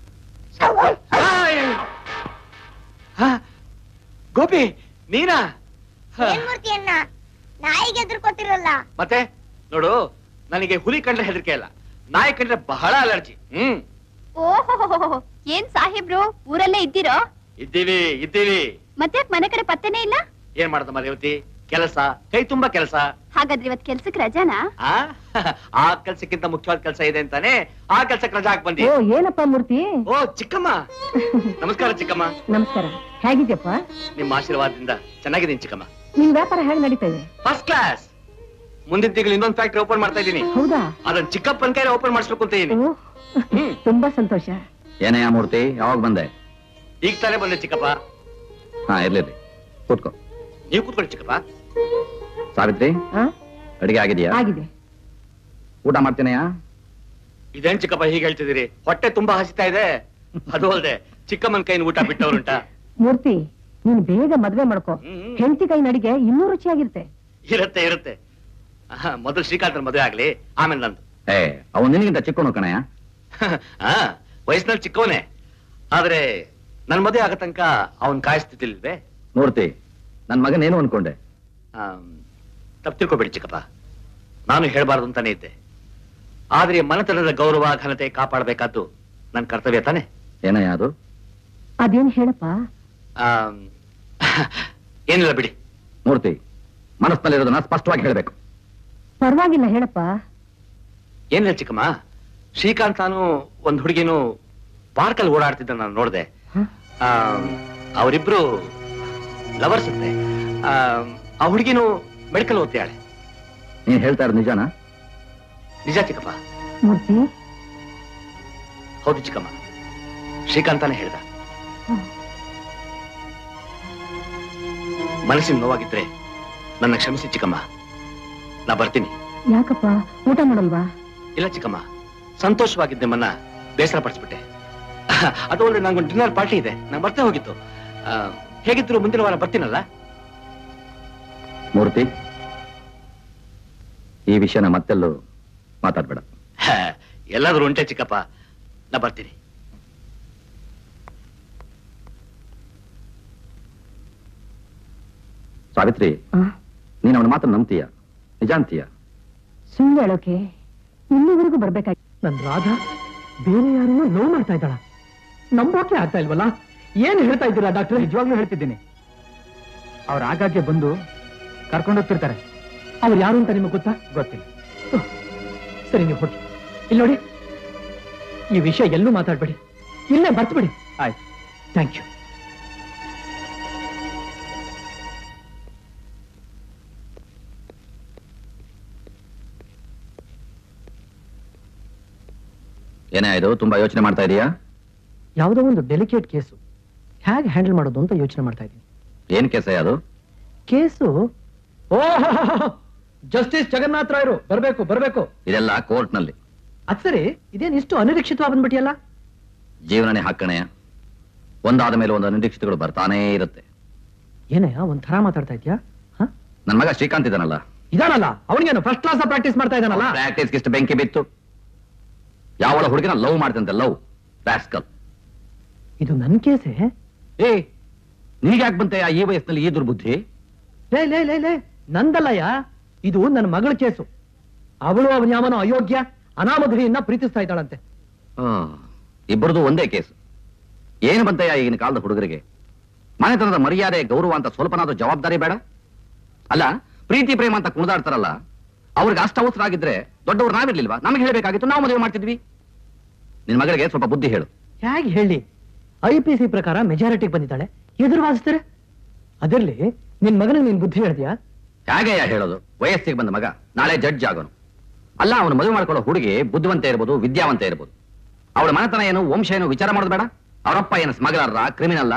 ಗೋಪಿ ನೀನಾ ಹ, ಏನ್ ಮೂರ್ತಿ ಅಣ್ಣ ನಾಯಿಗೆ ಎದುರ್ಕೊತಿರಲ್ಲ ಮತ್ತೆ ನೋಡು ನನಗೆ ಹುಲಿ ಕಂಡ್ರೆ ಹೆದರಿಕೆ ಇಲ್ಲ ನಾಯಿ ಕಂಡ್ರೆ ಬಹಳ ಅಲರ್ಜಿ ಹ್ಮ್ ಓಹೋ ಏನ್ ಸಾಹೇಬ್ರು ಊರಲ್ಲೇ ಇದ್ದೀರೋ ಇದ್ದೀವಿ ಇದ್ದೀವಿ ಮತ್ತೆ ಮನೆ ಕಡೆ ಪತ್ತೆನೇ ಇಲ್ಲ ಏನ್ ಮಾಡ್ದಮ್ಮ ರೇವತಿ ಕೆಲಸ ಕೈ ತುಂಬಾ ಕೆಲಸ ಹಾಗಾದ್ರೆ ಇವತ್ ಕೆಲ್ಸಕ್ ರಜಾನಾ ಆ ಆ ಕೆಲ್ಸಕ್ಕಿಂತ ಮುಖ್ಯವಾದ ಕೆಲಸ ಇದೆ ಅಂತಾನೆ ಆ ಕೆಲ್ಸಕ್ಕೆ ರಜಾ ಹಾಕ್ ಬಂದಿ ಓ ಏನಪ್ಪ ಮೂರ್ತಿ ಓ ಚಿಕ್ಕಮ್ಮ ನಮಸ್ಕಾರ ಚಿಕ್ಕಮ್ಮ ನಮಸ್ಕಾರ ಹೇಗಿದ್ಯಪ್ಪ ನಿಮ್ಮ ಆಶೀರ್ವಾದದಿಂದ ಚೆನ್ನಾಗಿದ್ದೀನಿ ಚಿಕ್ಕಮ್ಮ ನಿನ್ ವ್ಯಾಪಾರ ಹೇಗೆ ನಡೀತಾ ಇದೆ ಫಸ್ಟ್ ಕ್ಲಾಸ್ ಮುಂದಿನ ತಿಂಗಳು ಇನ್ನೊಂದು ಫ್ಯಾಕ್ಟ್ರಿ ಓಪನ್ ಮಾಡ್ತಾ ಇದ್ದೀನಿ ಹೌದಾ ಅದನ್ನ ಚಿಕ್ಕಪ್ಪನ ಕೈಲಿ ಓಪನ್ ಮಾಡಿಸ್ಬೇಕು ಅಂತ ಇದೀನಿ ಓ ತುಂಬಾ ಸಂತೋಷ ಏನಯ್ಯ ಮೂರ್ತಿ ಯಾವಾಗ ಬಂದೆ ಈಗ ತಾನೇ ಬಂದೆ ಚಿಕ್ಕಪ್ಪ ಹಾ ಇರ್ಲಿರಿ ಕೂತ್ಕೋ ನೀವು ಕೂತ್ಕೊಳ್ಳಿ ಚಿಕ್ಕಪ್ಪ ಸಾವಿತ್ರಿ ಆ? ಅಡಿಗೆ ಆಗಿದೆಯಾ ಆಗಿದೆ ಊಟ ಮಾಡ್ತೀನಯ್ಯ ಇದೇನ್ ಚಿಕ್ಕಪ್ಪ ಹೀಗೆ ಹೇಳ್ತಿದ್ದೀರಿ ಹೊಟ್ಟೆ ತುಂಬಾ ಹಸಿತಾ ಇದೆ ಅದು ಅಲ್ದೆ ಚಿಕ್ಕಮ್ಮನ ಕೈನ ಊಟ ಬಿಟ್ಟವ್ರುಂಟ ಮೂರ್ತಿ ನೀನ್ ಬೇಗ ಮದ್ವೆ ಮಾಡ್ಕೋ ಹ್ಮ್. ಹೆಂಡತಿ ಕೈ ನಡಿಗೆ ಇನ್ನೂ ರುಚಿಯಾಗಿರುತ್ತೆ ಇರುತ್ತೆ ಇರುತ್ತೆ ಆಹಾ, ಮೊದಲು ಶ್ರೀಕಾಂತನ ಮದುವೆ ಆಗ್ಲಿ ಆಮೇಲೆ ನಂದು ಏ ಅವನು ನಿನಗಿಂತ ಚಿಕ್ಕವನು ಕಣಯ್ಯ ಆ ವಯಸ್ಸಿನಲ್ಲಿ ಚಿಕ್ಕವನೇ ಆದ್ರೆ ನನ್ ಮದುವೆ ಆಗೋ ತನಕ ಅವನ್ ಕಾಯಿಸ್ತಿದ್ದಿಲ್ವೇ ಮೂರ್ತಿ ನನ್ ಮಗನೇನು ಅನ್ಕೊಂಡೆ ತಪ್ಪು ತಿಳ್ಕೊಬೇಡಿ ಚಿಕ್ಕಪ್ಪ ನಾನು ಹೇಳ್ಬಾರ್ದು ಅಂತಾನೆ ಇದ್ದೆ ಆದ್ರೆ ಈ ಮನೆತನದ ಗೌರವ ಘನತೆ ಕಾಪಾಡಬೇಕಾದ್ದು ನನ್ನ ಕರ್ತವ್ಯ ತಾನೆ ಏನಯ್ಯ ಅದು ಅದೇನ್ ಹೇಳಪ್ಪ ಆಮ್, ಏನಿಲ್ಲ ಬಿಡಿ ಮೂರ್ತಿ ಮನಸ್ಸಿನಲ್ಲಿರೋದನ್ನ ಸ್ಪಷ್ಟವಾಗಿ ಹೇಳ್ಬೇಕು ಪರವಾಗಿಲ್ಲ ಹೇಳಪ್ಪ ಏನಿಲ್ಲ ಚಿಕ್ಕಮ್ಮ ಶ್ರೀಕಾಂತ್ ನಾನು ಒಂದ್ ಹುಡುಗಿನು ಪಾರ್ಕಲ್ಲಿ ಓಡಾಡ್ತಿದ್ದ ನಾನು ನೋಡ್ದೆ ಹ? ಅವರಿಬ್ರು ಲವರ್ಸ್ ಅಂತೆ ಆಮ್, ಆ ಹುಡುಗಿನು ಮೆಡಿಕಲ್ ಓದ್ತಾಳೆ ನೀನ್ ಹೇಳ್ತಾ ಇರೋದು ನಿಜಾನಾ ನಿಜ ಚಿಕ್ಕಪ್ಪ ಮೂರ್ತಿ ಹೌದು ಚಿಕ್ಕಮ್ಮ ಶ್ರೀಕಾಂತಾನೆ ಹೇಳ್ದ ಮನಸ್ಸಿನ ನೋವಾಗಿದ್ರೆ ನನ್ನ ಕ್ಷಮಿಸಿ ಚಿಕ್ಕಮ್ಮ ನಾ ಬರ್ತೀನಿ ಯಾಕಪ್ಪ ಊಟ ಮಾಡಲ್ವಾ ಇಲ್ಲ ಚಿಕ್ಕಮ್ಮ ಸಂತೋಷವಾಗಿದ್ದ ನಿಮ್ಮನ್ನ ಬೇಸರ ಪಡಿಸ್ಬಿಟ್ಟೆ ಅದು ಅಲ್ಲದೆ ನಂಗೊಂದು ಡಿನ್ನರ್ ಪಾರ್ಟಿ ಇದೆ ನಾನು ಬರ್ತೇ ಹೋಗಿತ್ತು ಆ, ಹೇಗಿದ್ರು ಮುಂದಿನ ವಾರ ಬರ್ತೀನಲ್ಲ ಮೂರ್ತಿ ಈ ವಿಷಯನ ಮತ್ತೆಲ್ಲೂ ಮಾತಾಡ್ಬೇಡ ಹ, ಎಲ್ಲಾದ್ರೂ ಉಂಟೆ ಚಿಕ್ಕಪ್ಪ ನಾ ಬರ್ತೀನಿ ಸಾವಿತ್ರಿ ನೀನು ಅವನ ಮಾತನ್ನು ನಂಬ್ತೀಯ ನಿಜ ಅಂತೀಯ ಸುಳ್ಳು ಹೇಳೋಕೆ ಇಲ್ಲಿವರೆಗೂ ಬರ್ಬೇಕಾಗಿ ನನ್ ರಾಧಾ ಬೇರೆ ಯಾರನ್ನೂ ನೋವು ಮಾಡ್ತಾ ಇದ್ದಾಳ ನಂಬೋಕೆ ಆಗ್ತಾ ಇಲ್ವಲ್ಲ ಏನ್ ಹೇಳ್ತಾ ಇದ್ದೀರಾ ಡಾಕ್ಟರ್ ನಿಜವಾಗ್ಲೂ ಹೇಳ್ತಿದ್ದೀನಿ ಅವ್ರು ಆಗಾಗ್ಗೆ ಬಂದು ಕರ್ಕೊಂಡು ಹೋಗ್ತಿರ್ತಾರೆ ಅವ್ರು ಯಾರು ಅಂತ ನಿಮಗೆ ಗೊತ್ತಾ ಗೊತ್ತಿಲ್ಲ ಉಹ್. ಸರಿ ನೀವು ಹೋಗಿ ಇಲ್ಲಿ ನೋಡಿ ಈ ವಿಷಯ ಎಲ್ಲೂ ಮಾತಾಡ್ಬೇಡಿ ಇಲ್ಲೇ ಬರ್ತ್ಬಿಡಿ ಆಯ್ತು ಥ್ಯಾಂಕ್ ಯು ಏನೇ ಇದು ತುಂಬಾ ಯೋಚನೆ ಮಾಡ್ತಾ ಇದೀಯಾ ಯಾವುದೋ ಒಂದು ಡೆಲಿಕೇಟ್ ಕೇಸು ಹೇಗೆ ಹ್ಯಾಂಡಲ್ ಮಾಡೋದು ಅಂತ ಯೋಚನೆ ಮಾಡ್ತಾ ಇದ್ದೀನಿ ಏನ್ ಕೆಲಸ ಅದು ಕೇಸು ಓ ಜಸ್ಟಿಸ್ ಜಗನ್ನಾಥ್ ರಾಯರು ಬರ್ಬೇಕು ಬರ್ಬೇಕು ಇದೆಲ್ಲ ಕೋರ್ಟ್ ನಲ್ಲಿ ಅದ್ ಸರಿ ಇದೇನ್ ಇಷ್ಟು ಅನಿರೀಕ್ಷಿತವಾಗಿ ಬಂದ್ಬಿಟ್ಟಿಯಲ್ಲ ಜೀವನನೇ ಹಾಕಣೆ ಒಂದಾದ ಮೇಲೆ ಒಂದು ಅನಿರೀಕ್ಷಿತಗಳು ಬರ್ತಾನೇ ಇರುತ್ತೆ ಏನಯ್ಯ ಒಂದ್ ಥರ ಮಾತಾಡ್ತಾ ಇದ್ಯಾ ನನ್ ಮಗ ಶ್ರೀಕಾಂತ್ ಇದಾನಲ್ಲ ಇದಾನಲ್ಲ ಅವನಿಗೇನು ಫಸ್ಟ್ ಕ್ಲಾಸ್ ಪ್ರಾಕ್ಟೀಸ್ ಮಾಡ್ತಾ ಇದ್ದಾನಲ್ಲ ಪ್ರಾಕ್ಟೀಸ್ ಇಷ್ಟು ಬೆಂಕಿ ಬಿತ್ತು ಯಾವಳ ಹುಡುಗಿನ ಲವ್ ಮಾಡ್ತಂತೆ ಲವ್ ರಾಸ್ಕಲ್ ಇದು ನನ್ ಕೇಸೆ ಏ ನಿನಗ್ಯಾಕ್ ಬಂತೆ ಆ ಈ ವಯಸ್ಸಿನಲ್ಲಿ ಈ ದುರ್ಬುದ್ಧಿ ಲೇ ಲೇ ಲೇ ಲೇ ನಂದಲ್ಲಯ್ಯ ಇದು ನನ್ನ ಮಗಳ ಕೇಸು ಅವಳು ಅವನ ಯಾವನೋ ಅಯೋಗ್ಯ ಅನಾಮಧುರಿಯನ್ನ ಪ್ರೀತಿಸ್ತಾ ಇದ್ದಾಳಂತೆ ಇಬ್ಬರದು ಒಂದೇ ಕೇಸು ಏನು ಬಂತಯ್ಯ ಈಗಿನ ಕಾಲದ ಹುಡುಗರಿಗೆ ಮನೆತನದ ಮರ್ಯಾದೆ ಗೌರವ ಅಂತ ಸ್ವಲ್ಪನಾದ್ರೂ ಜವಾಬ್ದಾರಿ ಬೇಡ ಅಲ್ಲ ಪ್ರೀತಿ ಪ್ರೇಮ ಅಂತ ಕುಣಿದಾಡ್ತಾರಲ್ಲ ಅವ್ರಿಗೆ ಅಷ್ಟ ಅವಸರ ಆಗಿದ್ರೆ ದೊಡ್ಡವ್ರು ನಾವಿರ್ಲಿಲ್ವಾ ನಮಗೆ ಹೇಳಬೇಕಾಗಿತ್ತು ನಾವು ಮದುವೆ ಮಾಡ್ತಿದ್ವಿ ನಿನ್ ಮಗಳಿಗೆ ಸ್ವಲ್ಪ ಬುದ್ಧಿ ಹೇಳು ಹೇಗೆ ಹೇಳಿ ಐ ಪಿ ಸಿ ಪ್ರಕಾರ ಮೆಜಾರಿಟಿಗೆ ಬಂದಿದ್ದಾಳೆ ಎದುರು ವಾದಿಸ್ತಾರೆ ಅದಿರ್ಲಿ ನಿನ್ ಮಗನಿಗೆ ನೀನ್ ಬುದ್ಧಿ ಹೇಳ್ತೀಯಾ ಹೇಗೆಯ ಹೇಳೋದು ವಯಸ್ಸಿಗೆ ಬಂದ ಮಗ ನಾಳೆ ಜಡ್ಜ್ ಆಗೋನು ಅಲ್ಲ ಅವನು ಮದುವೆ ಮಾಡ್ಕೊಳ್ಳೋ ಹುಡುಗಿ ಬುದ್ಧಿವಂತ ಇರ್ಬೋದು ವಿದ್ಯಾವಂತ ಇರ್ಬೋದು ಅವಳ ಮನೆತನ ಏನು ವಂಶ ಏನು ವಿಚಾರ ಮಾಡೋದು ಬೇಡ ಅವರಪ್ಪ ಏನು ಸ್ಮಗ್ಲರ್ರ ಕ್ರಿಮಿನಲ್ಲ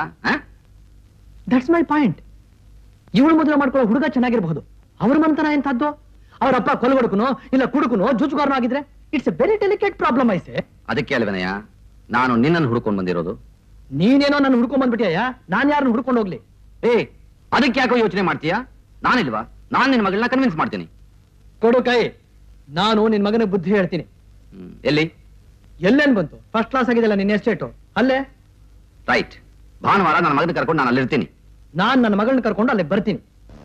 ದಟ್ಸ್ ಮೈ ಪಾಯಿಂಟ್ ಇವಳು ಮದುವೆ ಮಾಡ್ಕೊಳ್ಳೋ ಹುಡುಗ ಚೆನ್ನಾಗಿರಬಹುದು ಅವ್ರ ಮನೆತನ ಎಂತದ್ದು ಅವರಪ್ಪ ಕೊಲಗಡುಕನೋ ಇಲ್ಲ ಕುಡುಕನೋ ಜುಜುಗಾರನೋ ಆಗಿದ್ರೆ it's a very delicate problem ಐಸೆ ಅದಕ್ಕೆ ಅಲ್ವೇನಯ್ಯ ನಾನು ನಿನ್ನನ್ನು ಹುಡ್ಕೊಂಡು ಬಂದಿರೋದು ನೀನೇನೋ ನನ್ನ ಹುಡ್ಕೊಂಡ್ ಬಂದ್ಬಿಟ್ಟಿಯಾ ನಾನ್ ಯಾರನ್ನ ಹುಡ್ಕೊಂಡು ಹೋಗ್ಲಿ ಏ ಅದಕ್ಕೆ ಯಾಕೋ ಯೋಚನೆ ಮಾಡ್ತೀಯಾ ನಾನಿಲ್ವಾ ನಾನ್ ನಿನ್ನ ಮಗಳನ್ನ ಕನ್ವಿನ್ಸ್ ಮಾಡ್ತೀನಿ ಕೊಡು ಕೈ ನಾನು ನಿನ್ ಮಗನಿಗೆ ಬುದ್ಧಿ ಹೇಳ್ತೀನಿ ಎಲ್ಲಿ ಎಲ್ಲೇನ್ ಬಂತು ಫಸ್ಟ್ ಕ್ಲಾಸ್ ಆಗಿದೆಲ್ಲ ನಿನ್ನ ಎಸ್ಟೇಟು ಅಲ್ಲೇ ರೈಟ್ ಭಾನುವಾರ ನನ್ನ ಮಗನ ಕರ್ಕೊಂಡು ನಾನು ಅಲ್ಲಿರ್ತೀನಿ ನಾನ್ ನನ್ನ ಮಗಳನ್ನ ಕರ್ಕೊಂಡು ಅಲ್ಲೇ ಬರ್ತೀನಿ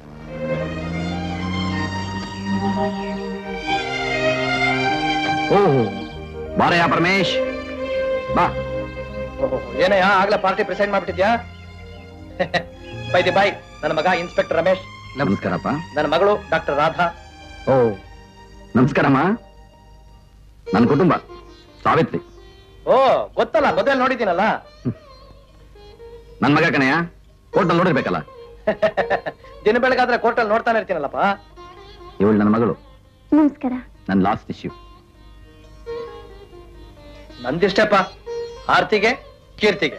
ಓಹೋ ಬಾರಯ್ಯ ಪರಮೇಶ್ ಬಾ ಏನಯ್ಯ ಆಗ್ಲೇ ಪಾರ್ಟಿ ಪ್ರೆಸೆಂಟ್ ಮಾಡ್ಬಿಟ್ಟಿದ್ಯಾ ಬೈ ದಿ ಬೈ ನನ್ನ ಮಗ ಇನ್ಸ್ಪೆಕ್ಟರ್ ರಮೇಶ್ ನಮಸ್ಕಾರಪ್ಪ ನನ್ನ ಮಗಳು ಡಾಕ್ಟರ್ ರಾಧಾ ಓ ನಮಸ್ಕಾರಮ್ಮ ನನ್ನ ಕುಟುಂಬ ಸಾವಿತ್ರಿ ಓ ಗೊತ್ತಲ್ಲ ಮೊದಲು ನೋಡಿದ್ದೀನಲ್ಲ ನನ್ನ ಮಗ ಕಣಯ್ಯ ಕೋರ್ಟಲ್ಲಿ ನೋಡಿರ್ಬೇಕಲ್ಲ ದಿನ ಬೆಳಗಾದ್ರೆ ಕೋರ್ಟಲ್ಲಿ ನೋಡ್ತಾನೆ ಇರ್ತೀನಲ್ಲಪ್ಪ ಇವಳು ನನ್ನ ಮಗಳು ನಮಸ್ಕಾರ ನನ್ನ ಲಾಸ್ಟ್ ಇಶ್ಯೂ ನಂದಿಷ್ಟಪ್ಪ ಆರ್ತಿಗೆ ಕೀರ್ತಿಗೆ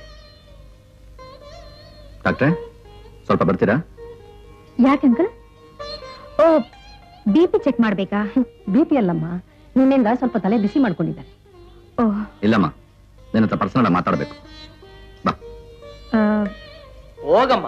ಡಾಕ್ಟ್ರೆ ಸ್ವಲ್ಪ ಬರ್ತೀರಾ ಯಾಕೆ uncle oh B P check ಮಾಡ್ಬೇಕಾ ಬಿ ಪಿ ಅಲ್ಲಮ್ಮ ನಿನ್ನಿಂದ ಸ್ವಲ್ಪ ತಲೆ ಬಿಸಿ ಮಾಡ್ಕೊಂಡಿದ್ದಾರೆ ಓ ಇಲ್ಲಮ್ಮ ನಿನ್ನ ಹತ್ರ ಪರ್ಸನಲ್ ಮಾತಾಡ್ಬೇಕು ಆ, ಹೋಗಮ್ಮ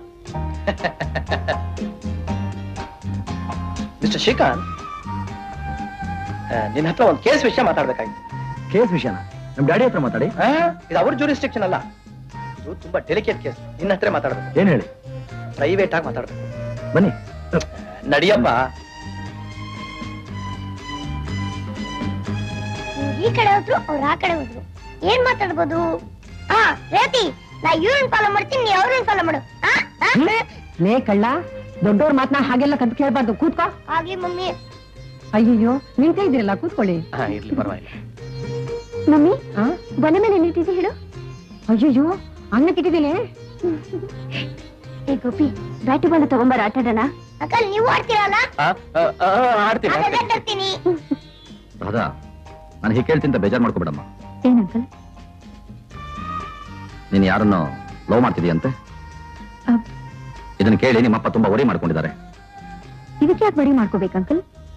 ಮಿಸ್ಟರ್ ಶ್ರೀಕಾಂತ್ ಆ, ನಿನ್ನ ಹತ್ರ ಒಂದು ಕೇಸ್ ವಿಷಯ ಮಾತಾಡ್ಬೇಕಾಗಿತ್ತು ಕೇಸ್ ವಿಷಯನ ನಮ್ ಡ್ಯಾಡಿ ಹತ್ರ ಮಾತಾಡಿ ಆ, ಇದು ಅವ್ರ ಜೂರಿಸ್ಟಿಕ್ಷನ್ ಅಲ್ಲ ಇದು ತುಂಬಾ ಡೆಲಿಕೇಟ್ ಕೇಸ್ ನಿನ್ನ ಹತ್ರ ಮಾತಾಡ್ಬೇಕು ಏನ್ ಹೇಳಿ ಪ್ರೈವೇಟ್ ಆಗಿ ಮಾತಾಡ್ಬೇಕು ಬನ್ನಿ ನಡಿಯಪ್ಪ ಇವ್ರು ಈ ಕಡೆ ಹೋದ್ರು ಅವ್ರು ಆ ಕಡೆ ಹೋದ್ರು ಏನ್ ಮಾತಾಡ್ಬೋದು ಹಾ ರೇತಿ ನಾ ಇವ್ರನ್ನ ಫಾಲೋ ಮಾಡ್ತೀನಿ ನೀ ಅವ್ರನ್ನ ಫಾಲೋ ಮಾಡು ಆ? ಆ? ಲೇ ಕಳ್ಳ ದೊಡ್ಡವ್ರ ಮಾತನ್ನ ಹಾಗೆಲ್ಲ ಕತ್ ಕೇಳ್ಬಾರ್ದು ಕೂತ್ಕೋ ಆಗ್ಲಿ ಮಮ್ಮಿ ಅಯ್ಯಯ್ಯೋ ನಿಂತೇ ಇದ್ದೀರಲ್ಲ ಕೂತ್ಕೊಳ್ಳಿ ಹಾ ಇರ್ಲಿ ಪರವಾಗಿಲ್ಲ ಮಮ್ಮಿ ಆ? ಬನ ಮೇಲೆ ಏನಿಟ್ಟಿದ್ದೆ ಹೇಳು ಅಯ್ಯಯ್ಯೋ ಅನ್ನಕ್ಕಿಟ್ಟಿದ್ದೀನಿ ಏ ಗೋಪಿ ಬ್ಯಾಟು ಬಾಲ ತಗೊಂಬಾರ ಆಟಾಡೋಣ ಅಕ್ಕಲ್ ನೀವು ಆಡ್ತೀರಲ್ಲ ಆ, ಆ, ಆ, ಆಡ್ತೀನಿ ಹಾಗಾದ್ರೆ ಆಡ್ತೀನಿ. ತರ್ತೀನಿ ರಾಧಾ ನಾನು ಹೀಗೆ ಕೇಳ್ತಿಂತ ಬೇಜಾರು ಮಾಡ್ಕೊಬೇಡಮ್ಮ ಏನ್ ಅಂಕಲ್ ನೀನು ಯಾರನ್ನು ಲವ್ ಮಾಡ್ತಿದೀಯಂತೆ ಅಹ್. ಇದನ್ನ ಕೇಳಿ ನಿಮ್ಮಪ್ಪ ತುಂಬಾ ವರಿ ಮಾಡ್ಕೊಂಡಿದ್ದಾರೆ ಇದಕ್ಕೆ ಯಾಕೆ ಬಡಿ ಮಾಡ್ಕೋಬೇಕು ಅಂಕಲ್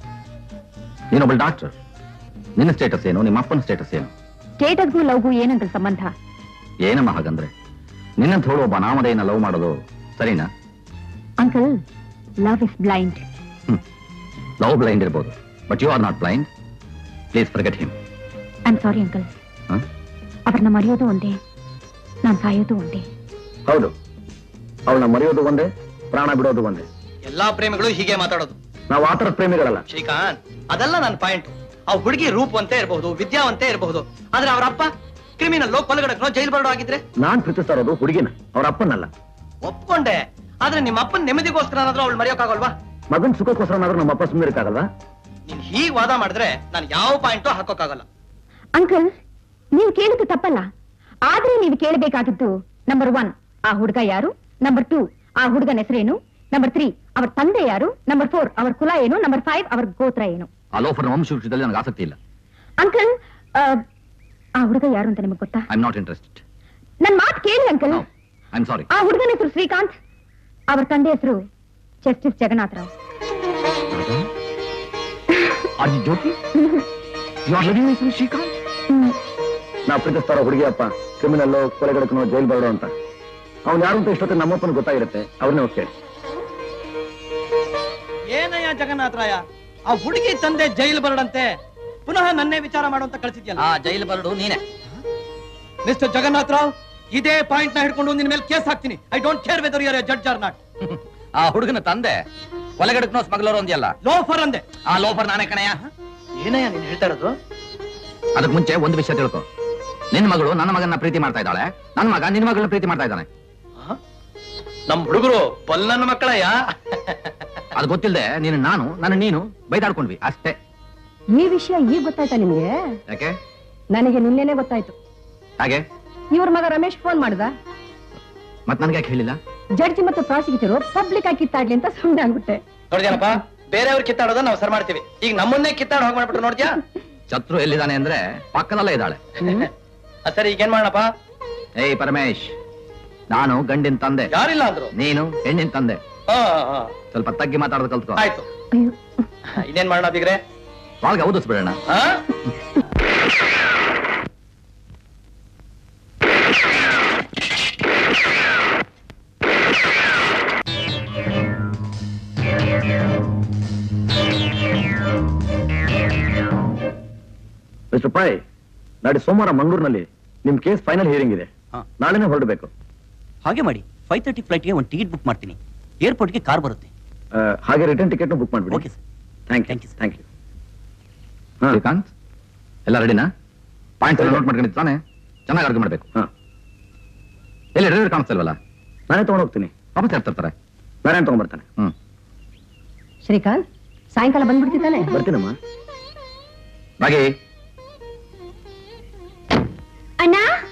ನೀನೊಬ್ಬಳು ಡಾಕ್ಟರ್ ನಿನ್ನ ಸ್ಟೇಟಸ್ ಏನು ನಿಮ್ಮ ಅಪ್ಪನ ಸ್ಟೇಟಸ್ ಏನು ಸ್ಟೇಟಸ್ಗೂ ಲವ್ಗೂ ಏನಂಕಲ್ ಸಂಬಂಧ ಏನಮ್ಮ ಹಾಗಂದ್ರೆ ನಿನ್ನಂತ ಹೇಳುವ ಒಬ್ಬ ನಾಮಧೇಯನ ಲವ್ ಮಾಡೋದು ಸರಿನಾ uncle love is blind love blind ಇರ್ಬೋದು but you are not blind please forget him I am sorry uncle ಅವ್ರನ್ನ ಮರೆಯೋದು ಒಂದೇ ನಾನ್ ಸಾಯೋದು ಒಂದೇ ಹೌದು ಅವಳನ್ನ ಮರೆಯೋದು ಒಂದೇ ಪ್ರಾಣ ಬಿಡೋದು ಒಂದೇ ಎಲ್ಲಾ ಪ್ರೇಮಿಗಳು ಹೀಗೆ ಮಾತಾಡೋದು ನಾವು ಆ ಥರದ ಪ್ರೇಮಿಗಳಲ್ಲ ಶ್ರೀಕಾಂತ್ ಅದೆಲ್ಲ ನನ್ನ ಪಾಯಿಂಟ್ ಆ ಹುಡುಗಿ ರೂಪವಂತೆ ಇರಬಹುದು ವಿದ್ಯಾವಂತೆ ಇರಬಹುದು ಆದ್ರೆ ಅವರ ಅಪ್ಪ ಕ್ರಿಮಿನಲ್ ಕೊಲಗಡಕನೋ ಜೈಲ್ ಬರಡೋ ಆಗಿದ್ರೆ ನಾನ್ ಪ್ರೀತಿಸ್ತಾ ಇರೋದು ಹುಡುಗಿನ ಅವ್ರ ಅಪ್ಪನಲ್ಲ ಒಪ್ಕೊಂಡೆ ಆದ್ರೆ ನಿಮ್ಮ ಅಪ್ಪನ ನೆಮ್ಮದಿಗೋಸ್ಕರ ಏನಾದ್ರೂ ಅವಳು ಮರೆಯೋಕ್ಕಾಗಲ್ವಾ ಮಗನ್ ಸುಖಕ್ಕೋಸ್ಕರನಾದ್ರೂ ನಮ್ಮ ಅಪ್ಪ ಸುಮ್ಮನೆ ಇರಕ್ಕಾಗಲ್ವಾ ನೀನ್ ಹೀಗ್ ವಾದ ಮಾಡಿದ್ರೆ ನಾನು ಯಾವ ಪಾಯಿಂಟು ಹಾಕೋಕ್ಕಾಗಲ್ಲ ಅಂಕಲ್ ನೀವು ಕೇಳಿದ್ದು ತಪ್ಪಲ್ಲ ಆದ್ರೆ ನೀವು ಕೇಳಬೇಕಾಗಿದ್ದು ನಂಬರ್ ಒನ್ ಆ ಹುಡುಗ ಯಾರು ನಂಬರ್ ಟೂ ಆ ಹುಡುಗನ ಹೆಸರೇನು ನಂಬರ್ ತ್ರೀ ಅವ್ರ ತಂದೆ ಯಾರು ನಂಬರ್ ಫೋರ್ ಅವ್ರ ಕುಲ ಏನು ನಂಬರ್ ಫೈವ್ ಅವ್ರ ಗೋತ್ರ ಏನು ಆ ಲೋಫರ್ನ ವಂಶವೃಕ್ಷದಲ್ಲಿ ನನಗೆ ಆಸಕ್ತಿ ಇಲ್ಲ ಅಂಕಲ್ ಆ, ಆ ಹುಡುಗ ಯಾರು ಅಂತ ನಿಮಗೆ ಗೊತ್ತಾ ಐ ಆಮ್ ನಾಟ್ ಇಂಟ್ರೆಸ್ಟೆಡ್ ನನ್ ಮಾತು ಕೇಳಿ ಅಂಕಲ್ ಐ ಆಮ್ ಸಾರಿ ಆ ಹುಡುಗನ ಹೆಸರು ಶ್ರೀಕಾಂತ್ ಅವ್ರ ತಂದೆ ಹೆಸರು justice Jagannath Rao are you joking you are living with Srikanth ನಾ ಪ್ರೀತಿಸ್ತಾ ಇರೋ ಹುಡುಗಿ ಅಪ್ಪ ಕ್ರಿಮಿನಲ್ಲೋ ಕೊಲೆಗಡಕನೋ ಜೈಲ್ ಬರಡೋ ಅಂತ ಅವ್ನು ಯಾರು ಅಂತ ಇಷ್ಟೊತ್ತಿಗೆ ನಮ್ಮಪ್ಪನ ಗೊತ್ತಾಗಿರುತ್ತೆ ಅವ್ರನ್ನೇ ಹೋಗಿ ಕೇಳಿ ಏನಯ್ಯ ಜಗನ್ನಾಥರಾಯ ಆ ಹುಡುಗಿ ತಂದೆ ಜೈಲು ಬರಡಂತೆ ಪುನಃ ನನ್ನೇ ವಿಚಾರ ಮಾಡುವಂತ ಕಳಿಸಿದ್ಯಲ್ಲ ಆ ಜೈಲ್ ಬರಡು ನೀನೆ ಮಿಸ್ಟರ್ ಜಗನ್ನಾಥ್ ರಾವ್ ಇದೇ ಪಾಯಿಂಟ್ ನ ಹಿಡ್ಕೊಂಡು ನಿನ್ ಮೇಲೆ ಕೇಸ್ ಹಾಕ್ತೀನಿ I don't care whether you are judge or not ಆ ಹುಡುಗನ ತಂದೆ ಕೊಲೆಗಡಕನೋ ಸ್ಮಗ್ಲರ್ ಒಂದಿಯಲ್ಲ ಲೋಫರ್ ಅಂದೆ ಆ ಲೋಫರ್ ನಾನೇ ಕಣಯ್ಯ ಏನಯ್ಯ ನೀನ್ ಹೇಳ್ತಾ ಇರೋದು ಅದಕ್ಕೆ ಮುಂಚೆ ಒಂದು ವಿಷಯ ತಿಳ್ಕೊ ನಿನ್ನ ಮಗಳು ನನ್ನ ಮಗನ ಪ್ರೀತಿ ಮಾಡ್ತಾ ಇದ್ದಾಳೆ ನನ್ನ ಮಗ ನಿನ್ನ ಮಗಳನ್ನ ಪ್ರೀತಿ ಮಾಡ್ತಾ ಇದ್ದಾನೆ ನಮ್ ಹುಡುಗರು ಪಲ್ಲನ ಮಕ್ಕಳಯ್ಯ ಅದು ಗೊತ್ತಿಲ್ಲದೆ ನೀನು ನಾನು ನನ್ನ ನೀನು ಬೈದಾಡ್ಕೊಂಡ್ವಿ ಅಷ್ಟೇ ಈ ವಿಷಯ ಈಗ ಗೊತ್ತಾಯ್ತಾ ನಿಮ್ಗೆ ಯಾಕೆ ನನಗೆ ನಿನ್ನೆನೆ ಗೊತ್ತಾಯ್ತು ಹಾಗೆ ಇವ್ರ ಮಗ ರಮೇಶ್ ಫೋನ್ ಮಾಡ್ದ ಮತ್ ನನ್ಗೆ ಯಾಕೆ ಹೇಳಿಲ್ಲ ಜಡ್ಜಿ ಮತ್ತು ಪ್ರಾಸಿಕ್ಯೂಟರ್ ಪಬ್ಲಿಕ್ ಆಗಿ ಕಿತ್ತಾಡ್ಲಿ ಅಂತ ಸುಮ್ಮನೆ ಆಗ್ಬಿಟ್ಟೆ ನೋಡ್ದ್ಯಾನಪ್ಪ ಬೇರೆಯವ್ರು ಕಿತ್ತಾಡೋದ ನಾವು ಸರ್ ಮಾಡ್ತೀವಿ ಈಗ ನಮ್ಮನ್ನೇ ಕಿತ್ತಾಡ ಹೋಗ್ ಮಾಡ್ಬಿಟ್ರು ನೋಡ್ದ್ಯಾ ಶತ್ರು ಎಲ್ಲಿದ್ದಾನೆ ಅಂದ್ರೆ ಪಕ್ಕದಲ್ಲೇ ಇದ್ದಾಳೆ ಆ, ಸರಿ ಈಗೇನ್ ಮಾಡೋಣಪ್ಪ ಏಯ್ ಪರಮೇಶ್ ನಾನು ಗಂಡಿನ ತಂದೆ ಯಾರಿಲ್ಲ ಅಂದ್ರು ನೀನು ಹೆಣ್ಣಿನ ತಂದೆ ಹಾ ಹಾ ಸ್ವಲ್ಪ ತಗ್ಗಿ ಮಾತಾಡೋದು ಕಲ್ತ್ಕೋ ಆಯ್ತು ಇನ್ನೇನ್ ಮಾಡೋಣ ಬಿಗ್ರೆ ಒಳಗೆ ಔದಿಸ್ಬಿಡೋಣ ಹಾ ಮಿಸ್ಟರ್ ಪಾಯ್ ನಾಳೆ ಸೋಮವಾರ ಮಂಗಳೂರಿನಲ್ಲಿ ನಿಮ್ ಕೇಸ್ ಫೈನಲ್ ಹಿಯರಿಂಗ್ ಇದೆ ನಾಳೆನೇ ಹೊರಡಬೇಕು ಹಾಗೆ ಮಾಡಿ ಫೈವ್ ತರ್ಟಿ ಫ್ಲೈಟ್ಗೆ ಒಂದು ಟಿಕೆಟ್ ಬುಕ್ ಮಾಡ್ತೀನಿ ಏರ್ಪೋರ್ಟ್ಗೆ ಕಾರ್ ಬರುತ್ತೆ ಹಾಗೆ ರಿಟರ್ನ್ ಟಿಕೆಟ್ ಬುಕ್ ಮಾಡ್ಬಿಡಿ okay sir thank you thank you Srikanth ಎಲ್ಲ ರೆಡಿನಾ ಪಾಯಿಂಟ್ಸ್ ಎಲ್ಲ ನೋಟ್ ಮಾಡ್ಕೊಂಡಿದ್ದು ತಾನೆ ಚೆನ್ನಾಗಿ ಅರ್ಗ ಮಾಡ್ಬೇಕು ಎಲ್ಲಿ ಡ್ರೈವರ್ ಕಾಣಿಸ್ತಲ್ವಲ್ಲ ನಾನೇ ತಗೊಂಡ್ ಹೋಗ್ತೀನಿ ವಾಪಸ್ ಇರ್ತಾರೆ ನಾನೇ ತಗೊಂಡ್ಬರ್ತಾನೆ ಹ್ಮ್ ಶ್ರೀಕಾಂತ್ ಸಾಯಂಕಾಲ ಬಂದ್ಬಿಡ್ತಿದ್ದಾನೆ ಬರ್ತೀನಮ್ಮ ಬಾಗಿ ಅಣ್ಣ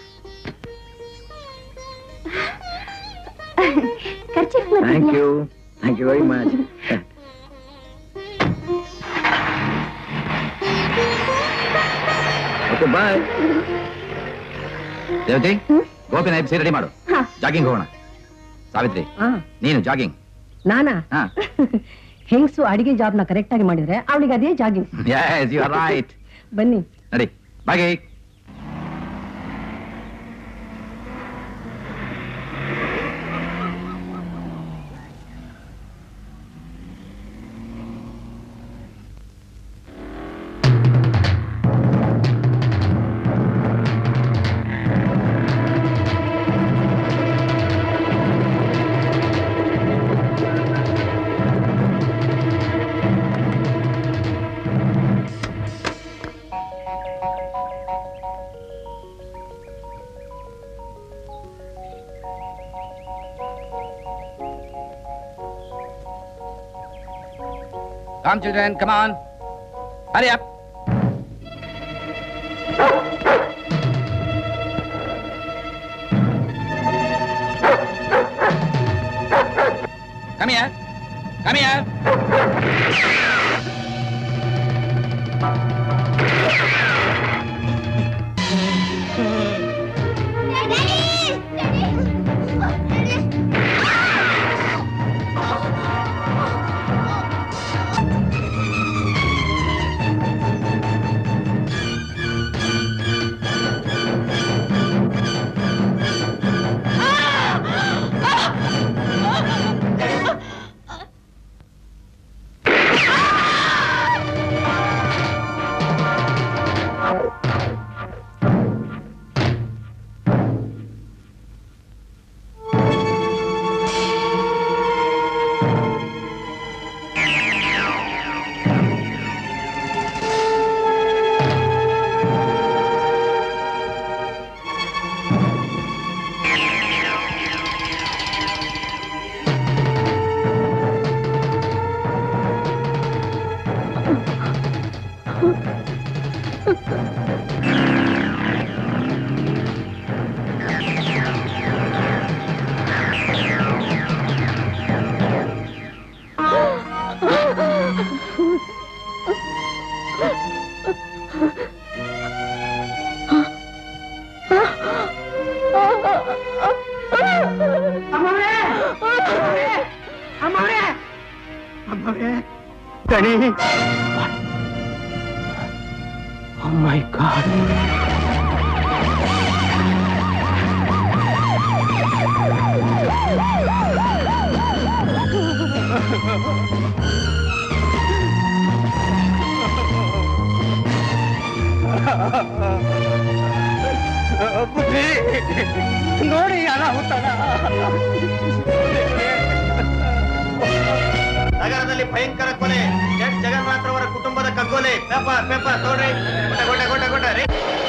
ಖರ್ಚು thank you thank you very much okay bye Revathi ಗೋಪಿನ ಎಬ್ಸಿ ರೆಡಿ ಮಾಡು ಹಾ. ಜಾಗಿಂಗ್ ಹೋಗೋಣ ಸಾವಿತ್ರಿ ಆ, ನೀನು ಜಾಗಿಂಗ್ ನಾನಾ ಹಾ ಹೆಂಗ್ಸು ಅಡಿಗೆ ಜಾಬ್ನ ಕರೆಕ್ಟ್ ಆಗಿ ಮಾಡಿದ್ರೆ ಅವಳಿಗೆ ಅದೇ jogging yes you are right ಬನ್ನಿ ನಡಿ ಬಾಗಿ Come, children, come on. Hurry up. Come here. Come here. ಗಣಿ Oh my God. ಬುದ್ಧಿ ನೋಡಿ ಅನಾಹುತನ ನಗರದಲ್ಲಿ ಭಯಂಕರ ಕೊಲೆ ಜಡ್ ಜಗನ್ನಾಥ್ ಅವರ ಕುಟುಂಬದ ಕಗ್ಗೊಲೆ ಪೇಪರ್ ಪೇಪರ್ ತೋಡ್ರಿ ಗೊಟ್ಟ ಗೊಟ್ಟ ಗೊಟ್ಟ ಗೊಟ್ಟ ರೀ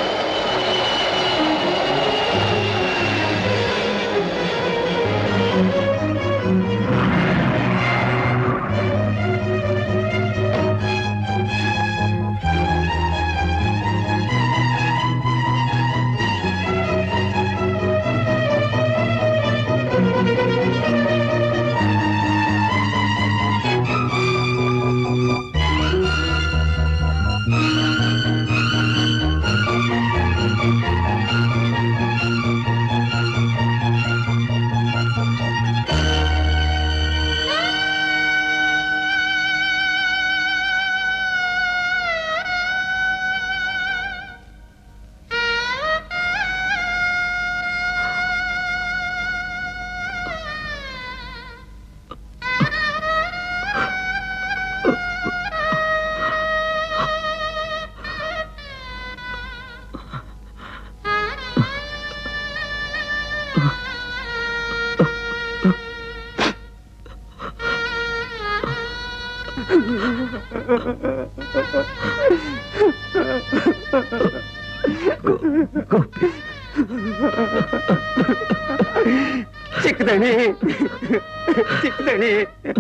ಚಿಕ್ಕದಣಿ ಚಿಕ್ಕದಣಿ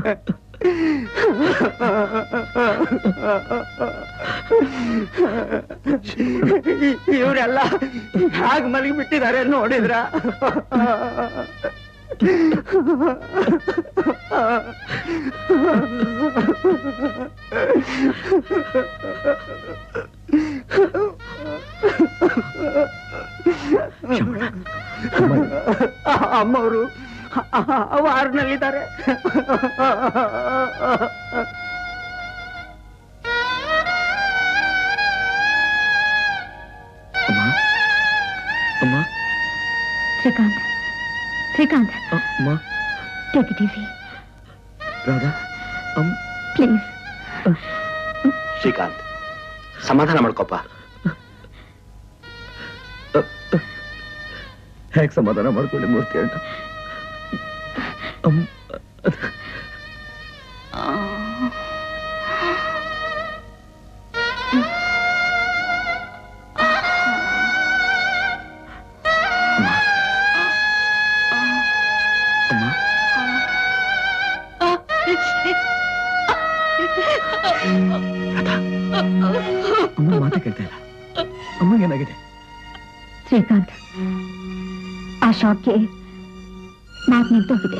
ಇವರೆಲ್ಲ ಹಾಗೆ ಮಲಗಿ ಬಿಟ್ಟಿದ್ದಾರೆ ನೋಡಿದ್ರ ಅಮ್ಮವರು ವಾರ್ನಲ್ಲಿದ್ದಾರೆ ಅಮ್ಮ ಶ್ರೀಕಾಂತ್ ಶ್ರೀಕಾಂತ್ ಅಮ್ಮ ಟೇಕ್ ಇಟ್ ಈಸಿ ರಾಧಾ ಅಮ್ಮ ಪ್ಲೀಸ್ ಶ್ರೀಕಾಂತ್ ಸಮಾಧಾನ ಮಾಡ್ಕೊಪ್ಪ ಹೇಗೆ ಸಮಾಧಾನ ಮಾಡ್ಕೊಳ್ಳಿ ಮೂರ್ತಿ ಅಣ್ಣ ಅಮ್ಮ ಅಮ್ಮ ಮಾತೇ ಕೇಳ್ತಾ ಇಲ್ಲ ಅಮ್ಮಗೇನಾಗಿದೆ ಶ್ರೀಕಾಂತ್ ಆ ಶಾಕ್ಗೆ ಮಾತು ನಿಂತೋಗಿದೆ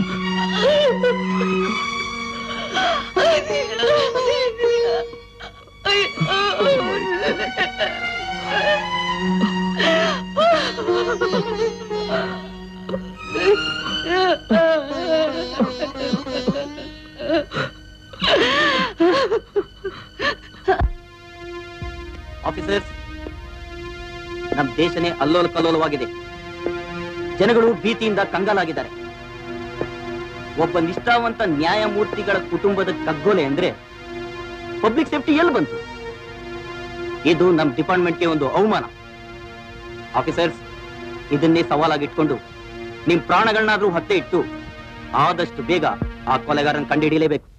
ಆಫೀಸರ್ಸ್ ನಮ್ಮ ದೇಶನೇ ಅಲ್ಲೋಲ ಕಲ್ಲೋಲವಾಗಿದೆ ಜನಗಳು ಭೀತಿಯಿಂದ ಕಂಗಾಲಾಗಿದ್ದಾರೆ ಒಬ್ಬ ನಿಷ್ಠಾವಂತ ನ್ಯಾಯಮೂರ್ತಿಗಳ ಕುಟುಂಬದ ಕಗ್ಗೊಲೆ ಅಂದ್ರೆ ಪಬ್ಲಿಕ್ ಸೇಫ್ಟಿ ಎಲ್ಲಿ ಬಂತು ಇದು ನಮ್ಮ ಡಿಪಾರ್ಟ್ಮೆಂಟ್ಗೆ ಒಂದು ಅವಮಾನ ಆಫೀಸರ್ಸ್ ಇದನ್ನೇ ಸವಾಲಾಗಿಟ್ಕೊಂಡು ನಿಮ್ ಪ್ರಾಣಗಳನ್ನಾದ್ರೂ ಹತ್ತೆ ಇಟ್ಟು ಆದಷ್ಟು ಬೇಗ ಆ ಕೊಲೆಗಾರನ್ ಕಂಡುಹಿಡಿಯಲೇಬೇಕು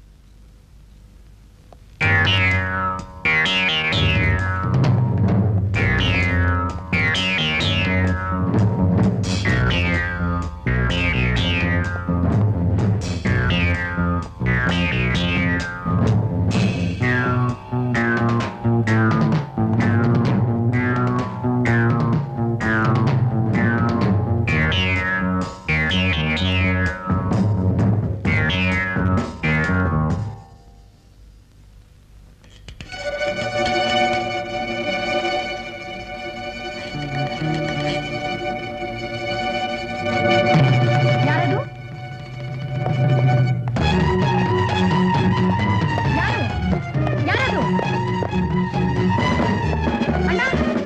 ಯಾರದು ಯಾರು ಯಾರದು ಅಣ್ಣ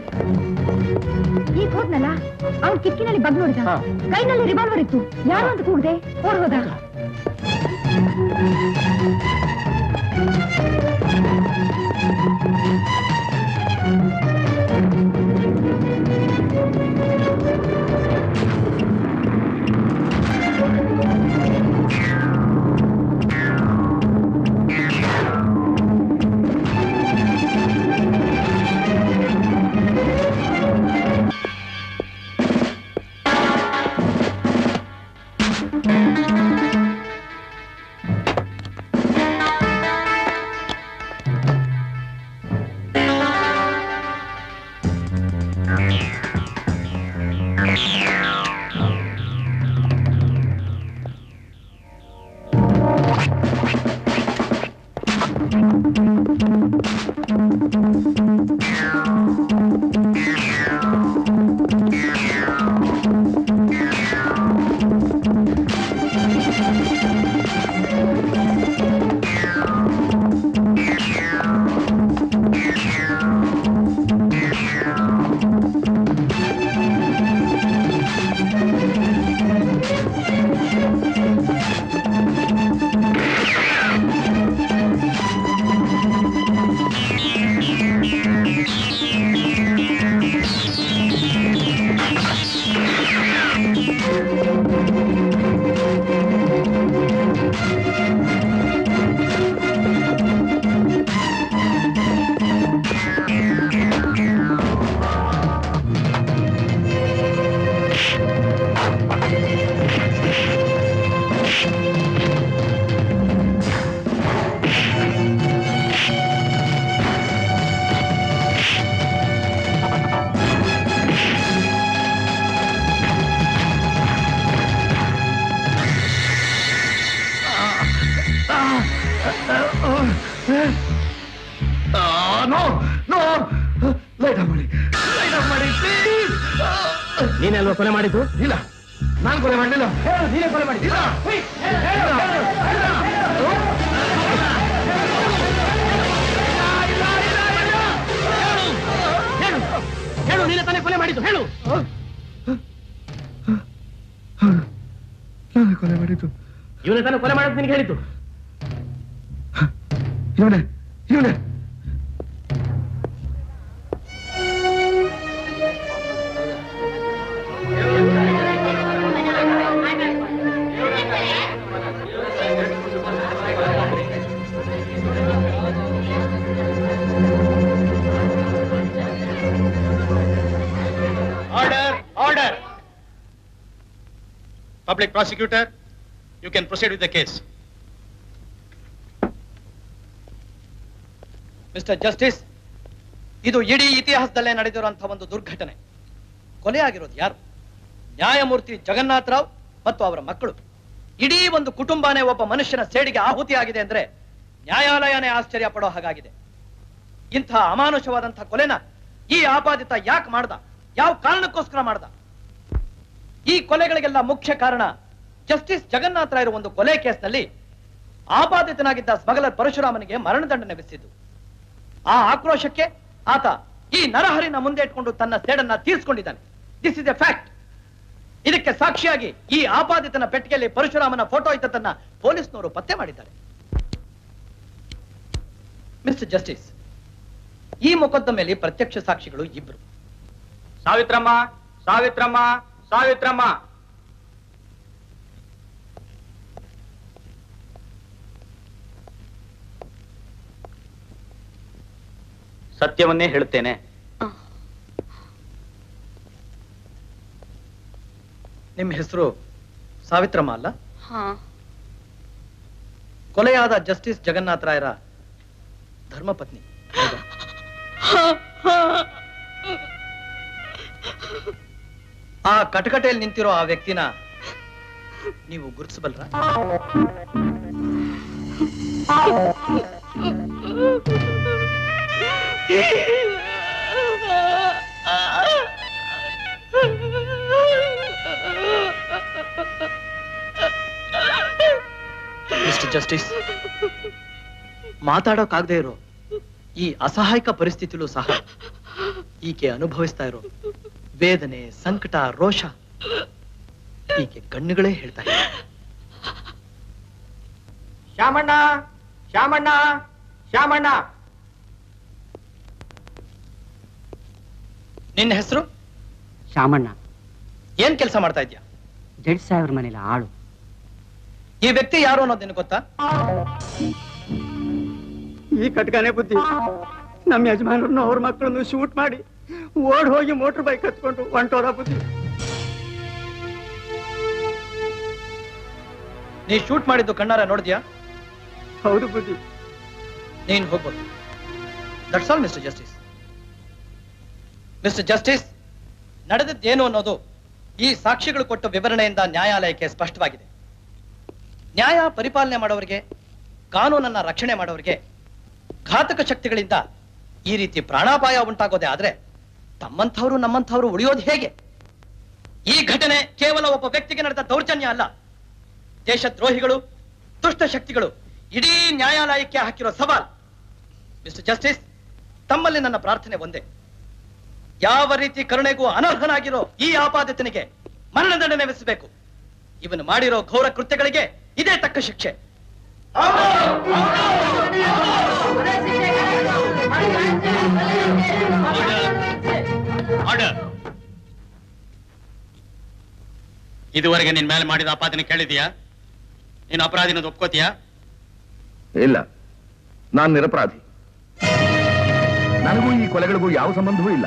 ಈಗ ಹೋದ್ನಲ್ಲ ಅವ್ನ್ ಕಿಟಕಿನಲ್ಲಿ ಬಗ್ ನೋಡಿದ ಕೈನಲ್ಲಿ ರಿವಾಲ್ವರ್ ಇತ್ತು ಯಾರು ಅಂತ ಕೂಗ್ದೆ ಓಡ್ ಹೋದ ನೋ ನೋ ಲೈಟ್ ಆಫ್ ಮಾಡಿ ಲೈಟ್ ಆಫ್ ಮಾಡಿ ಪ್ಲೀಸ್ ನೀನೆಲ್ವ ಕೊಲೆ ಮಾಡಿದ್ದು ಇಲ್ಲ ನಾನು ಕೊಲೆ ಮಾಡಲಿಲ್ಲ ನೀನೇ ಕೊಲೆ ಮಾಡಿದ್ದಿಲ್ಲ ಹೇಳು ಹೇಳು ನೀನೇ ತಾನೇ ಕೊಲೆ ಮಾಡಿದ್ದು ಹೇಳು ನಾನು ಕೊಲೆ ಮಾಡಿದ್ದು ಇವನೇ ತಾನೇ ಕೊಲೆ ಮಾಡೋದು ನಿನಗೆ ಹೇಳಿದ್ದು ಇವನೇ ಇವನೇ Order, order. Public prosecutor, you can proceed with the case. Mister justice ಇದು ಇಡೀ ಇತಿಹಾಸದಲ್ಲೇ ನಡೆದಿರುವಂತಹ ಒಂದು ದುರ್ಘಟನೆ ಕೊಲೆ ಆಗಿರೋದು ಯಾರು ನ್ಯಾಯಮೂರ್ತಿ ಜಗನ್ನಾಥ ರಾವ್ ಮತ್ತು ಅವರ ಮಕ್ಕಳು ಇಡೀ ಒಂದು ಕುಟುಂಬನೇ ಒಬ್ಬ ಮನುಷ್ಯನ ಸೇಡಿಗೆ ಆಹುತಿಯಾಗಿದೆ ಅಂದ್ರೆ ನ್ಯಾಯಾಲಯನೇ ಆಶ್ಚರ್ಯ ಪಡೋ ಹಾಗಾಗಿದೆ ಇಂತಹ ಅಮಾನುಷವಾದಂತಹ ಕೊಲೆನ ಈ ಆಪಾದಿತ ಯಾಕೆ ಮಾಡ್ದ ಯಾವ ಕಾರಣಕ್ಕೋಸ್ಕರ ಮಾಡ್ದ ಈ ಕೊಲೆಗಳಿಗೆಲ್ಲ ಮುಖ್ಯ ಕಾರಣ ಜಸ್ಟಿಸ್ ಜಗನ್ನಾಥ ರಾಯರು ಒಂದು ಕೊಲೆ ಕೇಸ್ನಲ್ಲಿ ಆಪಾದಿತನಾಗಿದ್ದ ಸ್ಮಗಲರ್ ಪರಶುರಾಮನಿಗೆ ಮರಣದಂಡನೆ ವಿಧಿಸಿದ್ದು ಆ ಆಕ್ರೋಶಕ್ಕೆ ಆತ ಈ ನರಹರಿನ ಮುಂದೆ ಇಟ್ಕೊಂಡು ತನ್ನ ಸೇಡನ್ನ ತೀರಿಸಿಕೊಂಡಿದ್ದಾನೆ ದಿಸ್ ಇಸ್ ಎ ಫ್ಯಾಕ್ಟ್ ಇದಕ್ಕೆ ಸಾಕ್ಷಿಯಾಗಿ ಈ ಆಪಾದಿತನ ಪೆಟ್ಟಿಗೆಯಲ್ಲಿ ಪರಶುರಾಮನ ಫೋಟೋ ಇದ್ದದನ್ನ ಪೊಲೀಸ್ನವರು ಪತ್ತೆ ಮಾಡಿದ್ದಾರೆ ಮಿಸ್ಟರ್ ಜಸ್ಟಿಸ್ ಈ ಮೊಕದ್ದಮೆಯಲ್ಲಿ ಪ್ರತ್ಯಕ್ಷ ಸಾಕ್ಷಿಗಳು ಇಬ್ರು ಸಾವಿತ್ರಮ್ಮ ಸಾವಿತ್ರಮ್ಮ ಸಾವಿತ್ರಮ್ಮ ಸತ್ಯವನ್ನೇ ಹೇಳುತ್ತೇನೆ ನಿಮ್ಮ ಹೆಸರು ಸಾವಿತ್ರಮ್ಮ ಅಲ್ಲ ಹಾ ಕೊಲೆಯಾದ ಜಸ್ಟಿಸ್ ಜಗನ್ನಾಥ ರಾಯರ ಧರ್ಮಪತ್ನಿ ಆ ಕಟಕಟೆಯಲ್ಲಿ ನಿಂತಿರೋ ಆ ವ್ಯಕ್ತಿನ ನೀವು ಗುರುತಿಸಬಲ್ರ ಮಿಸ್ಟರ್ ಜಸ್ಟಿಸ್ ಮಾತಾಡೋಕಾಗದೇ ಇರೋ ಈ ಅಸಹಾಯಕ ಪರಿಸ್ಥಿತಿಲೂ ಸಹ ಈಕೆ ಅನುಭವಿಸ್ತಾ ಇರೋ ವೇದನೆ ಸಂಕಟ ರೋಷ ಈಕೆ ಕಣ್ಣುಗಳೇ ಹೇಳ್ತಾ ಇದೆ ಶ್ಯಾಮಣ್ಣ ಶ್ಯಾಮಣ್ಣ ಶ್ಯಾಮಣ್ಣ ನಿನ್ನ ಹೆಸರು ಶಾಮಣ್ಣ ಏನ್ ಕೆಲಸ ಮಾಡ್ತಾ ಇದ್ಯಾ ಜಡ್ಜ್ ಸಾಹೇಬ್ರ ಮನೇಲಿ ಆಳು ಈ ವ್ಯಕ್ತಿ ಯಾರು ಅನ್ನೋದು ನಿನಗೆ ಗೊತ್ತಾ ಈ ಕಟ್ಕಾನೆ ಬುದ್ಧಿ ನಮ್ಮ ಯಜಮಾನರನ್ನು ಅವ್ರ ಮಕ್ಕಳನ್ನು ಶೂಟ್ ಮಾಡಿ ಓಡ್ ಹೋಗಿ ಮೋಟರ್ ಬೈಕ್ ಹತ್ಕೊಂಡು ಹೊಂಟೋದ ಬುದ್ಧಿ ನೀ ಶೂಟ್ ಮಾಡಿದ್ದು ಕಣ್ಣಾರ ನೋಡಿದ್ಯಾ ಹೌದು ಬುದ್ಧಿ ನೀನ್ ಹೋಗ್ಬೋದು that's all mister justice mister justice ನಡೆದದ್ದೇನು ಅನ್ನೋದು ಈ ಸಾಕ್ಷಿಗಳು ಕೊಟ್ಟ ವಿವರಣೆಯಿಂದ ನ್ಯಾಯಾಲಯಕ್ಕೆ ಸ್ಪಷ್ಟವಾಗಿದೆ ನ್ಯಾಯ ಪರಿಪಾಲನೆ ಮಾಡೋರಿಗೆ ಕಾನೂನನ್ನ ರಕ್ಷಣೆ ಮಾಡೋರಿಗೆ ಘಾತಕ ಶಕ್ತಿಗಳಿಂದ ಈ ರೀತಿ ಪ್ರಾಣಾಪಾಯ ಉಂಟಾಗೋದೇ ಆದ್ರೆ ತಮ್ಮಂಥವ್ರು ನಮ್ಮಂಥವ್ರು ಉಳಿಯೋದು ಹೇಗೆ ಈ ಘಟನೆ ಕೇವಲ ಒಬ್ಬ ವ್ಯಕ್ತಿಗೆ ನಡೆದ ದೌರ್ಜನ್ಯ ಅಲ್ಲ ದೇಶದ್ರೋಹಿಗಳು ದುಷ್ಟ ಶಕ್ತಿಗಳು ಇಡೀ ನ್ಯಾಯಾಲಯಕ್ಕೆ ಹಾಕಿರೋ ಸವಾಲ್ ಮಿಸ್ಟರ್ ಜಸ್ಟಿಸ್ ತಮ್ಮಲ್ಲಿ ನನ್ನ ಪ್ರಾರ್ಥನೆ ಒಂದೇ ಯಾವ ರೀತಿ ಕರುಣೆಗೂ ಅನರ್ಹನಾಗಿರೋ ಈ ಆಪಾದಿತನಿಗೆ ಮರಣದಂಡನೆ ವಿಧಿಸಬೇಕು ಇವನು ಮಾಡಿರೋ ಘೋರ ಕೃತ್ಯಗಳಿಗೆ ಇದೇ ತಕ್ಕ ಶಿಕ್ಷೆ ಆರ್ಡರ್ ಇದುವರೆಗೆ ನಿನ್ ಮೇಲೆ ಮಾಡಿದ ಆಪಾದನೆ ಕೇಳಿದ್ಯಾ ನೀನು ಅಪರಾಧಿನದು ಒಪ್ಕೋತೀಯಾ ಇಲ್ಲ ನಾನು ನಿರಪರಾಧಿ ನನಗೂ ಈ ಕೊಲೆಗಳಿಗೂ ಯಾವ ಸಂಬಂಧವೂ ಇಲ್ಲ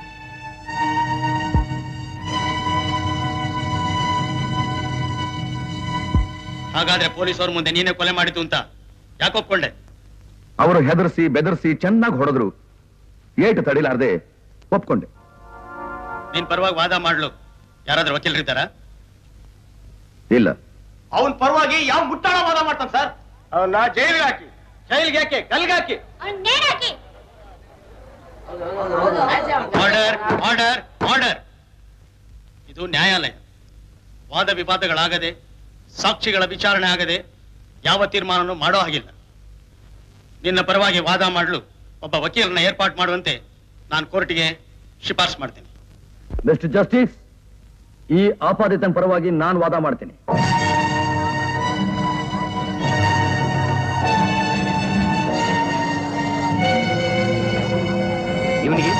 ಹಾಗಾದ್ರೆ ಪೊಲೀಸವ್ರ ಮುಂದೆ ನೀನೇ ಕೊಲೆ ಮಾಡಿದ್ದು ಅಂತ ಯಾಕೆ ಒಪ್ಕೊಂಡೆ ಅವರು ಹೆದರ್ಸಿ ಬೆದರ್ಸಿ ಚೆನ್ನಾಗಿ ಹೊಡೆದ್ರು ಏಟು ತಡಿಲಾರ್ದೆ ಒಪ್ಕೊಂಡೆ ನಿನ್ ಪರವಾಗಿ ವಾದ ಮಾಡ್ಲು ಯಾರಾದ್ರೂ ವಕೀಲರಿದ್ದಾರಾ ಇಲ್ಲ ಅವನ್ ಪರವಾಗಿ ಯಾವ ಮುಟ್ಟಾಳ ವಾದ ಮಾಡ್ತಾನೆ ಸರ್ ಅವನ್ನ ಜೈಲಿಗೆ ಹಾಕಿ ಜೈಲಿಗೆ ಯಾಕೆ ಗಲ್ಗೆ ಹಾಕಿ ಆರ್ಡರ್ ಆರ್ಡರ್ ಆರ್ಡರ್ ಇದು ನ್ಯಾಯಾಲಯ ವಾದ ವಿವಾದಗಳಾಗದೆ ಸಾಕ್ಷಿಗಳ ವಿಚಾರಣೆ ಆಗದೆ ಯಾವ ತೀರ್ಮಾನನೂ ಮಾಡೋ ಹಾಗಿಲ್ಲ ನಿನ್ನ ಪರವಾಗಿ ವಾದ ಮಾಡಲು ಒಬ್ಬ ವಕೀಲರನ್ನ ಏರ್ಪಾಟ್ ಮಾಡುವಂತೆ ನಾನು ಕೋರ್ಟಿಗೆ ಶಿಫಾರಸು ಮಾಡ್ತೇನೆ ಮಿಸ್ಟರ್ ಜಸ್ಟಿಸ್ ಈ ಆಪಾದಿತನ ಪರವಾಗಿ ನಾನು ವಾದ ಮಾಡ್ತೀನಿ ಇವನಿಗೆ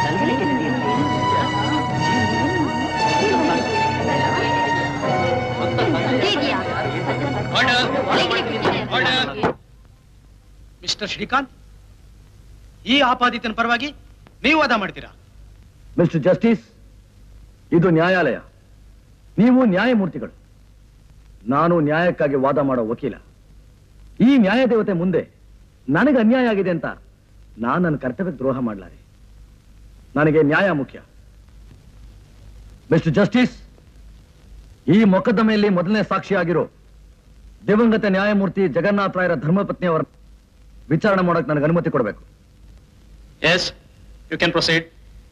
ಮಿಸ್ಟರ್ ಶ್ರೀಕಾಂತ್ ಈ ಆಪಾದಿತನ ಪರವಾಗಿ ನೀವು ವಾದ ಮಾಡ್ತೀರಾ ಮಿಸ್ಟರ್ ಜಸ್ಟಿಸ್ ಇದು ನ್ಯಾಯಾಲಯ ನೀವು ನ್ಯಾಯಮೂರ್ತಿಗಳು ನಾನು ನ್ಯಾಯಕ್ಕಾಗಿ ವಾದ ಮಾಡೋ ವಕೀಲ ಈ ನ್ಯಾಯದೇವತೆ ಮುಂದೆ ನನಗೆ ಅನ್ಯಾಯ ಆಗಿದೆ ಅಂತ ನಾನು ನನ್ನ ಕರ್ತವ್ಯಕ್ಕೆ ದ್ರೋಹ ಮಾಡಲಾರೆ ನನಗೆ ನ್ಯಾಯ ಮುಖ್ಯ ಮಿಸ್ಟರ್ ಜಸ್ಟಿಸ್ ಈ ಮೊಕದ್ದಮೆಯಲ್ಲಿ ಮೊದಲನೇ ಸಾಕ್ಷಿಯಾಗಿರೋ ದಿವಂಗತ ನ್ಯಾಯಮೂರ್ತಿ ಜಗನ್ನಾಥ ರಾಯರ ಧರ್ಮಪತ್ನಿಯವರ ವಿಚಾರಣೆ ಮಾಡೋಕೆ ನನಗೆ ಅನುಮತಿ ಕೊಡಬೇಕು ಎಸ್ ಯು ಕ್ಯಾನ್ ಪ್ರೊಸೀಡ್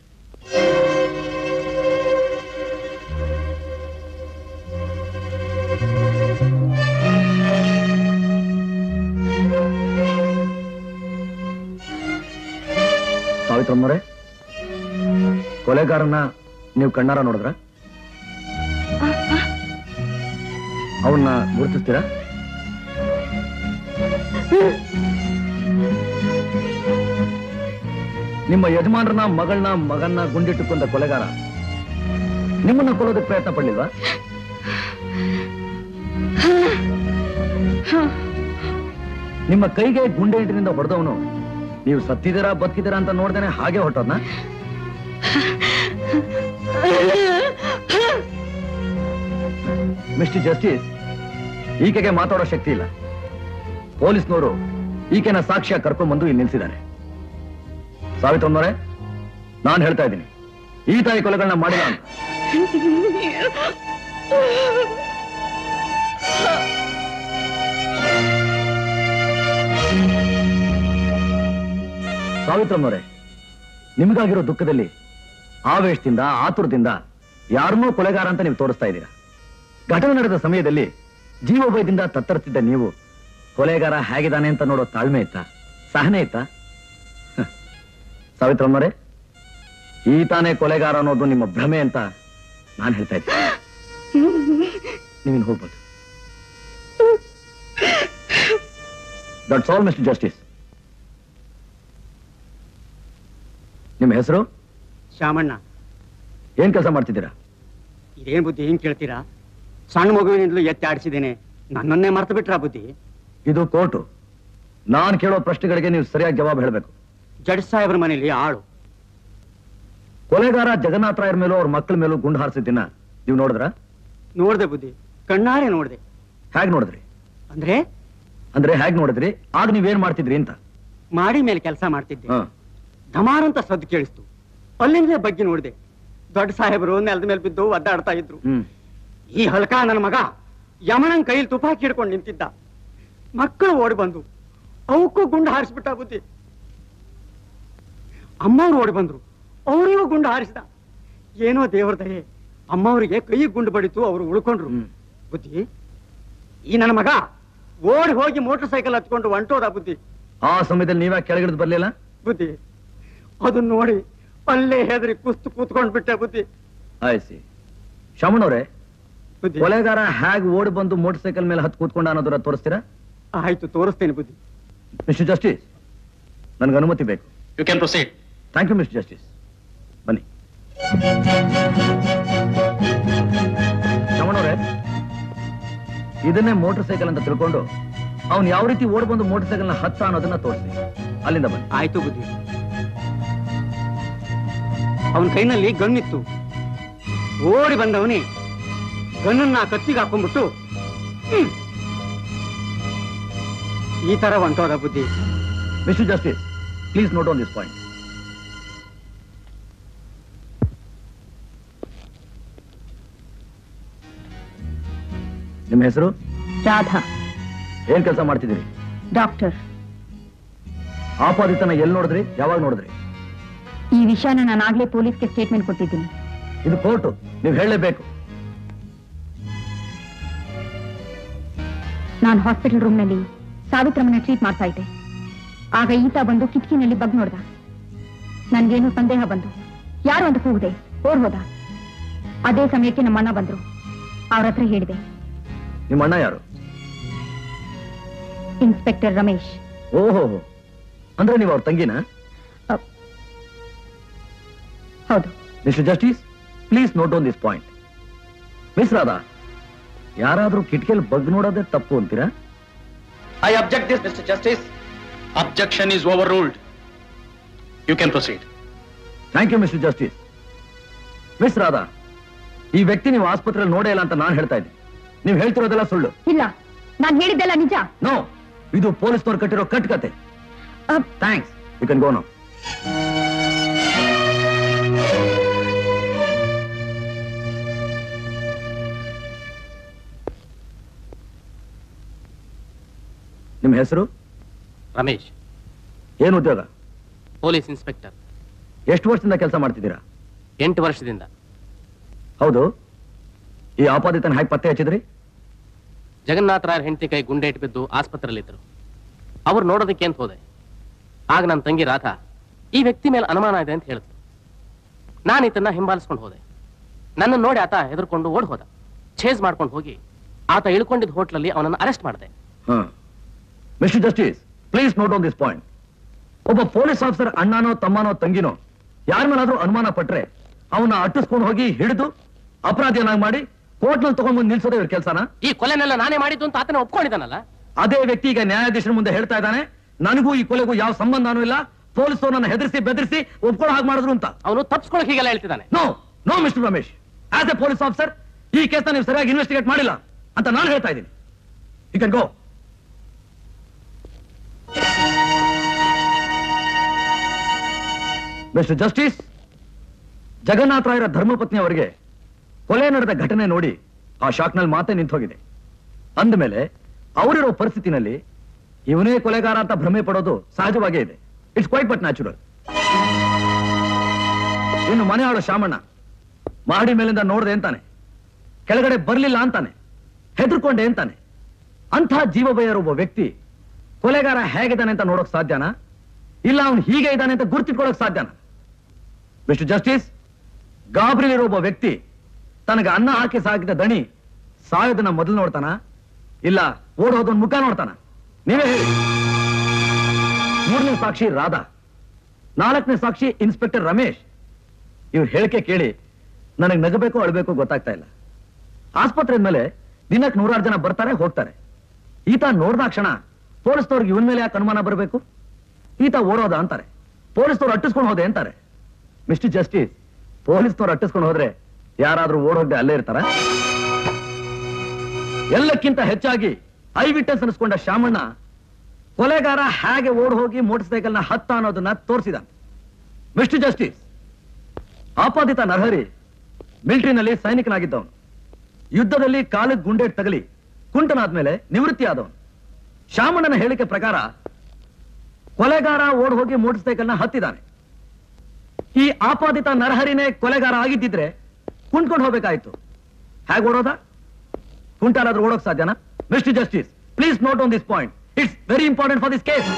ಸಾವಿತ್ರಮ್ಮರೇ ಕೊಲೆಗಾರನ ನೀವು ಕಣ್ಣಾರ ನೋಡಿದ್ರ ಅವನ್ನ ಗುರುತಿಸ್ತೀರಾ ನಿಮ್ಮ ಯಜಮಾನರನ್ನ ಮಗಳನ್ನ ಮಗನ್ನ ಗುಂಡಿಟ್ಟು ಕೊಂದ ಕೊಲೆಗಾರ ನಿಮ್ಮನ್ನ ಕೊಲ್ಲೋದಕ್ಕೆ ಪ್ರಯತ್ನ ಪಡ್ಲಿಲ್ವಾ ನಿಮ್ಮ ಕೈಗೆ ಗುಂಡೆ ಇಟ್ಟಿನಿಂದ ಹೊಡೆದವನು ನೀವು ಸತ್ತಿದ್ದೀರಾ ಬದುಕಿದ್ದೀರಾ ಅಂತ ನೋಡ್ದೇನೆ ಹಾಗೆ ಹೊಟ್ಟೋದ್ನ ಮಿಸ್ಟರ್ ಜಸ್ಟಿಸ್ ಈಕೆಗೆ ಮಾತಾಡೋ ಶಕ್ತಿ ಇಲ್ಲ ಪೊಲೀಸ್ನವರು ಈಕೆನ ಸಾಕ್ಷ್ಯ ಕರ್ಕೊಂಡ್ ಬಂದು ಇಲ್ಲಿ ನಿಲ್ಸಿದ್ದಾರೆ ಸಾವಿತ್ರಮ್ಮನವರೇ ನಾನು ಹೇಳ್ತಾ ಇದ್ದೀನಿ ಈ ತಾಯಿ ಕೊಲೆಗಳನ್ನ ಮಾಡಿಲ್ಲ ಅಂತ ಸಾವಿತ್ರಮ್ಮನವರೇ ನಿಮಗಾಗಿರೋ ದುಃಖದಲ್ಲಿ ಆವೇಶದಿಂದ ಆತುರದಿಂದ ಯಾರನ್ನೂ ಕೊಲೆಗಾರ ಅಂತ ನೀವು ತೋರಿಸ್ತಾ ಇದ್ದೀರಾ ಘಟನೆ ನಡೆದ ಸಮಯದಲ್ಲಿ ಜೀವಭಯದಿಂದ ತತ್ತರಿಸಿದ್ದ ನೀವು ಕೊಲೆಗಾರ ಹೇಗಿದ್ದಾನೆ ಅಂತ ನೋಡೋ ತಾಳ್ಮೆ ಇತ್ತಾ ಸಹನೆ ಇತ್ತಾ ಹ. ಸಾವಿತ್ರಮ್ಮನವರೇ ಈ ತಾನೇ ಕೊಲೆಗಾರ ಅನ್ನೋದು ನಿಮ್ಮ ಭ್ರಮೆ ಅಂತ ನಾನು ಹೇಳ್ತಾ ಇದ್ದೆ ನೀವಿನ್ ಹೋಗ್ಬೋದು ದಟ್ಸ್ ಆಲ್ ಮಿಸ್ಟರ್ ಜಸ್ಟಿಸ್ ನಿಮ್ಮ ಹೆಸರು ಶಾಮಣ್ಣ ಏನ್ ಕೆಲಸ ಮಾಡ್ತಿದ್ದೀರಾ ಇದೇನ್ ಬುದ್ಧಿ ಹಿಂಗ್ ಕೇಳ್ತೀರಾ ಸಣ್ಣ ಮಗುವಿನಿಂದಲೂ ಎತ್ತಿ ಆಡಿಸಿದ್ದೇನೆ ನನ್ನನ್ನೇ ಮರ್ತು ಬಿಟ್ರ ಬುದ್ಧಿ ಇದು ಕೋರ್ಟು ನಾನು ಕೇಳೋ ಪ್ರಶ್ನೆಗಳಿಗೆ ನೀವು ಸರಿಯಾಗಿ ಜವಾಬ್ ಹೇಳಬೇಕು ಜಡ್ ಸಾಹೇಬ್ರ ಮನೇಲಿ ಆಳು ಕೊಲೆಗಾರ ಜಗನ್ನಾಥ ರಾಯರ್ ಮೇಲೂ ಅವ್ರ ಮಕ್ಕಳ ಮೇಲೂ ಗುಂಡು ಹಾರಿಸಿದ್ದನ್ನ ನೀವು ನೋಡಿದ್ರ ನೋಡ್ದೆ ಬುದ್ಧಿ ಕಣ್ಣಾರೆ ನೋಡ್ದೆ ಹೇಗ್ ನೋಡಿದ್ರಿ ಅಂದ್ರೆ ಅಂದ್ರೆ ಹೇಗ್ ನೋಡಿದ್ರಿ ಆಗ ನೀವೇನ್ ಮಾಡ್ತಿದ್ರಿ ಅಂತ ಮಾಡಿ ಮೇಲೆ ಕೆಲಸ ಮಾಡ್ತಿದ್ದೆ ಹ. ಧಮಾರ್ ಅಂತ ಸದ್ದು ಕೇಳಿಸ್ತು ಅಲ್ಲಿಂದಲೇ ಬಗ್ಗೆ ನೋಡಿದೆ ದೊಡ್ಡ ಸಾಹೇಬರು ನೆಲದ ಮೇಲೆ ಬಿದ್ದು ಒದ್ದಾಡ್ತಾ ಇದ್ರು ಹ್ಮ್ ಈ ಹಲ್ಕ ನನ್ನ ಮಗ ಯಮನನ್ ಕೈಲಿ ತುಪಾಕಿ ಹಿಡ್ಕೊಂಡು ನಿಂತಿದ್ದ ಮಕ್ಕಳು ಓಡಿ ಬಂದು ಅವಕ್ಕೂ ಗುಂಡು ಹಾರಿಸ್ಬಿಟ್ಟ ಬುದ್ಧಿ ಅಮ್ಮವ್ರು ಓಡಿ ಬಂದ್ರು ಅವರಿಗೂ ಗುಂಡು ಹಾರಿಸಿದ ಏನೋ ದೇವ್ರ ದಯೆ ಅಮ್ಮವರಿಗೆ ಕೈ ಗುಂಡು ಬಡಿತು ಅವರು ಉಳ್ಕೊಂಡ್ರು ಬುದ್ಧಿ ಈ ನನ್ನ ಮಗ ಓಡಿ ಹೋಗಿ ಮೋಟರ್ ಸೈಕಲ್ ಹತ್ಕೊಂಡು ಹೊಂಟೋದ ಬುದ್ಧಿ ಆ ಸಮಯದಲ್ಲಿ ನೀವ್ಯಾಕೆ ಕೆಳಗಿಳಿದು ಬರ್ಲಿಲ್ಲ ಬುದ್ಧಿ ಅದನ್ನ ನೋಡಿ ಅಲ್ಲೇ ಹೆದರಿ ಕುಸ್ತು ಕೂತ್ಕೊಂಡ್ ಬಿಟ್ಟೆ ಬುದ್ಧಿ ಆಯ್ಸಿ ಶಮಣವ್ರೆ ಕೊಲೆಗಾರ ಹೇಗ್ ಓಡಿ ಬಂದು ಮೋಟರ್ ಸೈಕಲ್ ಮೇಲೆ ಹತ್ತು ಕೂತ್ಕೊಂಡ ಅನ್ನೋದನ್ನ ತೋರಿಸ್ತೀರಾ ಆಯ್ತು ತೋರಿಸ್ತೇನೆ ಬುದ್ಧಿ ಮಿಸ್ಟರ್ ಜಸ್ಟಿಸ್ ನನಗೆ ಅನುಮತಿ ಬೇಕು you can proceed thank you mister justice ಬನ್ನಿ ಶಮಣವ್ರೆ ಇದನ್ನೇ ಮೋಟರ್ ಸೈಕಲ್ ಅಂತ ತಿಳ್ಕೊಂಡು ಅವ್ನು ಯಾವ ರೀತಿ ಓಡ್ ಬಂದು ಮೋಟರ್ ಸೈಕಲ್ ನ ಹತ್ತ ಅನ್ನೋದನ್ನ ತೋರಿಸಿ ಅಲ್ಲಿಂದ ಬನ್ನಿ ಆಯ್ತು ಬುದ್ಧಿ ಅವನ ಕೈನಲ್ಲಿ ಗನ್ನಿತ್ತು ಓಡಿ ಬಂದವನೇ ಗನ್ನನ್ನ ಕತ್ತಿಗೆ ಹಾಕೊಂಡ್ಬಿಟ್ಟು ಹ್ಮ್. ಈ ತರ ಹೊಂಟೋದ ಬುದ್ಧಿ mister justice please note on this point ನಿಮ್ಮ ಹೆಸರು ರಾಧಾ ಏನ್ ಕೆಲಸ ಮಾಡ್ತಿದ್ದೀರಿ ಡಾಕ್ಟರ್ ಆಪಾದಿತನ ಎಲ್ಲಿ ನೋಡಿದ್ರಿ ಯಾವಾಗ ನೋಡಿದ್ರಿ ಈ ವಿಷಯನ ನಾನು ಆಗ್ಲೇ ಪೊಲೀಸ್ಗೆ ಸ್ಟೇಟ್ಮೆಂಟ್ ಕೊಟ್ಟಿದ್ದೀನಿ ಇದು ಕೋರ್ಟು ನೀವು ಹೇಳಲೇಬೇಕು ನಾನು ಹಾಸ್ಪಿಟಲ್ ರೂಮ್ನಲ್ಲಿ ಸಾವಿತ್ರಮ್ಮನ ಟ್ರೀಟ್ ಮಾಡ್ತಾ ಇದ್ದೆ ಆಗ ಈತ ಬಂದು ಕಿಟಕಿನಲ್ಲಿ ಬಗ್ ನೋಡ್ದ ನನ್ಗೇನು ಸಂದೇಹ ಬಂದು ಯಾರು ಅಂತ ಕೂಗಿದೆ ಓಡ್ ಹೋದ ಅದೇ ಸಮಯಕ್ಕೆ ನಮ್ಮ ಅಣ್ಣ ಬಂದ್ರು ಅವ್ರ ಹತ್ರ ಹೇಳಿದೆ ನಿಮ್ಮ ಅಣ್ಣ ಯಾರು ಇನ್ಸ್ಪೆಕ್ಟರ್ ರಮೇಶ್ ಓಹೋ ಅಂದ್ರೆ ನೀವು ಅವ್ರ ತಂಗಿನ ಹೌದು mister justice please note on this point miss Radha ಯಾರಾದ್ರೂ ಕಿಟಕಿಯಲ್ಲಿ ಬಗ್ ನೋಡೋದೇ ತಪ್ಪು ಅಂತೀರಾ I object this mister justice objection is overruled you can proceed thank you mister justice miss Radha ಈ ವ್ಯಕ್ತಿ ನೀವು ಆಸ್ಪತ್ರೆಯಲ್ಲಿ ನೋಡೇ ಇಲ್ಲ ಅಂತ ನಾನು ಹೇಳ್ತಾ ಇದ್ದೀನಿ ನೀವು ಹೇಳ್ತಿರೋದೆಲ್ಲ ಸುಳ್ಳು ಇಲ್ಲ ನಾನು ಹೇಳಿದ್ದೆಲ್ಲ ನಿಜ ನೋ ಇದು ಪೊಲೀಸ್ನವ್ರು ಕಟ್ಟಿರೋ ಕಟ್ಕತೆ thanks you can go no ನಿಮ್ಮ ಹೆಸರು ರಮೇಶ್ ಏನು ಉದ್ಯೋಗ ಪೊಲೀಸ್ ಇನ್ಸ್ಪೆಕ್ಟರ್ ಎಷ್ಟು ವರ್ಷದಿಂದ ಕೆಲಸ ಮಾಡ್ತಿದ್ದೀರಾ ಎಂಟು ವರ್ಷದಿಂದ ಹೌದು ಈ ಆಪಾದಿತನ ಹೇಗೆ ಪತ್ತೆ ಹಚ್ಚಿದ್ರಿ ಜಗನ್ನಾಥ ರಾಯರ್ ಹೆಂಡತಿ ಕೈ ಗುಂಡೇಟ್ ಬಿದ್ದು ಆಸ್ಪತ್ರೆಯಲ್ಲಿದ್ದರು ಅವ್ರು ನೋಡೋದಕ್ಕೆ ಅಂತ ಹೋದೆ ಆಗ ನನ್ನ ತಂಗಿ ರಾಧಾ ಈ ವ್ಯಕ್ತಿ ಮೇಲೆ ಅನುಮಾನ ಇದೆ ಅಂತ ಹೇಳಿದ್ರು ನಾನು ಈತನ್ನ ಹಿಂಬಾಲಿಸ್ಕೊಂಡು ಹೋದೆ ನನ್ನ ನೋಡಿ ಆತ ಹೆದರ್ಕೊಂಡು ಓಡ್ ಹೋದ ಛೇಜ್ ಮಾಡ್ಕೊಂಡು ಹೋಗಿ ಆತ ಇಳ್ಕೊಂಡಿದ್ದ ಹೋಟ್ಲಲ್ಲಿ ಅವನನ್ನು ಅರೆಸ್ಟ್ ಮಾಡಿದೆ mister justice please note on this point ಒಬ್ಬ ಪೊಲೀಸ್ ಆಫೀಸರ್ ಅಣ್ಣನೋ ತಮ್ಮನೋ ತಂಗಿನೋ ಯಾರ ಮೇಲಾದ್ರೂ ಅನುಮಾನ ಪಟ್ರೆ ಅವನ್ನ ಅಟ್ಟಿಸ್ಕೊಂಡು ಹೋಗಿ ಹಿಡಿದು ಅಪರಾಧಿಯನ್ನಾಗಿ ಮಾಡಿ ಕೋರ್ಟ್ನಲ್ಲಿ ತಗೊಂಡ್ಬಂದು ನಿಲ್ಸೋದೇ ಇವ್ರ ಕೆಲಸನ ಈ ಕೊಲೆನೆಲ್ಲ ನಾನೇ ಮಾಡಿದ್ದು ಅಂತ ಆತನ ಒಪ್ಕೊಂಡಿದ್ದಾನಲ್ಲ ಅದೇ ವ್ಯಕ್ತಿ ಈಗ ನ್ಯಾಯಾಧೀಶರ ಮುಂದೆ ಹೇಳ್ತಾ ಇದ್ದಾನೆ ನನಗೂ ಈ ಕೊಲೆಗೂ ಯಾವ ಸಂಬಂಧನೂ ಇಲ್ಲ ಪೊಲೀಸರು ನನ್ನ ಹೆದರಿಸಿ ಬೆದರಿಸಿ ಒಪ್ಕೊಳ್ಳೋ ಹಾಗೆ ಮಾಡಿದ್ರು ಅಂತ ಅವನು ತಪ್ಪಿಸ್ಕೊಳಕ್ ಹೀಗೆಲ್ಲ ಹೇಳ್ತಿದ್ದಾನೆ no no mister Ramesh as a police officer ಈ ಕೇಸ್ನ ನೀವು ಸರಿಯಾಗಿ ಇನ್ವೆಸ್ಟಿಗೇಟ್ ಮಾಡಿಲ್ಲ ಅಂತ ನಾನು ಹೇಳ್ತಾ ಇದ್ದೀನಿ you can go mister justice Jagannatha ರಾಯರ ಧರ್ಮಪತ್ನಿ ಅವರಿಗೆ ಕೊಲೆ ನಡೆದ ಘಟನೆ ನೋಡಿ ಆ ಶಾಕ್ನಲ್ಲಿ ಮಾತೇ ನಿಂತು ಹೋಗಿದೆ ಅಂದಮೇಲೆ ಅವರಿರೋ ಪರಿಸ್ಥಿತಿನಲ್ಲಿ ಇವನೇ ಕೊಲೆಗಾರ ಅಂತ ಭ್ರಮೆ ಪಡೋದು ಸಹಜವಾಗೇ ಇದೆ ಇಟ್ಸ್ ಕ್ವೈಟ್ ಬಟ್ ನ್ಯಾಚುರಲ್ ಇನ್ನು ಮನೆ ಆಳೋ ಶಾಮಣ್ಣ ಮಹಡಿ ಮೇಲಿಂದ ನೋಡ್ದೆ ಅಂತಾನೆ ಕೆಳಗಡೆ ಬರ್ಲಿಲ್ಲ ಅಂತಾನೆ ಹೆದರ್ಕೊಂಡೆ ಅಂತಾನೆ ಅಂಥ ಜೀವ ಭಯರ ಒಬ್ಬ ವ್ಯಕ್ತಿ ಕೊಲೆಗಾರ ಹೇಗಿದ್ದಾನೆ ಅಂತ ನೋಡೋಕ್ ಸಾಧ್ಯನಾ ಇಲ್ಲ ಅವನು ಹೀಗೆ ಇದ್ದಾನೆ ಅಂತ ಗುರ್ತಿಟ್ಕೊಳ್ಳೋಕ್ ಸಾಧ್ಯನಾ ಮಿಸ್ಟರ್ ಜಸ್ಟಿಸ್ ಗಾಬರಿಲಿರೋ ಒಬ್ಬ ವ್ಯಕ್ತಿ ತನಗೆ ಅನ್ನ ಹಾಕಿ ಸಾಕಿದ ದಣಿ ಸಾಯೋದನ್ನ ಮೊದಲು ನೋಡ್ತಾನ ಇಲ್ಲ ಓಡೋದೊಂದು ಮುಖ ನೋಡ್ತಾನ ನೀವೇ ಹೇಳಿ ಮೂರನೇ ಸಾಕ್ಷಿ ರಾಧಾ ನಾಲ್ಕನೇ ಸಾಕ್ಷಿ ಇನ್ಸ್ಪೆಕ್ಟರ್ ರಮೇಶ್ ಇವ್ರ ಹೇಳಿಕೆ ಕೇಳಿ ನನಗೆ ನಗಬೇಕು ಅಳ್ಬೇಕು ಗೊತ್ತಾಗ್ತಾ ಇಲ್ಲ ಆಸ್ಪತ್ರೆ ಮೇಲೆ ದಿನಕ್ಕೆ ನೂರಾರು ಜನ ಬರ್ತಾರೆ ಹೋಗ್ತಾರೆ ಈತ ನೋಡ್ದಾಕ್ಷಣ ಪೊಲೀಸ್ನವ್ರಿಗೆ ಇವನ್ ಮೇಲೆ ಯಾಕೆ ಅನುಮಾನ ಬರಬೇಕು ಈತ ಓಡೋದ ಅಂತಾರೆ ಪೊಲೀಸ್ನವ್ರು ಅಟ್ಟಿಸ್ಕೊಂಡು ಹೋದೆ ಅಂತಾರೆ ಮಿಸ್ಟರ್ ಜಸ್ಟಿಸ್ ಪೊಲೀಸ್ನವ್ರು ಅಟ್ಟಿಸ್ಕೊಂಡು ಹೋದ್ರೆ ಯಾರಾದ್ರೂ ಓಡೋಗ್ದೆ ಅಲ್ಲೇ ಇರ್ತಾರ ಎಲ್ಲಕ್ಕಿಂತ ಹೆಚ್ಚಾಗಿ ಐ ವಿಟ್ನೆಸ್ ಅನಿಸ್ಕೊಂಡ ಶಾಮಣ್ಣ ಕೊಲೆಗಾರ ಹೇಗೆ ಓಡ್ ಹೋಗಿ ಮೋಟರ್ ಸೈಕಲ್ನ ಹತ್ತ ಅನ್ನೋದನ್ನ ತೋರಿಸಿದ ಮಿಸ್ಟರ್ ಜಸ್ಟಿಸ್ ಆಪಾದಿತ ನರಹರಿ ಮಿಲಿಟರಿನಲ್ಲಿ ಸೈನಿಕನಾಗಿದ್ದವನು ಯುದ್ಧದಲ್ಲಿ ಕಾಲಿಗೆ ಗುಂಡೇಟ್ ತಗಲಿ ಕುಂಟನಾದ್ಮೇಲೆ ನಿವೃತ್ತಿ ಆದವನು ಶಾಮಣ್ಣನ ಹೇಳಿಕೆ ಪ್ರಕಾರ ಕೊಲೆಗಾರ ಓಡ್ ಹೋಗಿ ಮೋಟರ್ ಸೈಕಲ್ನ ಹತ್ತಿದ್ದಾನೆ ಈ ಆಪಾದಿತ ನರಹರಿನೇ ಕೊಲೆಗಾರ ಆಗಿದ್ದಿದ್ರೆ ಕುಂಟ್ಕೊಂಡು ಹೋಗ್ಬೇಕಾಯ್ತು ಹೇಗೆ ಓಡೋದ ಕುಂಟಾರಾದ್ರೂ ಓಡೋಕ್ ಸಾಧ್ಯನಾ mister justice please note on this point it's very important for this case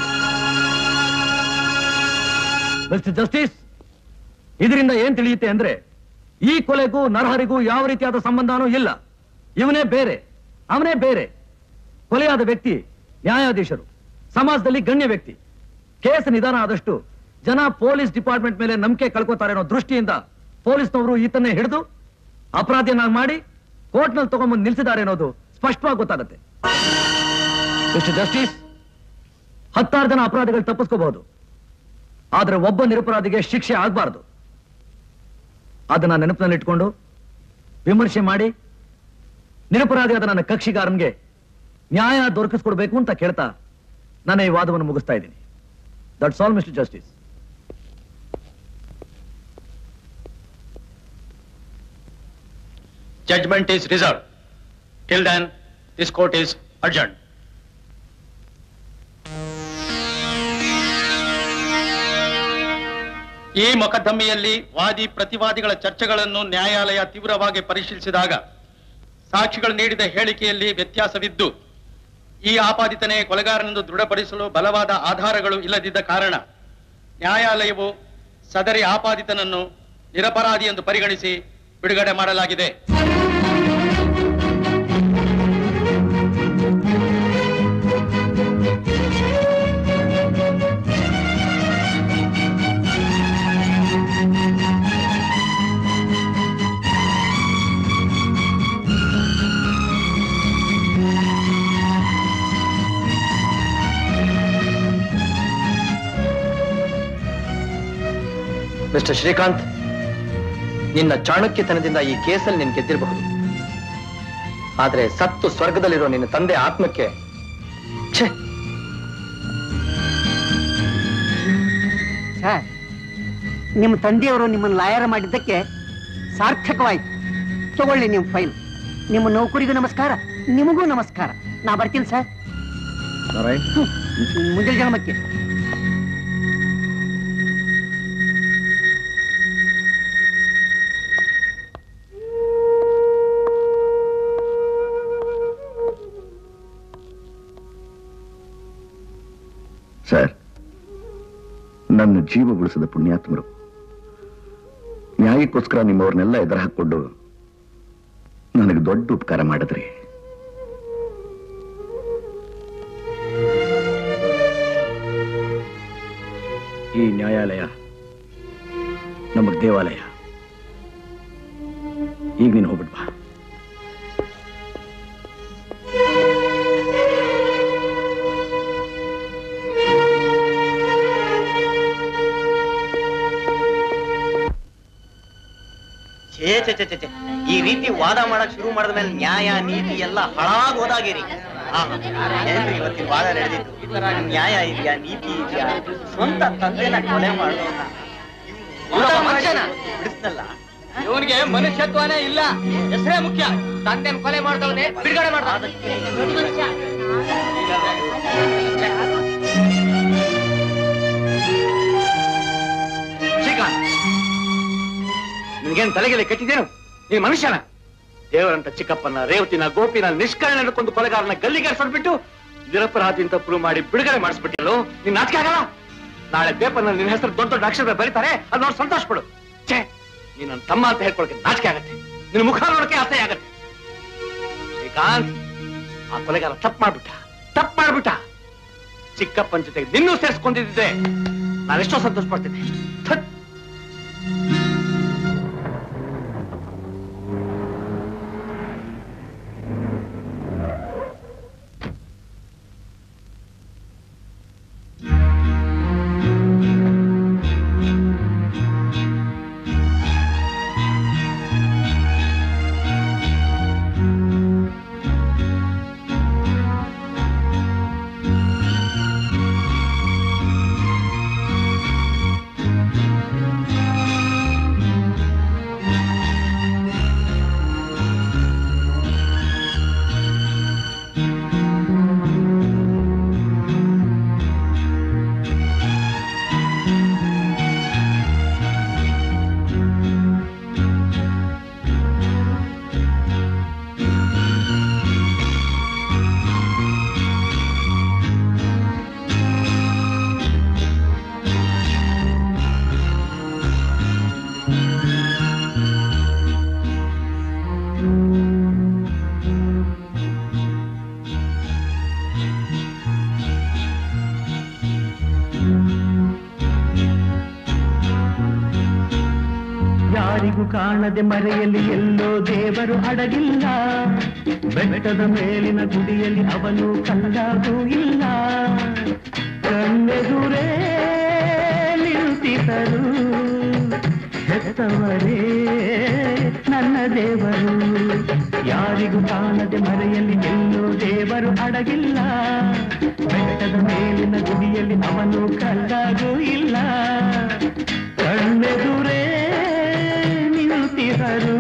mister justice ಇದರಿಂದ ಏನ್ ತಿಳಿಯುತ್ತೆ ಅಂದ್ರೆ ಈ ಕೊಲೆಗೂ ನರಹರಿಗೂ ಯಾವ ರೀತಿಯಾದ ಸಂಬಂಧನೂ ಇಲ್ಲ ಇವನೇ ಬೇರೆ ಅವನೇ ಬೇರೆ ಕೊಲೆಯಾದ ವ್ಯಕ್ತಿ ನ್ಯಾಯಾಧೀಶರು ಸಮಾಜದಲ್ಲಿ ಗಣ್ಯ ವ್ಯಕ್ತಿ ಕೇಸ್ ನಿಧಾನ ಆದಷ್ಟು ಜನ ಪೊಲೀಸ್ ಡಿಪಾರ್ಟ್ಮೆಂಟ್ ಮೇಲೆ ನಂಬಿಕೆ ಕಳ್ಕೊತಾರೆ ಅನ್ನೋ ದೃಷ್ಟಿಯಿಂದ ಪೊಲೀಸ್ನವರು ಈತನ್ನೇ ಹಿಡಿದು ಅಪರಾಧಿಯನ್ನಾಗಿ ಮಾಡಿ ಕೋರ್ಟ್ನಲ್ಲಿ ತಗೊಂಡ್ಬಂದು ನಿಲ್ಸಿದ್ದಾರೆ ಅನ್ನೋದು ಸ್ಪಷ್ಟವಾಗಿ ಗೊತ್ತಾಗುತ್ತೆ ಮಿಸ್ಟರ್ ಜಸ್ಟಿಸ್ ಹತ್ತಾರು ಜನ ಅಪರಾಧಿಗಳು ತಪ್ಪಿಸ್ಕೋಬಹುದು ಆದ್ರೆ ಒಬ್ಬ ನಿರಪರಾಧಿಗೆ ಶಿಕ್ಷೆ ಆಗಬಾರದು ಅದನ್ನ ನೆನಪಿನಲ್ಲಿಟ್ಕೊಂಡು ವಿಮರ್ಶೆ ಮಾಡಿ ನಿರಪರಾಧಿಯಾದ ನನ್ನ ಕಕ್ಷಿಗಾರನ್ಗೆ ನ್ಯಾಯ ದೊರಕಿಸ್ಕೊಡ್ಬೇಕು ಅಂತ ಕೇಳ್ತಾ ನಾನು ಈ ವಾದವನ್ನು ಮುಗಿಸ್ತಾ ಇದ್ದೀನಿ that's all mister justice Judgment is reserved. Till then, this court is adjourned. ಈ ಮೊಕದ್ದಮೆಯಲ್ಲಿ ವಾದಿ ಪ್ರತಿವಾದಿಗಳ ಚರ್ಚೆಗಳನ್ನು ನ್ಯಾಯಾಲಯ ತೀವ್ರವಾಗಿ ಪರಿಶೀಲಿಸಿದಾಗ ಸಾಕ್ಷಿಗಳು ನೀಡಿದ ಹೇಳಿಕೆಯಲ್ಲಿ ವ್ಯತ್ಯಾಸವಿದ್ದು ಈ ಆಪಾದಿತನೇ ಕೊಲೆಗಾರನೆಂದು ದೃಢಪಡಿಸಲು ಬಲವಾದ ಆಧಾರಗಳು ಇಲ್ಲದಿದ್ದ ಕಾರಣ ನ್ಯಾಯಾಲಯವು ಸದರಿ ಆಪಾದಿತನನ್ನು ನಿರಪರಾಧಿ ಎಂದು ಪರಿಗಣಿಸಿ ಬಿಡುಗಡೆ ಮಾಡಲಾಗಿದೆ ಮಿಸ್ಟರ್ ಶ್ರೀಕಾಂತ್ ನಿನ್ನ ಚಾಣಕ್ಯತನದಿಂದ ಈ ಕೇಸಲ್ಲಿ ನೀನು ಗೆದ್ದಿರಬಹುದು ಆದ್ರೆ ಸತ್ತು ಸ್ವರ್ಗದಲ್ಲಿರೋ ನಿನ್ನ ತಂದೆ ಆತ್ಮಕ್ಕೆ ಛೇ ಸರ್ ನಿಮ್ಮ ತಂದೆಯವರು ನಿಮ್ಮನ್ನು ಲಾಯರ್ ಮಾಡಿದ್ದಕ್ಕೆ ಸಾರ್ಥಕವಾಯ್ತು ತಗೊಳ್ಳಿ ನಿಮ್ಮ ಫೈಲ್ ನಿಮ್ಮ ನೌಕರಿಗೂ ನಮಸ್ಕಾರ ನಿಮಗೂ ನಮಸ್ಕಾರ ನಾ ಬರ್ತೀನಿ ಸರ್ ನಾರಾಯಣ್ ಮುಂದಿನ ಜನ್ಮಕ್ಕೆ ಸರ್ ನನ್ನ ಜೀವ ಉಳಿಸಿದ ಪುಣ್ಯಾತ್ಮರು ನ್ಯಾಯಕ್ಕೋಸ್ಕರ ನಿಮ್ಮವ್ರನ್ನೆಲ್ಲ ಎದುರು ಹಾಕೊಂಡು ನನಗೆ ದೊಡ್ಡ ಉಪಕಾರ ಮಾಡಿದ್ರಿ ನ್ಯಾಯಾಲಯ ನಮಗ್ ದೇವಾಲಯ ಈಗ ನೀನು ಹೋಗ್ಬಿಟ್ ಬಾ ಛೇ ಛೇ ಛೇ ಛೇ ಛೇ. ಈ ರೀತಿ ವಾದ ಮಾಡಕ್ ಶುರು ಮಾಡಿದ ಮೇಲೆ ನ್ಯಾಯ ನೀತಿ ಎಲ್ಲ ಹಾಳಾಗ್ ಹೋದಾಗಿರಿ ಆಹಾ, ಏನ್ರಿ ಇವತ್ತಿನ ವಾದ ನಡೆದಿದ್ದು ನ್ಯಾಯ ಇದೆಯಾ ನೀತಿ ಇದೆಯಾ ಸ್ವಂತ ತಂದೆನ ಕೊಲೆ ಮಾಡೋಣ ಬಿಡಿಸ್ನಲ್ಲ ಇವನಿಗೆ ಮನುಷ್ಯತ್ವನೇ ಇಲ್ಲ ಹೆಸರೇ ಮುಖ್ಯ ತಂದೆನ್ ಕೊಲೆ ಮಾಡ್ದವನೇ ಬಿಡುಗಡೆ ಮಾಡ್ದ ಶ್ರೀಕಾಂತ್ ನಿನ್ಗೇನ್ ತಲೆಗೆಲೆ ಕೆಟ್ಟಿದ್ದೇನು ನೀನ್ ಮನುಷ್ಯನ ದೇವರಂತ ಚಿಕ್ಕಪ್ಪನ ರೇವತಿನ ಗೋಪಿನ ನಿಷ್ಕರಣ ಹಿಡ್ಕೊಂಡು ಕೊಲೆಗಾರನ ಗಲ್ಲಿಗೆ ಬಿಟ್ಟು ನಿರಪರಾಧಿ ಅಂತ ಪ್ರೂವ್ ಮಾಡಿ ಬಿಡುಗಡೆ ಮಾಡಿಸ್ಬಿಟ್ಟಿಲ್ಲೋ ನಿನ್ ನಾಚಿಕೆ ಆಗಲ್ಲ ನಾಳೆ ಪೇಪರ್ ನಲ್ಲಿ ನಿನ್ನ ಹೆಸರು ದೊಡ್ಡ ದೊಡ್ಡ ಅಕ್ಷರ ಬರೀತಾರೆ ಅದ್ ನೋಡಿ ಸಂತೋಷ ಪಡು ಛೇ ನೀನ್ ನನ್ನ ತಮ್ಮ ಅಂತ ಹೇಳ್ಕೊಳಕ್ಕೆ ನಾಚಿಕೆ ಆಗತ್ತೆ ನಿನ್ನ ಮುಖ ನೋಡಕ್ಕೆ ಅಸಹ್ಯ ಆಗತ್ತೆ ಶ್ರೀಕಾಂತ್ ಆ ಕೊಲೆಗಾರ ತಪ್ಪು ಮಾಡ್ಬಿಟ್ಟ ತಪ್ಪು ಮಾಡ್ಬಿಟ್ಟ ಚಿಕ್ಕಪ್ಪನ ಜೊತೆಗೆ ನಿನ್ನೂ ಸೇರಿಸ್ಕೊಂಡಿದ್ದೆ ನಾನೆಷ್ಟೋ ಸಂತೋಷ ಪಡ್ತಿದ್ದೆ ಥತ್. ಯಾರಿಗೂ ಕಾಣದೆ ಮರೆಯಲ್ಲಿ ಎಲ್ಲೋ ದೇವರು ಅಡಗಿಲ್ಲ ಬೆಟ್ಟದ ಮೇಲಿನ ಗುಡಿಯಲ್ಲಿ ಅವನು ಕಂಡಾಗೂ ಇಲ್ಲ ಕಣ್ಣೆದುರೇ ನಿಂತಿದ್ದರು ಹೆತ್ತವರೇ ನನ್ನ ದೇವರು ಯಾರಿಗೂ ಕಾಣದೆ ಮರೆಯಲ್ಲಿ ಎಲ್ಲೋ ದೇವರು ಅಡಗಿಲ್ಲ ಬೆಟ್ಟದ ಮೇಲಿನ ಗುಡಿಯಲ್ಲಿ ಅವನು ಕಂಡಾಗೂ ಇಲ್ಲ ಕಣ್ಣೆದುರೇ ನಿಂತಿಹರು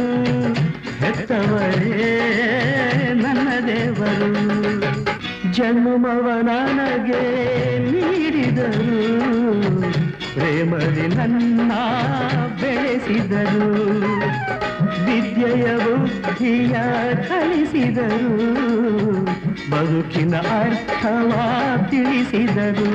ಹೆತ್ತವರೇ ನನ್ನ ದೇವರು ಜನ್ಮವ ನನಗೆ ನೀಡಿದರು ಪ್ರೇಮದಿ ನನ್ನ ಬೆಳೆಸಿದರು ವಿದ್ಯೆಯ ಬುದ್ಧಿಯ ಕಲಿಸಿದರು ಬದುಕಿನ ಅರ್ಥವ ತಿಳಿಸಿದರು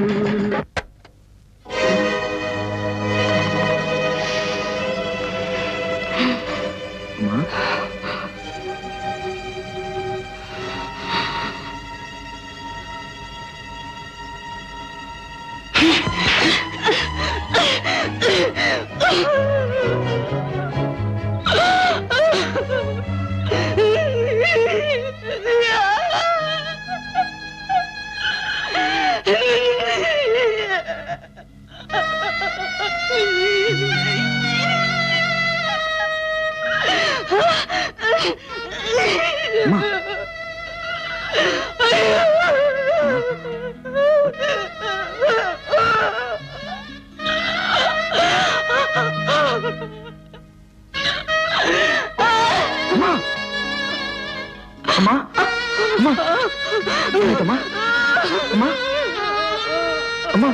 ಅಮ್ಮ ಅಮ್ಮ ಏನಾಯ್ತಮ್ಮ ಅಮ್ಮ ಅಮ್ಮ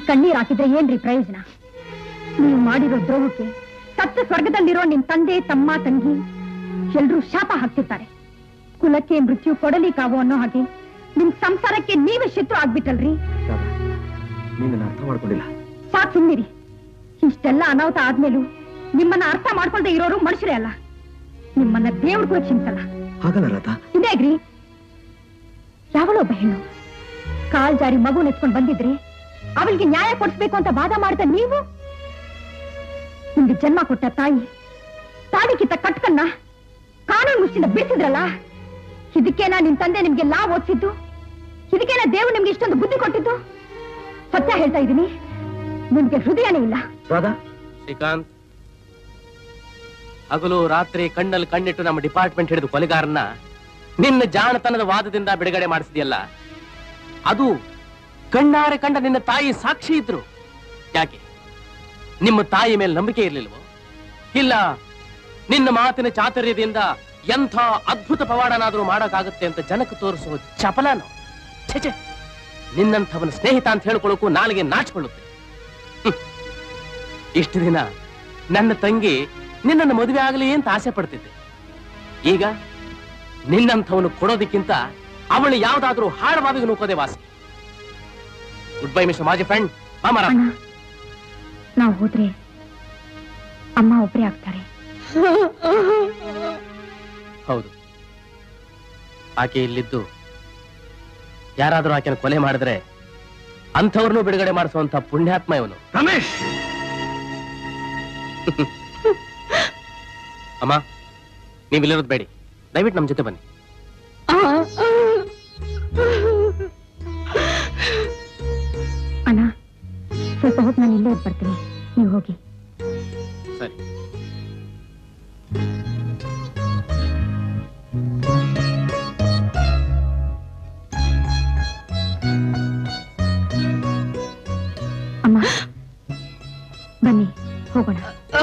ಕಣ್ಣೀರ್ ಹಾಕಿದ್ರೆ ಏನ್ರಿ ಪ್ರಯೋಜನ ನೀವು ಮಾಡಿರೋ ದ್ರೋಹಕ್ಕೆ ಸತ್ತ ಸ್ವರ್ಗದಲ್ಲಿರೋ ನಿಮ್ ತಂದೆ ತಮ್ಮ ತಂಗಿ ಎಲ್ರೂ ಶಾಪ ಹಾಕ್ತಿರ್ತಾರೆ ಕುಲಕ್ಕೆ ಮೃತ್ಯು ಕೊಡಲಿ ಕಾವು ಅನ್ನೋ ಹಾಗೆ ನಿಮ್ ಸಂಸಾರಕ್ಕೆ ನೀವೇ ಶತ್ರು ಆಗ್ಬಿಟ್ಟಲ್ರಿ ನೀನು ಅರ್ಥ ಮಾಡ್ಕೊಂಡಿಲ್ಲ ಸಾಕ್ ಸುಮ್ನಿರಿ ಇಷ್ಟೆಲ್ಲ ಅನಾಹುತ ಆದ್ಮೇಲೂ ನಿಮ್ಮನ್ನ ಅರ್ಥ ಮಾಡ್ಕೊಳ್ದೆ ಇರೋರು ಮನುಷ್ಯರೇ ಅಲ್ಲ ನಿಮ್ಮನ್ನ ದೇವ್ರು ಕೂಡ ಕ್ಷಮಿಸಲ್ಲ ಹಾಗಲ್ಲ ರಾಧ ಇದೇಗ್ರಿ ಯಾವಳೊಬ್ಬ ಹೆಣ್ಣು ಕಾಲ್ ಜಾರಿ ಮಗು ನೆತ್ಕೊಂಡ್ ಬಂದಿದ್ರೆ ಅವಳಿಗೆ ನ್ಯಾಯ ಕೊಡಿಸ್ಬೇಕು ಅಂತ ವಾದ ಮಾಡಿದ ನೀವು ನಿಮ್ಗೆ ಜನ್ಮ ಕೊಟ್ಟ ತಾಯಿ ತಾಡಿ ಕಿತ್ತ ಕಟ್ಕನ್ನ ಕಾನೂನು ಮುಷ್ಟಿಂದ ಬಿಡಿಸಿದ್ರಲ್ಲ ಇದಕ್ಕೇನಾ ನಿಮ್ ತಂದೆ ನಿಮ್ಗೆ ಲಾ ಓದಿಸಿದ್ದು ಇದಕ್ಕೇನಾ ದೇವ್ರು ನಿಮ್ಗೆ ಇಷ್ಟೊಂದು ಬುದ್ಧಿ ಕೊಟ್ಟಿದ್ದು ಸತ್ಯ ಹೇಳ್ತಾ ಇದ್ದೀನಿ ನಿಮ್ಗೆ ಹೃದಯನೇ ಇಲ್ಲ ರಾಧಾ ಶ್ರೀಕಾಂತ್ ಹಗಲು ರಾತ್ರಿ ಕಣ್ಣಲ್ಲಿ ಕಣ್ಣಿಟ್ಟು ನಮ್ಮ ಡಿಪಾರ್ಟ್ಮೆಂಟ್ ಹಿಡಿದು ಕೊಲೆಗಾರನ್ನ ನಿನ್ನ ಜಾಣತನದ ವಾದದಿಂದ ಬಿಡುಗಡೆ ಮಾಡಿಸಿದೆಯಲ್ಲ ಅದು ಕಣ್ಣಾರೆ ಕಂಡ ನಿನ್ನ ತಾಯಿ ಸಾಕ್ಷಿ ಇದ್ರು ಯಾಕೆ ನಿಮ್ಮ ತಾಯಿ ಮೇಲೆ ನಂಬಿಕೆ ಇರ್ಲಿಲ್ವೋ ಇಲ್ಲ ನಿನ್ನ ಮಾತಿನ ಚಾತುರ್ಯದಿಂದ ಎಂಥ ಅದ್ಭುತ ಪವಾಡನಾದರೂ ಮಾಡೋಕ್ಕಾಗುತ್ತೆ ಅಂತ ಜನಕ್ಕೆ ತೋರಿಸುವ ಚಪಲನೋ ಛೆ ಛೆ ನಿನ್ನಂಥವನ ಸ್ನೇಹಿತ ಅಂತ ಹೇಳ್ಕೊಳ್ಳೋಕ್ಕೂ ನಾಲಿಗೆ ನಾಚಿಕೊಳ್ಳುತ್ತೆ ಹ್ಮ್. ಇಷ್ಟು ದಿನ ನನ್ನ ತಂಗಿ ನಿನ್ನನ್ನು ಮದುವೆ ಆಗಲಿ ಅಂತ ಆಸೆ ಪಡ್ತಿದ್ದೆ ಈಗ ನಿನ್ನಂಥವನು ಕೊಡೋದಕ್ಕಿಂತ ಅವಳು ಯಾವ್ದಾದ್ರೂ ಹಾಳು ಬಾವಿಗೆ ನೂಕೋದೆ ವಾಸಿ ಗುಡ್ ಬೈ ಮಿಸ್ಟರ್ ಮಾಜಿ ಫ್ರೆಂಡ್ ಮಾಮರ ಅಣ್ಣ ನಾವು ಹೋದ್ರೆ ಅಮ್ಮ ಒಬ್ರೇ ಆಗ್ತಾರೆ ಹೌದು ಆಕೆ ಇಲ್ಲಿದ್ದು ಯಾರಾದ್ರೂ ಆಕೆನ ಕೊಲೆ ಮಾಡಿದ್ರೆ ಅಂಥವ್ರನ್ನೂ ಬಿಡುಗಡೆ ಮಾಡಿಸುವಂತ ಪುಣ್ಯಾತ್ಮ ಇವನು ರಮೇಶ್ ಅಮ್ಮ ನೀವಿಲ್ಲಿರೋದು ಬೇಡಿ ದಯವಿಟ್ಟು ನಮ್ಮ ಜೊತೆ ಬನ್ನಿ ಅಣ್ಣ ಸ್ವಲ್ಪ ಹೊತ್ತು ನಾನು ಇಲ್ಲೇ ಇದ್ದು ಬರ್ತೀನಿ ನೀವು ಹೋಗಿ ಸರಿ ಅಮ್ಮ ಬನ್ನಿ ಹೋಗೋಣ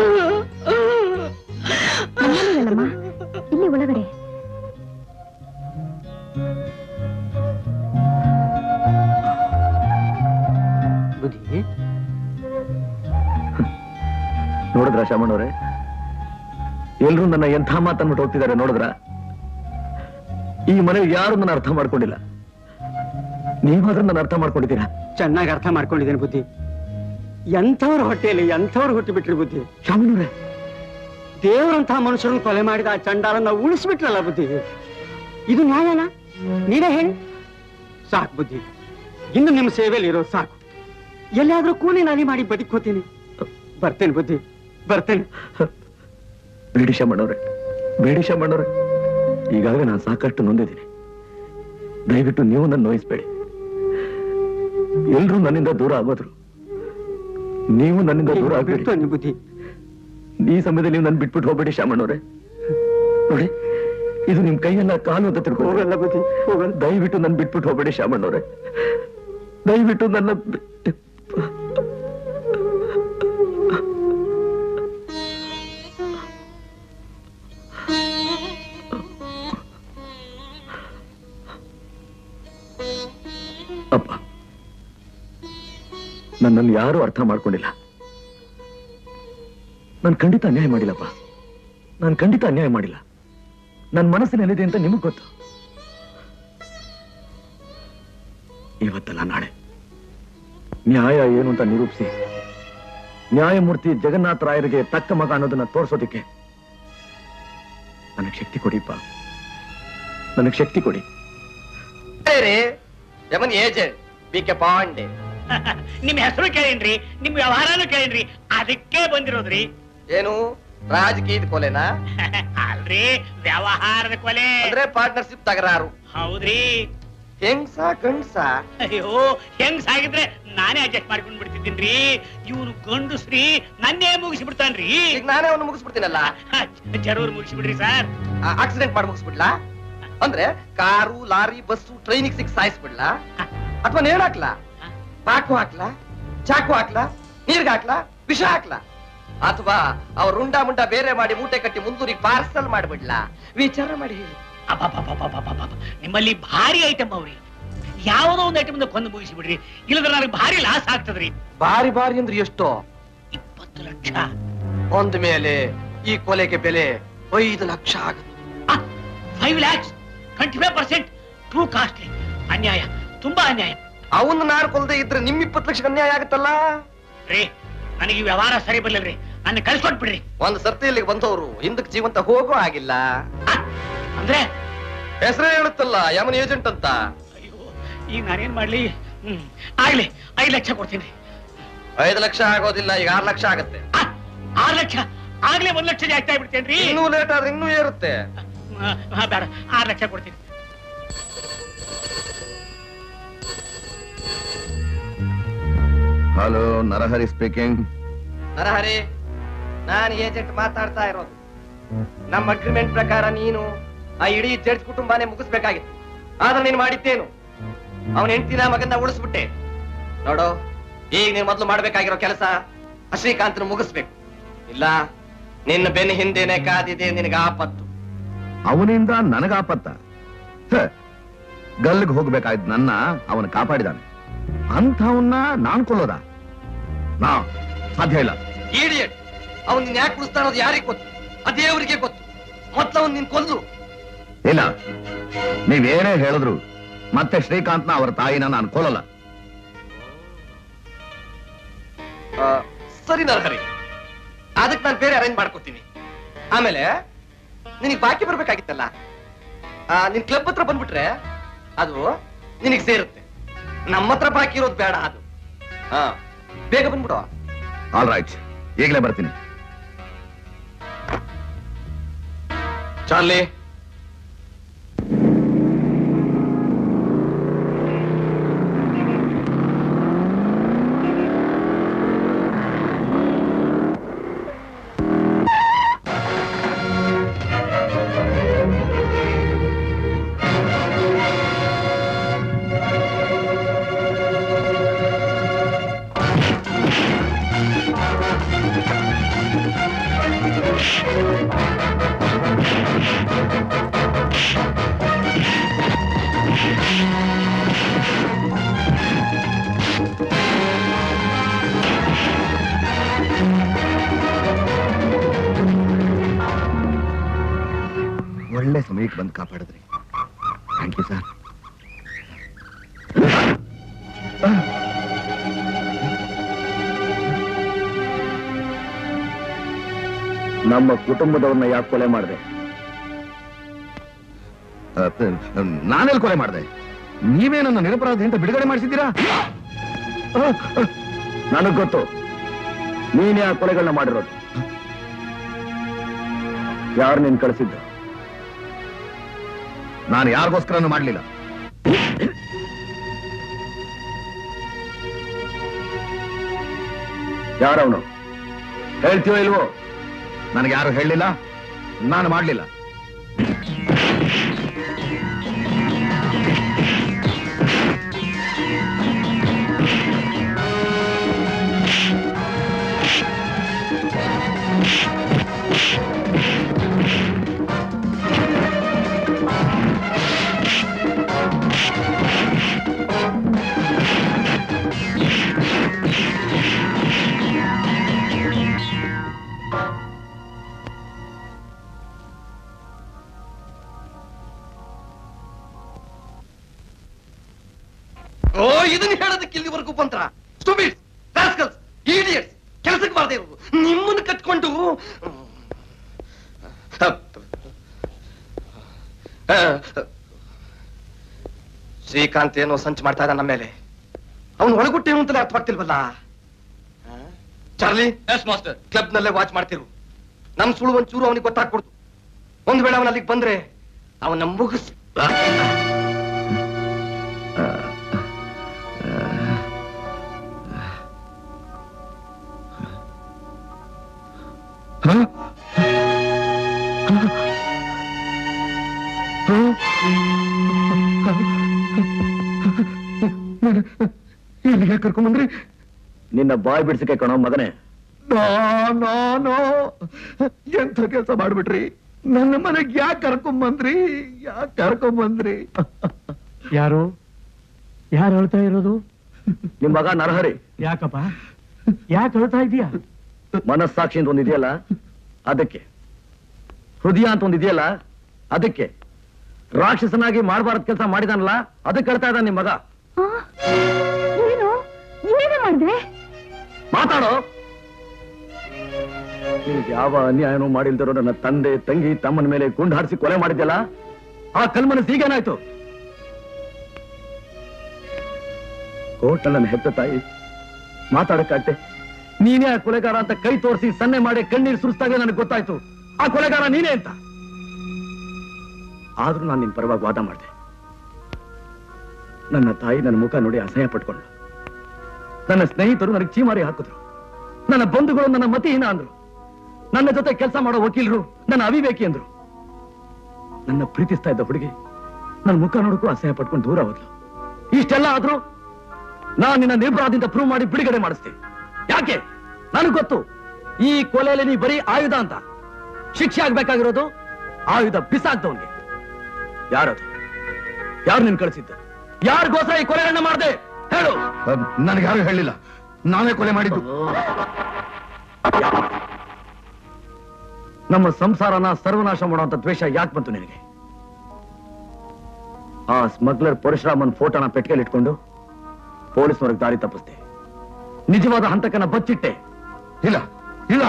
ನಮ್ಮನೇಲಲ್ಲಮ್ಮ ಇಲ್ಲಿ ಒಳಗಡೆ ಬುದ್ಧಿ ನೋಡಿದ್ರ ಶಾಮಣ್ಣವ್ರೆ ಎಲ್ರು ನನ್ನ ಎಂಥ ಮಾತನ್ಬಿಟ್ಟು ಹೋಗ್ತಿದ್ದಾರೆ ನೋಡಿದ್ರ ಈ ಮನೆಗೆ ಯಾರು ನನ್ನ ಅರ್ಥ ಮಾಡ್ಕೊಂಡಿಲ್ಲ ನೀವಾದ್ರೂ ನನ್ನ ಅರ್ಥ ಮಾಡ್ಕೊಂಡಿದ್ದೀರಾ ಚೆನ್ನಾಗಿ ಅರ್ಥ ಮಾಡ್ಕೊಂಡಿದ್ದೇನೆ ಬುದ್ಧಿ ಎಂಥವ್ರ ಹೊಟ್ಟೆಯಲ್ಲಿ ಎಂಥವ್ರು ಹುಟ್ಟಿ ಬಿಟ್ರಿ ಬುದ್ಧಿ ಶಾಮಣ್ಣವ್ರೆ ದೇವರಂತಹ ಮನುಷ್ಯರನ್ನು ಕೊಲೆ ಮಾಡಿದ ಆ ಚಂಡಾಲನ್ನ ಉಳಿಸ್ಬಿಟ್ರಲ್ಲ ಬುದ್ಧಿ ಇದು ನ್ಯಾಯನಾ ನೀವೇ ಹೇಳಿ ಸಾಕು ಬುದ್ಧಿ ಇನ್ನು ನಿಮ್ಮ ಸೇವೆಯಲ್ಲಿ ಇರೋ ಸಾಕು ಎಲ್ಲಿಯಾದ್ರೂ ಕೂಲಿ ನಾಲಿ ಮಾಡಿ ಬದುಕೋತೀನಿ ಬರ್ತೇನೆ ಬುದ್ಧಿ ಬರ್ತೇನೆ ಬೇಡಿ ಶಾಮಣ್ಣವ್ರೆ ಬೇಡಿ ಶಾಮಣ್ಣವ್ರೆ ಈಗಾಗಲೇ ನಾನು ಸಾಕಷ್ಟು ನೊಂದಿದ್ದೀನಿ ದಯವಿಟ್ಟು ನೀವು ನನ್ನ ನೋಯಿಸ್ಬೇಡಿ ಎಲ್ರೂ ನನ್ನಿಂದ ದೂರ ಆಗೋದ್ರು ನೀವು ನನ್ನಿಂದ ದೂರ ಆಗ್ಬೇಡಿ ಬುದ್ಧಿ ಈ ಸಮಯದಲ್ಲಿ ನೀವು ನನ್ ಬಿಟ್ಬಿಟ್ಟು ಹೋಗ್ಬೇಡಿ ಶಾಮಣ್ಣವ್ರೆ ನೋಡಿ ಇದು ನಿಮ್ ಕೈಯೆಲ್ಲ ಕಾಲು ಅಂತ ತಿಳ್ಕೊ ಹೋಗಲ್ಲ ಬುದ್ಧಿ ಹೋಗಲ್ಲ ದಯವಿಟ್ಟು ನನ್ ಬಿಟ್ಬಿಟ್ಟು ಹೋಗ್ಬೇಡಿ ಶಾಮಣ್ಣವ್ರೆ ದಯವಿಟ್ಟು ನನ್ನ ಬಿಟ್ಟು ಅಪ್ಪ ನನ್ನನ್ನು ಯಾರೂ ಅರ್ಥ ಮಾಡ್ಕೊಂಡಿಲ್ಲ ನಾನು ಖಂಡಿತ ಅನ್ಯಾಯ ಮಾಡಿಲ್ಲಪ್ಪ ನಾನು ಖಂಡಿತ ಅನ್ಯಾಯ ಮಾಡಿಲ್ಲ ನನ್ನ ಮನಸ್ಸಿನಲ್ಲಿದೆ ಅಂತ ನಿಮಗ್ ಗೊತ್ತು ಇವತ್ತಲ್ಲ ನಾಳೆ ನ್ಯಾಯ ಏನು ಅಂತ ನಿರೂಪಿಸಿ ನ್ಯಾಯಮೂರ್ತಿ ಜಗನ್ನಾಥ ರಾಯರಿಗೆ ತಕ್ಕ ಮಗ ಅನ್ನೋದನ್ನ ತೋರಿಸೋದಿಕ್ಕೆ ನನಗೆ ಶಕ್ತಿ ಕೊಡಿಪ್ಪ ನನಗೆ ಶಕ್ತಿ ಕೊಡಿ ಬೇರೆ ಯಮನ್ ಏಜೆಂಟ್ ಬಿ ಕೆ ಪಾಂಡೆ ನಿಮ್ ಹೆಸರು ಕೇಳಿನ್ರಿ ನಿಮ್ ವ್ಯವಹಾರನು ಕೇಳಿನ್ರಿ ಅದಕ್ಕೆ ಬಂದಿರೋದ್ರಿ ಏನು ರಾಜಕೀಯದ ಕೊಲೆನಾ ಅಲ್ರಿ ವ್ಯವಹಾರದ ಕೊಲೆ ಅಂದ್ರೆ ಪಾರ್ಟ್ನರ್ಶಿಪ್ ತಗರಾರು ಹೌದ್ರಿ ಹೆಂಗ್ಸ ಗಂಡ್ಸ ಅಯ್ಯೋ ಹೆಂಗ್ ಸಾಗಿದ್ರೆ ನಾನೇ ಅಡ್ಜಸ್ಟ್ ಮಾಡ್ಕೊಂಡ್ ಬಿಡ್ತಿದ್ದೀನ್ರಿ ಇವನು ಗಂಡುಸ್ರಿ ನನ್ನೇ ಮುಗಿಸಿ ಬಿಡ್ತಾನ್ರಿ ಈಗ ನಾನೇ ಅವನು ಮುಗಿಸ್ಬಿಡ್ತೀನಲ್ಲ ಜರೂರ್ ಮುಗಿಸಿ ಬಿಡ್ರಿ ಸರ್ ಆಕ್ಸಿಡೆಂಟ್ ಮಾಡಿ ಮುಗಿಸ್ಬಿಡ್ಲಾ ಅಂದ್ರೆ ಕಾರು ಲಾರಿ ಬಸ್ಸು ಟ್ರೈನಿಗೆ ಸಿಕ್ಸ್ ಸಾಯಿಸ್ಬಿಡ್ಲಾ ಅಥವಾ ನೇಣ್ ಹಾಕ್ಲಾ ಪಾಕು ಹಾಕ್ಲಾ ಚಾಕು ಹಾಕ್ಲಾ ನೀರ್ಗ್ ಹಾಕ್ಲಾ ವಿಷ ಹಾಕ್ಲಾ ಅಥವಾ ಅವ್ರ ರುಂಡ ಮುಂಡ ಬೇರೆ ಮಾಡಿ ಮೂಟೆ ಕಟ್ಟಿ ಮುಂದೂರಿಗೆ ಪಾರ್ಸಲ್ ಮಾಡ್ಬಿಡ್ಲಾ ವಿಚಾರ ಮಾಡಿ ಹೇಳಿ ಅಬ್ಬಬ್ಬಬ್ಬಬ್ಬಬ್ಬಬ್ಬ. ನಿಮ್ಮಲ್ಲಿ ಭಾರಿ ಐಟಮ್ ಅವ್ರಿ ಯಾವುದೋ ಒಂದು ಐಟಮ್ ಕೊಂದು ಮುಗಿಸಿ ಬಿಡ್ರಿ ಇಲ್ಲದ್ರೆ ನನಗೆ ಭಾರಿ ಲಾಸ್ ಆಗ್ತದ್ರಿ ಬಾರಿ ಬಾರಿ ಅಂದ್ರೆ ಎಷ್ಟು ಇಪ್ಪತ್ತು ಲಕ್ಷ ಒಂದ್ ಮೇಲೆ ಈ ಕೊಲೆಗೆ ಬೆಲೆ ಐದು ಲಕ್ಷ ಆಗುತ್ತೆ five lakhs twenty five percent too costly ಅನ್ಯಾಯ ತುಂಬಾ ಅನ್ಯಾಯ ಅವನ್ನ ನಾರು ಕೊಲ್ದೆ ಇದ್ರೆ ನಿಮ್ ಇಪ್ಪತ್ತು ಲಕ್ಷ ಅನ್ಯಾಯ ಆಗುತ್ತಲ್ಲ ರೀ ನನಗೆ ಈ ವ್ಯವಹಾರ ಸರಿ ಬರ್ಲಿಲ್ರಿ ನನ್ನ ಕಳ್ಸ್ಕೊಟ್ಬಿಡ್ರಿ ಒಂದ್ ಸರ್ತಿ ಇಲ್ಲಿಗೆ ಬಂದವರು ಹಿಂದಕ್ಕೆ ಜೀವಂತ ಹೋಗೋ ಆಗಿಲ್ಲ ಅಂದ್ರೆ ಹೆಸರೇ ಹೇಳುತ್ತಲ್ಲ ಯಮನ್ ಏಜೆಂಟ್ ಅಂತ ಈಗ ನಾನೇನ್ ಮಾಡ್ಲಿ ಹ್ಮ್ ಆಗ್ಲಿ ಐದು ಲಕ್ಷ ಕೊಡ್ತೀನಿ ಐದು ಲಕ್ಷ ಆಗೋದಿಲ್ಲ ಈಗ ಆರು ಲಕ್ಷ ಆಗತ್ತೆ ಆರು ಲಕ್ಷ ಆಗ್ಲೇ ಒಂದ್ ಲಕ್ಷ ಜಾಸ್ತಿ ಆಗ್ಬಿಡ್ತೇನ್ರಿ ಇನ್ನೂ ಲೇಟ್ ಆದ್ರೆ ಇನ್ನೂ ಏರುತ್ತೆ ಹಾ, ಹಾ, ಬೇಡ ಆರು ಲಕ್ಷ ಕೊಡ್ತೀನಿ ಹಲೋ ನರಹರಿ ಸ್ಪೀಕಿಂಗ್ ನರಹರಿ ನಾನು ಏಜೆಂಟ್ ಮಾತಾಡ್ತಾ ಇರೋದು ನಮ್ಮ ಅಗ್ರಿಮೆಂಟ್ ಪ್ರಕಾರ ನೀನು ಆ ಇಡೀ ಜಡ್ಜ್ ಕುಟುಂಬನೇ ಮುಗಿಸ್ಬೇಕಾಗಿತ್ತು ಆದ್ರೆ ನೀನು ಮಾಡಿದ್ದೇನು ಅವನ ಹೆಂಡತಿನ ಮಗನ್ನ ಉಳಿಸ್ಬಿಟ್ಟೆ ನೋಡು ಈಗ ನೀನ್ ಮೊದಲು ಮಾಡ್ಬೇಕಾಗಿರೋ ಕೆಲಸ ಶ್ರೀಕಾಂತ್ನ ಮುಗಿಸ್ಬೇಕು ಇಲ್ಲ ನಿನ್ನ ಬೆನ್ನ ಹಿಂದೆನೆ ಕಾದಿದೆ ನಿನಗೆ ಆಪತ್ತು ಅವನಿಂದ ನನಗಾಪತ್ತ ಹ, ಗಲ್ಲಿಗೆ ಹೋಗ್ಬೇಕಾಯ್ತು ನನ್ನ ಅವನು ಕಾಪಾಡಿದಾನೆ ಅಂಥವನ್ನ ನಾನ್ ಕೊಲ್ಲೋದ ನಾ ಸಾಧ್ಯ ಇಲ್ಲ ಇಡಿಯಟ್ ಅವನ್ ನಿನ್ ಯಾಕೆ ಉಳಿಸ್ತಾ ಇರೋದು ಯಾರಿಗೆ ಗೊತ್ತು ಅದೇ ಅವರಿಗೆ ಗೊತ್ತು ಮೊದ್ಲು ಅವನ್ ನಿನ್ ಕೊಲ್ಲು ಇಲ್ಲ ನೀವೇನೇ ಹೇಳಿದ್ರು ಮತ್ತೆ ಶ್ರೀಕಾಂತ್ನ ಅವರ ತಾಯಿನ ನಾನು ಕೊಲ್ಲಲ್ಲ ಆ, ಸರಿ ನರಹರಿ ಅದಕ್ಕೆ ನಾನು ಬೇರೆ ಅರೇಂಜ್ ಮಾಡ್ಕೋತೀನಿ ಆಮೇಲೆ ನಿನಗೆ ಬಾಕಿ ಬರ್ಬೇಕಾಗಿತ್ತಲ್ಲ ಆ, ನಿನ್ ಕ್ಲಬ್ ಹತ್ರ ಬಂದ್ಬಿಟ್ರೆ ಅದು ನಿನಗೆ ಸೇರುತ್ತೆ ನಮ್ಮ ಹತ್ರ ಬಾಕಿ ಇರೋದು ಬೇಡ ಅದು ಹಾ ಬೇಗ ಬಂದ್ಬಿಡು ಆಲ್ ರೈಟ್ ಈಗಲೇ ಬರ್ತೀನಿ ಚಾರ್ಲಿ ಒಳ್ಳೆ ಸಮಯಕ್ಕೆ ಬಂದು ಕಾಪಾಡಿದ್ರಿ ಥ್ಯಾಂಕ್ ಯು ಸರ್ ನಮ್ಮ ಕುಟುಂಬದವ್ರನ್ನ ಯಾಕೆ ಕೊಲೆ ಮಾಡಿದೆ ನಾನೆಲ್ಲಿ ಕೊಲೆ ಮಾಡಿದೆ ನೀವೇ ನನ್ನ ನಿರಪರಾಧಿ ಅಂತ ಬಿಡುಗಡೆ ಮಾಡಿಸಿದ್ದೀರಾ ನನಗ್ ಗೊತ್ತು ನೀನೇ ಆ ಕೊಲೆಗಳನ್ನ ಮಾಡಿರೋದು ಯಾರು ನೀನ್ ಕಳಿಸಿದ್ದು ನಾನು ಯಾರಿಗೋಸ್ಕರನೂ ಮಾಡಲಿಲ್ಲ ಯಾರವನು ಹೇಳ್ತೀವೋ ಇಲ್ವೋ ನನಗೆ ಯಾರು ಹೇಳಲಿಲ್ಲ ನಾನು ಮಾಡಲಿಲ್ಲ ಓ ಇದನ್ನ ಹೇಳೋದಕ್ಕೆ ಇಲ್ಲಿವರೆಗೂ ಬಂದ್ರ ಸ್ಟೂಪಿಡ್ ರಾಸ್ಕಲ್ಸ್ ಇಡಿಯಟ್ಸ್ ಕೆಲಸಕ್ಕೆ ಬಾರದೆ ಇರೋದು ನಿಮ್ಮನ್ನು ಕಟ್ಕೊಂಡು ಆ, ಶ್ರೀಕಾಂತ್ ಏನೋ ಸಂಚು ಮಾಡ್ತಾ ಇದ್ದ ನಮ್ಮ ಮೇಲೆ ಅವನು ಒಳಗುಟ್ಟೇನು ಅಂತಲೇ ಅರ್ಥವಾಗ್ತಿಲ್ವಲ್ಲ ಆ? ಚಾರ್ಲಿ ಎಸ್ ಮಾಸ್ಟರ್ ಕ್ಲಬ್ ನಲ್ಲೇ ವಾಚ್ ಮಾಡ್ತಿರು ನಮ್ ಸುಳು ಒಂಚೂರು ಅವನಿಗೆ ಗೊತ್ತಾಗ್ಕೊಡ್ತು ಒಂದ್ ವೇಳೆ ಅವನ ಅಲ್ಲಿಗೆ ಬಂದ್ರೆ ಅವನ ಮುಗಿಸ್ ಇಲ್ಲಿಗೆ ಕರ್ಕೊಂಬಂದ್ರಿ ನಿನ್ನ ಬಾಯ್ ಬಿಡ್ಸಕ್ಕೆ ಕಣೋ ಮಗನೇ ನಾನು ಎಂಥ ಕೆಲಸ ಮಾಡ್ಬಿಟ್ರಿ ನನ್ನ ಮನೆಗ್ ಯಾಕೆ ಕರ್ಕೊಂಬಂದ್ರಿ ಯಾಕೆ ಕರ್ಕೊಂಬಂದ್ರಿ ಯಾರು ಯಾರು ಹೇಳ್ತಾ ಇರೋದು ನಿಮ್ ಮಗ ನರಹರಿ ಯಾಕಪ್ಪ ಯಾಕೆ ಹೇಳ್ತಾ ಇದೀಯಾ ಮನಸ್ಸಾಕ್ಷಿ ಅಂತ ಒಂದು ಇದೆಯಲ್ಲ ಅದಕ್ಕೆ ಹೃದಯ ಅಂತ ಒಂದು ಇದೆಯಲ್ಲ ಅದಕ್ಕೆ ರಾಕ್ಷಸನಾಗಿ ಮಾಡಬಾರದ್ ಕೆಲಸ ಮಾಡಿದಾನಲ್ಲ ಅದಕ್ಕೆ ಹೇಳ್ತಾ ಇದ್ದಾನೆ ನಿಮ್ ಮಗ ಏನು ಏನೇ ಮಾಡಿದೆ ಮಾತಾಡೋ ನಿನಗೆ ಯಾವ ಅನ್ಯಾಯನೂ ಮಾಡಿಲ್ದಿರೋ ನನ್ನ ತಂದೆ ತಂಗಿ ತಮ್ಮನ ಮೇಲೆ ಗುಂಡು ಹಾರಿಸಿ ಕೊಲೆ ಮಾಡಿದ್ಯಲ್ಲ ಆ ಕಲ್ಮನಸ್ ಈಗೇನಾಯ್ತು ಕೋರ್ಟ್ ನನ್ನ ಹೆತ್ತ ತಾಯಿ ಮಾತಾಡಕ್ಕಾಗ್ತೆ ನೀನೇ ಆ ಕೊಲೆಗಾರ ಅಂತ ಕೈ ತೋರಿಸಿ ಸನ್ನೆ ಮಾಡಿ ಕಣ್ಣೀರು ಸುರಿಸ್ದಾಗ ನನಗೆ ಗೊತ್ತಾಯ್ತು ಆ ಕೊಲೆಗಾರ ನೀನೇ ಅಂತ ಆದ್ರೂ ನಾನು ನಿನ್ ಪರವಾಗಿ ವಾದ ಮಾಡಿದೆ ನನ್ನ ತಾಯಿ ನನ್ನ ಮುಖ ನೋಡಿ ಅಸಹ್ಯ ಪಟ್ಕೊಂಡು ನನ್ನ ಸ್ನೇಹಿತರು ನನಗೆ ಚೀಮಾರಿ ಹಾಕಿದ್ರು ನನ್ನ ಬಂಧುಗಳು ನನ್ನ ಮತಿಹೀನ ಅಂದ್ರು ನನ್ನ ಜೊತೆ ಕೆಲಸ ಮಾಡೋ ವಕೀಲರು ನನ್ನ ಅವಿವೇಕಿ ಅಂದ್ರು ನನ್ನ ಪ್ರೀತಿಸ್ತಾ ಇದ್ದ ಹುಡುಗಿ ನನ್ನ ಮುಖ ನೋಡಕ್ಕೂ ಅಸಹ್ಯ ಪಟ್ಕೊಂಡು ದೂರ ಹೋದ್ಲು ಇಷ್ಟೆಲ್ಲ ಆದ್ರೂ ನಾನು ನಿನ್ನ ನಿರ್ಭರದಿಂದ ಪ್ರೂವ್ ಮಾಡಿ ಬಿಡುಗಡೆ ಮಾಡಿಸ್ತೀನಿ ಯಾಕೆ ನನಗೆ ಗೊತ್ತು ಈ ಕೊಲೆಯಲ್ಲಿ ನೀ ಬರೀ ಆಯುಧ ಅಂತ ಶಿಕ್ಷೆ ಆಗ್ಬೇಕಾಗಿರೋದು ಆಯುಧ ಬಿಸಾಕ್ದವನ್ಗೆ ಯಾರದು ಯಾರು ನಿನ್ ಕಳಿಸಿದ್ದು ಯಾರಿಗೋಸ್ಕರ ಈ ಕೊಲೆಗಳನ್ನ ಮಾಡಿದೆ ಹೇಳು ನನಗೆ ಯಾರು ಹೇಳಿಲ್ಲ ನಾನೇ ಕೊಲೆ ಮಾಡಿದ್ದು ನಮ್ಮ ಸಂಸಾರನ ಸರ್ವನಾಶ ಮಾಡುವಂತ ದ್ವೇಷ ಯಾಕೆ ಬಂತು ನಿನಗೆ ಆ ಸ್ಮಗ್ಲರ್ ಪರಶುರಾಮನ್ ಫೋಟೋನ ಪೆಟ್ಟಿಗೆಯಲ್ಲಿ ಇಟ್ಕೊಂಡು ಪೊಲೀಸ್ನವ್ರಿಗೆ ದಾರಿ ತಪ್ಪಿಸ್ದೆ ನಿಜವಾದ ಹಂತಕನ ಬಚ್ಚಿಟ್ಟೆ ಇಲ್ಲ ಇಲ್ಲ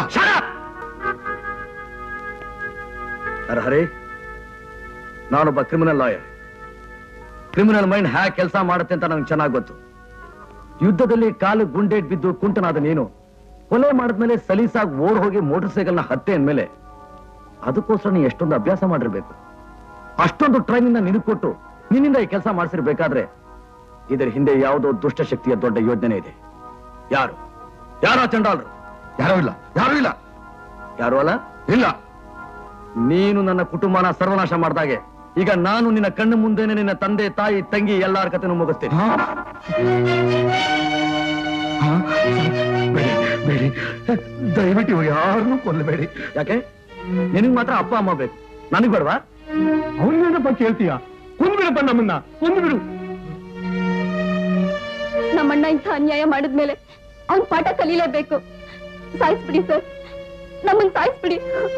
ಹರೇ ನಾನೊಬ್ಬ criminal lawyer criminal mind hack ಕೆಲಸ ಮಾಡುತ್ತೆ ಅಂತ ನನಗೆ ಚೆನ್ನಾಗಿ ಗೊತ್ತು ಯುದ್ಧದಲ್ಲಿ ಕಾಲು ಗುಂಡೇಟ್ ಬಿದ್ದು ಕುಂಟನಾದ ನೀನು ಕೊಲೆ ಮಾಡಿದ್ಮೇಲೆ ಸಲೀಸಾಗಿ ಓಡ್ ಹೋಗಿ ಮೋಟರ್ ಸೈಕಲ್ನ ಹತ್ತೆ ಅಂದ್ಮೇಲೆ ಅದಕ್ಕೋಸ್ಕರ ನೀ ಎಷ್ಟೊಂದು ಅಭ್ಯಾಸ ಮಾಡಿರ್ಬೇಕು ಅಷ್ಟೊಂದು ಟ್ರೈನಿಂದ ನಿನಗೆ ಕೊಟ್ಟು ನಿನ್ನಿಂದ ಈ ಕೆಲಸ ಮಾಡಿಸಿರ್ಬೇಕಾದ್ರೆ ಇದರ ಹಿಂದೆ ಯಾವುದೋ ದುಷ್ಟಶಕ್ತಿಯ ದೊಡ್ಡ ಯೋಜನೆ ಇದೆ ಯಾರು ಯಾರೋ ಚಂಡಾಲ್ರು ಯಾರೋ ಇಲ್ಲ ಯಾರು ಇಲ್ಲ ಯಾರು ಅಲ್ಲ ಇಲ್ಲ ನೀನು ನನ್ನ ಕುಟುಂಬನ ಸರ್ವನಾಶ ಮಾಡ್ದಾಗೆ ಈಗ ನಾನು ನಿನ್ನ ಕಣ್ಣು ಮುಂದೆನೆ ನಿನ್ನ ತಂದೆ ತಾಯಿ ತಂಗಿ ಎಲ್ಲಾರ ಕಥೆನೂ ಮುಗಿಸ್ತೇನೆ ಬೇಡಿ ಬೇಡಿ ದಯವಿಟ್ಟು ಯಾರನ್ನೂ ಕೊಲ್ಲಬೇಡಿ ಯಾಕೆ ನಿನಗ್ ಮಾತ್ರ ಅಪ್ಪ ಅಮ್ಮ ಬೇಕು ನನಗ್ ಬೇಡವಾ ಅವನೇನಪ್ಪ ಕೇಳ್ತೀಯ ಕೊಂದ್ಬಿಡಪ್ಪ ನಮ್ಮನ್ನ ಕೊಂದ್ಬಿಡು ನಮ್ಮಣ್ಣ ಇಂಥ ಅನ್ಯಾಯ ಮಾಡಿದ್ಮೇಲೆ ಅವ್ನ್ ಪಾಠ ಕಲೀಲೇಬೇಕು ಸಾಯಿಸ್ಬಿಡಿ ಸರ್ ನಮ್ಮನ್ನ ಸಾಯಿಸ್ಬಿಡಿ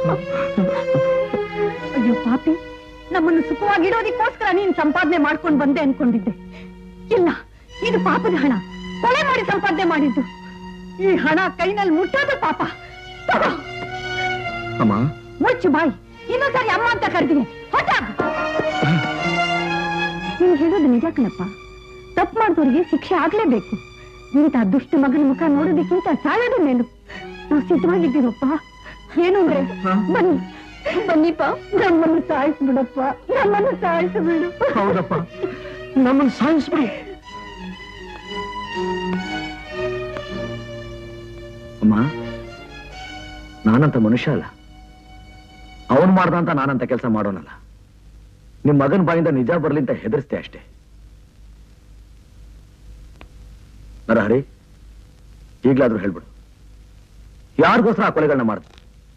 ಅಯ್ಯೋ ಪಾಪಿ ನಮ್ಮನ್ನು ಸುಖವಾಗಿಡೋದಕ್ಕೋಸ್ಕರ ನೀನ್ ಸಂಪಾದನೆ ಮಾಡ್ಕೊಂಡು ಬಂದೆ ಅನ್ಕೊಂಡಿದ್ದೆ ಇಲ್ಲ ಇದು ಪಾಪದ ಹಣ ಕೊಲೆ ಮಾಡಿ ಸಂಪಾದನೆ ಮಾಡಿದ್ದು ಈ ಹಣ ಕೈನಲ್ಲಿ ಮುಟ್ಟೋದು ಪಾಪ ತಗೋ ಅಮ್ಮ ಮುಚ್ಚು ಬಾಯಿ ಇನ್ನೊಂದ್ಸರಿ ಅಮ್ಮ ಅಂತ ಕರೆದಿದೆ ಹೊಟ್ಟ ನೀನ್ ಹೇಳೋದು ನಿಜ ಕಣಪ್ಪ ತಪ್ಪು ಮಾಡಿದವ್ರಿಗೆ ಶಿಕ್ಷೆ ಆಗ್ಲೇಬೇಕು ಇಂಥ ದುಷ್ಟ ಮಗನ ಮುಖ ನೋಡೋದಕ್ಕಿಂತ ಸಾಯೋದು ಮೇಲು ನಾವು ಸಿದ್ಧವಾಗಿದ್ದೀವಪ್ಪ ಏನು ಅಂದ್ರೆ ಬನ್ನಿ ಬನ್ನಿಪ್ಪ ನಮ್ಮನ್ನು ಸಾಯಿಸ್ಬಿಡಪ್ಪ ನಮ್ಮನ್ನು ಸಾಯಿಸ್ಬಿಡು ಹೌದಪ್ಪ ನಮ್ಮನ್ನು ಸಾಯಿಸ್ಬಿಡು ಅಮ್ಮ ನಾನಂತ ಮನುಷ್ಯ ಅಲ್ಲ ಅವನ್ ಮಾಡ್ದಂತ ನಾನಂತ ಕೆಲಸ ಮಾಡೋನಲ್ಲ ನಿಮ್ ಮಗನ ಬಾಯಿಂದ ನಿಜ ಬರ್ಲಿ ಅಂತ ಹೆದರ್ಸ್ತೆ ಅಷ್ಟೇ ನರಹರಿ ಈಗ್ಲಾದ್ರೂ ಹೇಳ್ಬಿಡು ಯಾರಿಗೋಸ್ಕರ ಆ ಕೊಲೆಗಳನ್ನ ಮಾಡ್ದ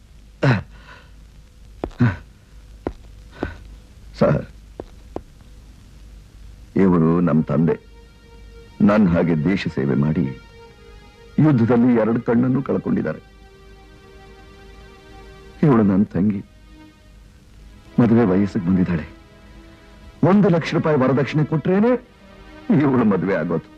ಸರ್ ಇವರು ನಮ್ಮ ತಂದೆ ನನ್ನ ಹಾಗೆ ದೇಶ ಸೇವೆ ಮಾಡಿ ಯುದ್ಧದಲ್ಲಿ ಎರಡು ಕಣ್ಣನ್ನು ಕಳ್ಕೊಂಡಿದ್ದಾರೆ ಇವಳು ನನ್ನ ತಂಗಿ ಮದುವೆ ವಯಸ್ಸಿಗೆ ಬಂದಿದ್ದಾಳೆ ಒಂದು ಲಕ್ಷ ರೂಪಾಯಿ ವರದಕ್ಷಿಣೆ ಕೊಟ್ರೇನೆ ಇವಳು ಮದುವೆ ಆಗೋದು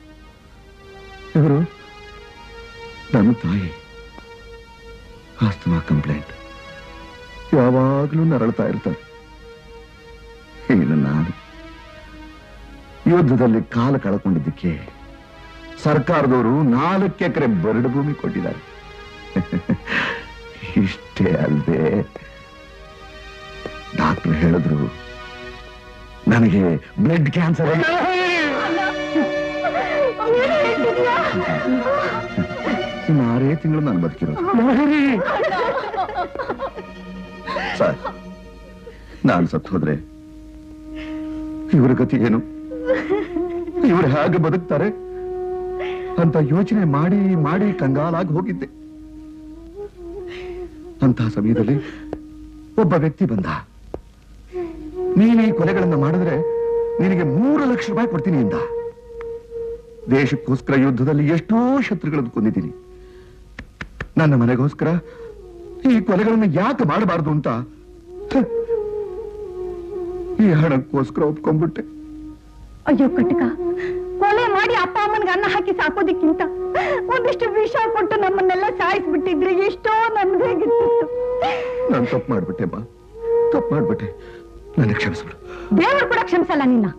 ಇವರು ನನ್ನ ತಾಯಿ ಆಸ್ತಮಾ ಕಂಪ್ಲೇಂಟ್ ಯಾವಾಗಲೂ ನರಳ್ತಾ ಇರ್ತಾರೆ ಇನ್ನು ನಾನು ಯುದ್ಧದಲ್ಲಿ ಕಾಲ ಕಳ್ಕೊಂಡಿದ್ದಕ್ಕೆ ಸರ್ಕಾರದವರು ನಾಲ್ಕು ಎಕರೆ ಬರಡು ಭೂಮಿ ಕೊಟ್ಟಿದ್ದಾರೆ ಇಷ್ಟೇ ಅಲ್ಲದೆ ಡಾಕ್ಟರ್ ಹೇಳಿದ್ರು ನನಗೆ ಬ್ಲಡ್ ಕ್ಯಾನ್ಸರ್ ಇನ್ನು ಆರೇ ತಿಂಗಳು ನಾನು ಬದುಕಿರೋದು ಸರ್ ನಾನು ಸತ್ತು ಹೋದ್ರೆ ಇವರ ಗತಿ ಏನು ಇವರು ಹೇಗೆ ಬದುಕ್ತಾರೆ ಅಂತ ಯೋಚನೆ ಮಾಡಿ ಮಾಡಿ ಕಂಗಾಲಾಗಿ ಹೋಗಿದ್ದೆ ಅಂತಹ ಸಮಯದಲ್ಲಿ ಒಬ್ಬ ವ್ಯಕ್ತಿ ಬಂದ ನೀನು ಈ ಕೊಲೆಗಳನ್ನ ಮಾಡಿದ್ರೆ ನಿನಗೆ ಮೂರು ಲಕ್ಷ ರೂಪಾಯಿ ಕೊಡ್ತೀನಿ ಎಂದ ದೇಶಕ್ಕೋಸ್ಕರ ಯುದ್ಧದಲ್ಲಿ ಎಷ್ಟೋ ಶತ್ರುಗಳನ್ನು ಕೊಂದಿದ್ದೀನಿ ನನ್ನ ಮನೆಗೋಸ್ಕರ ಈ ಕೊಲೆಗಳನ್ನು ಯಾಕೆ ಮಾಡಬಾರ್ದು ಅಂತ ಹ, ಈ ಹಣಕ್ಕೋಸ್ಕರ ಒಪ್ಕೊಂಡ್ಬಿಟ್ಟೆ ಅಯ್ಯೋ ಕಟಕ ಕೊಲೆ ಮಾಡಿ ಅಪ್ಪ ಅಮ್ಮನಿಗೆ ಅನ್ನ ಹಾಕಿ ಸಾಕೋದಿಕ್ಕಿಂತ ಒಂದಿಷ್ಟು ವಿಷ ಕೊಟ್ಟು ನಮ್ಮನ್ನೆಲ್ಲ ಸಾಯಿಸ್ಬಿಟ್ಟಿದ್ರೆ ಎಷ್ಟೋ ನಮ್ದೇಗಿರ್ತಿತ್ತು ನಾನು ತಪ್ಪು ಮಾಡ್ಬಿಟ್ಟೆ ಬಾ ತಪ್ಪು ಮಾಡ್ಬಿಟ್ಟೆ ನನ್ನ ಕ್ಷಮಿಸ್ಬಿಡು ದೇವರು ಕೂಡ ಕ್ಷಮಿಸಲ್ಲ ನಿನ್ನ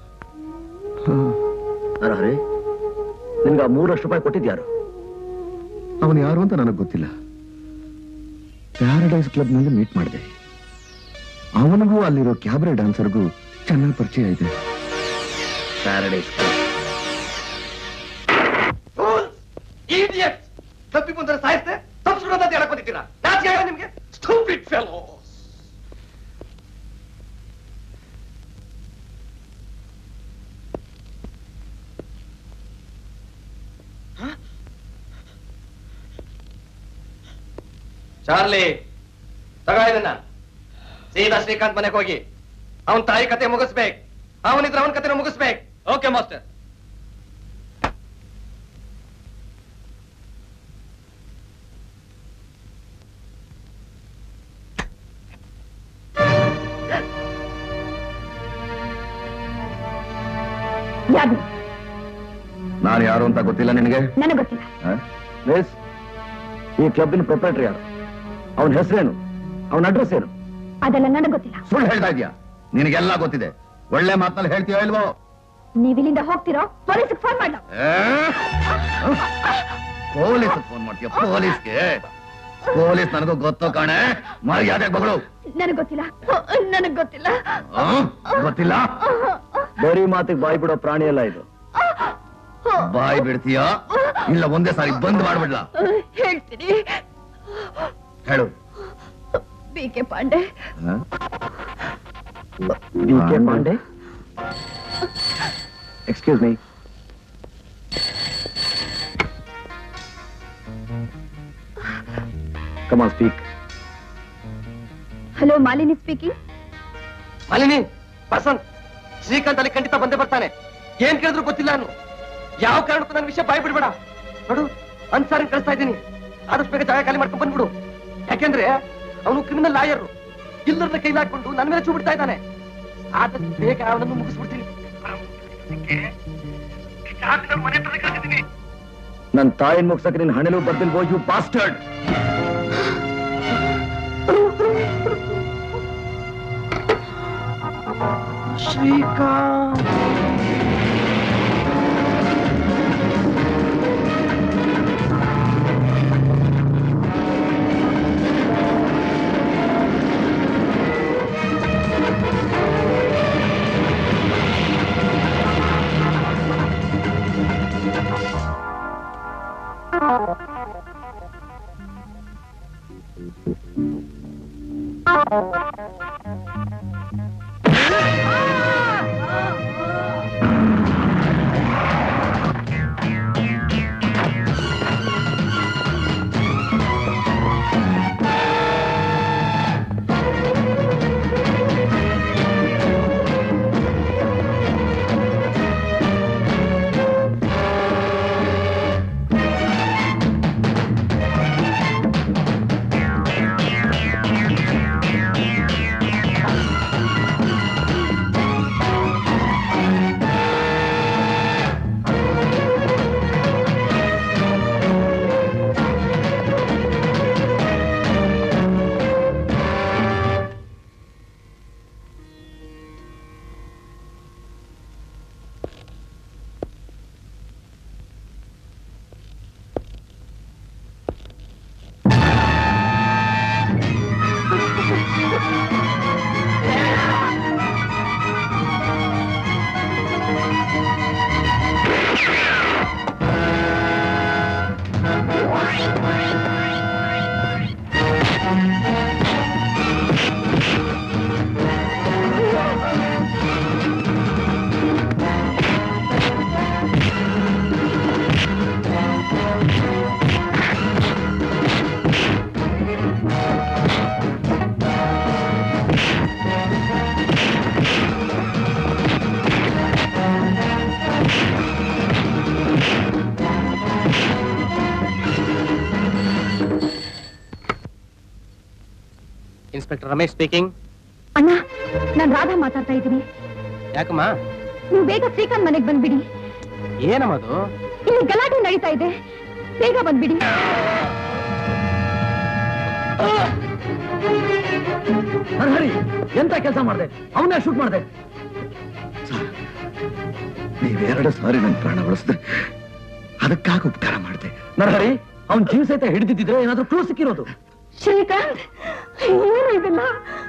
ಹರೇ ನಿನ್ಗೆ ಆ ಮೂರಷ್ಟು ರೂಪಾಯಿ ಕೊಟ್ಟಿದ್ಯಾರು ಅವನು ಯಾರು ಅಂತ ನನಗೆ ಗೊತ್ತಿಲ್ಲ ಪ್ಯಾರಡೈಸ್ ಕ್ಲಬ್ ನಲ್ಲಿ ಮೀಟ್ ಮಾಡಿದೆ ಅವನಿಗೂ ಅಲ್ಲಿರೋ ಕ್ಯಾಬ್ರೆ ಡಾನ್ಸರ್ಗೂ ಚೆನ್ನಾಗಿ ಪರಿಚಯ ಇದೆ ಪ್ಯಾರಡೈಸ್ ಇಡಿಯಟ್ ತಪ್ಪಿ ಮುಂದೆ ಸಾಯಿಸ್ತೆ ತಪ್ಪಿಸ್ಬಿಡೋದು ಅಂತ ಹೇಳಕ್ ಬಂದಿದ್ದೀರಾ ನಾಚಿಕೆ ಆಗಲ್ಲ ನಿಮ್ಗೆ ಸ್ಟೂಪಿಡ್ ಫೆಲೋ ಚಾರ್ಲಿ ತಗ ಇದನ್ನ ಸೀದಾ ಶ್ರೀಕಾಂತ್ ಮನೆಗೆ ಹೋಗಿ ಅವನ್ ತಾಯಿ ಕತೆ ಮುಗಿಸ್ಬೇಕು ಅವನಿದ್ರೆ ಅವನ ಕತೆ ಮುಗಿಸ್ಬೇಕು ಓಕೆ ಮಾಸ್ಟರ್ ಯಾರು ನಾನು ಯಾರು ಅಂತ ಗೊತ್ತಿಲ್ಲ ನಿನಗೆ ನನಗೆ ಗೊತ್ತಿಲ್ಲ ಮಿಸ್ ಈ ಕ್ಲಬ್ಬಿನ ಪ್ರೊಪ್ರೈಟರ್ ಯಾರು ಅವನ ಹೆಸರೇನು ಅವನ ಅಡ್ರೆಸ್ ಏನು ಅದೆಲ್ಲ ನನಗೆ ಗೊತ್ತಿಲ್ಲ ಸುಳ್ಳು ಹೇಳ್ತಾ ಇದೀಯಾ ನಿನಗೆಲ್ಲ ಗೊತ್ತಿದೆ ಒಳ್ಳೆ ಮಾತಲ್ಲಿ ಹೇಳ್ತೀಯೋ ಇಲ್ವೋ ನೀವಿಲ್ಲಿಂದ ಹೋಗ್ತಿರೋ ಪೊಲೀಸಿಗೆ ಫೋನ್ ಮಾಡ ಪೊಲೀಸ್ ಫೋನ್ ಮಾಡ್ತೀಯ ಪೊಲೀಸ್ಗೆ ಪೊಲೀಸ್ ನನಗೂ ಗೊತ್ತು ಕಾಣೆ ಮರ್ಯಾದೆ ಬಗಳು ನನಗೆ ಗೊತ್ತಿಲ್ಲ ನನಗೆ ಗೊತ್ತಿಲ್ಲ ಆ? ಗೊತ್ತಿಲ್ಲ ಬರೀ ಮಾತಿಗೆ ಬಾಯಿ ಬಿಡೋ ಪ್ರಾಣಿ ಅಲ್ಲ ಇದು ಬಾಯಿ ಬಿಡ್ತೀಯಾ ಇಲ್ಲ ಒಂದೇ ಸಾರಿ ಬಂದ್ ಮಾಡ್ಬಿಡ್ಲಾ ಹೇಳ್ತೀನಿ ಹೇಳು B K Pandey B K Pandey excuse me come on speak hello Malini speaking Malini Basant Srikanth ಅಲ್ಲಿ ಖಂಡಿತ ಬಂದೇ ಬರ್ತಾನೆ ಏನ್ ಕೇಳಿದ್ರು ಗೊತ್ತಿಲ್ಲ ನಾನು ಯಾವ ಕಾರಣಕ್ಕೂ ನನ್ನ ವಿಷಯ ಬಾಯಿ ಬಿಡ್ಬೇಡ ನೋಡು ಅನ್ಸಾರಿ ಕಳಿಸ್ತಾ ಇದ್ದೀನಿ ಆದಷ್ಟು ಬೇಗ ಜಾಗ ಖಾಲಿ ಮಾಡ್ಕೊಂಡು ಬಂದ್ಬಿಡು ಯಾಕೆಂದ್ರೆ ಅವನು ಕ್ರಿಮಿನಲ್ ಲಾಯರ್ ಇಲ್ಲದ ಕೈಲಿ ಹಾಕೊಂಡು ನನ್ನ ಮೇಲೆ ಚೂ ಬಿಡ್ತಾ ಇದ್ದಾನೆ ಆದಷ್ಟು ಬೇಗ ಅವನನ್ನು ಮುಗಿಸ್ಬಿಡ್ತೀನಿ ನನ್ನ ತಾಯಿನ ಮುಗ್ಸಕ್ಕೆ ನಿನ್ನ ಹಣೆಲು ಬರ್ದಿಲ್ವೋ you bastard Srikanth inspector Ramesh speaking ಅಣ್ಣ ನಾನ್ ರಾಧಾ ಮಾತಾಡ್ತಾ ಇದ್ದೀನಿ ಯಾಕಮ್ಮ ನೀವು ಬೇಗ ಶ್ರೀಕಾಂತ್ ಮನೆಗೆ ಬಂದ್ಬಿಡಿ ಏನಮ್ಮ ಅದು ಇಲ್ಲಿ ಗಲಾಟೆ ನಡೀತಾ ಇದೆ ಬೇಗ ಬಂದ್ಬಿಡಿ ಹರಿ ಎಂತ ಕೆಲಸ ಮಾಡಿದೆ ಅವನ್ನೇ ಶೂಟ್ ಮಾಡಿದೆ ನೀವೆರಡು ಸಾರಿ ನನ್ನ ಪ್ರಾಣ ಉಳಿಸಿದ್ರೆ ಅದಕ್ಕಾಗಿ ಉಪಕಾರ ಮಾಡಿದೆ ನರಹರಿ ಅವ್ನ್ ಜೀವ ಸಹಿತ ಹಿಡಿದಿದ್ರೆ ಏನಾದ್ರೂ ಕ್ಲೂ ಸಿಕ್ಕಿರೋದು ಶ್ರೀಕಾಂತ್ ಏನು ಇದನ್ನ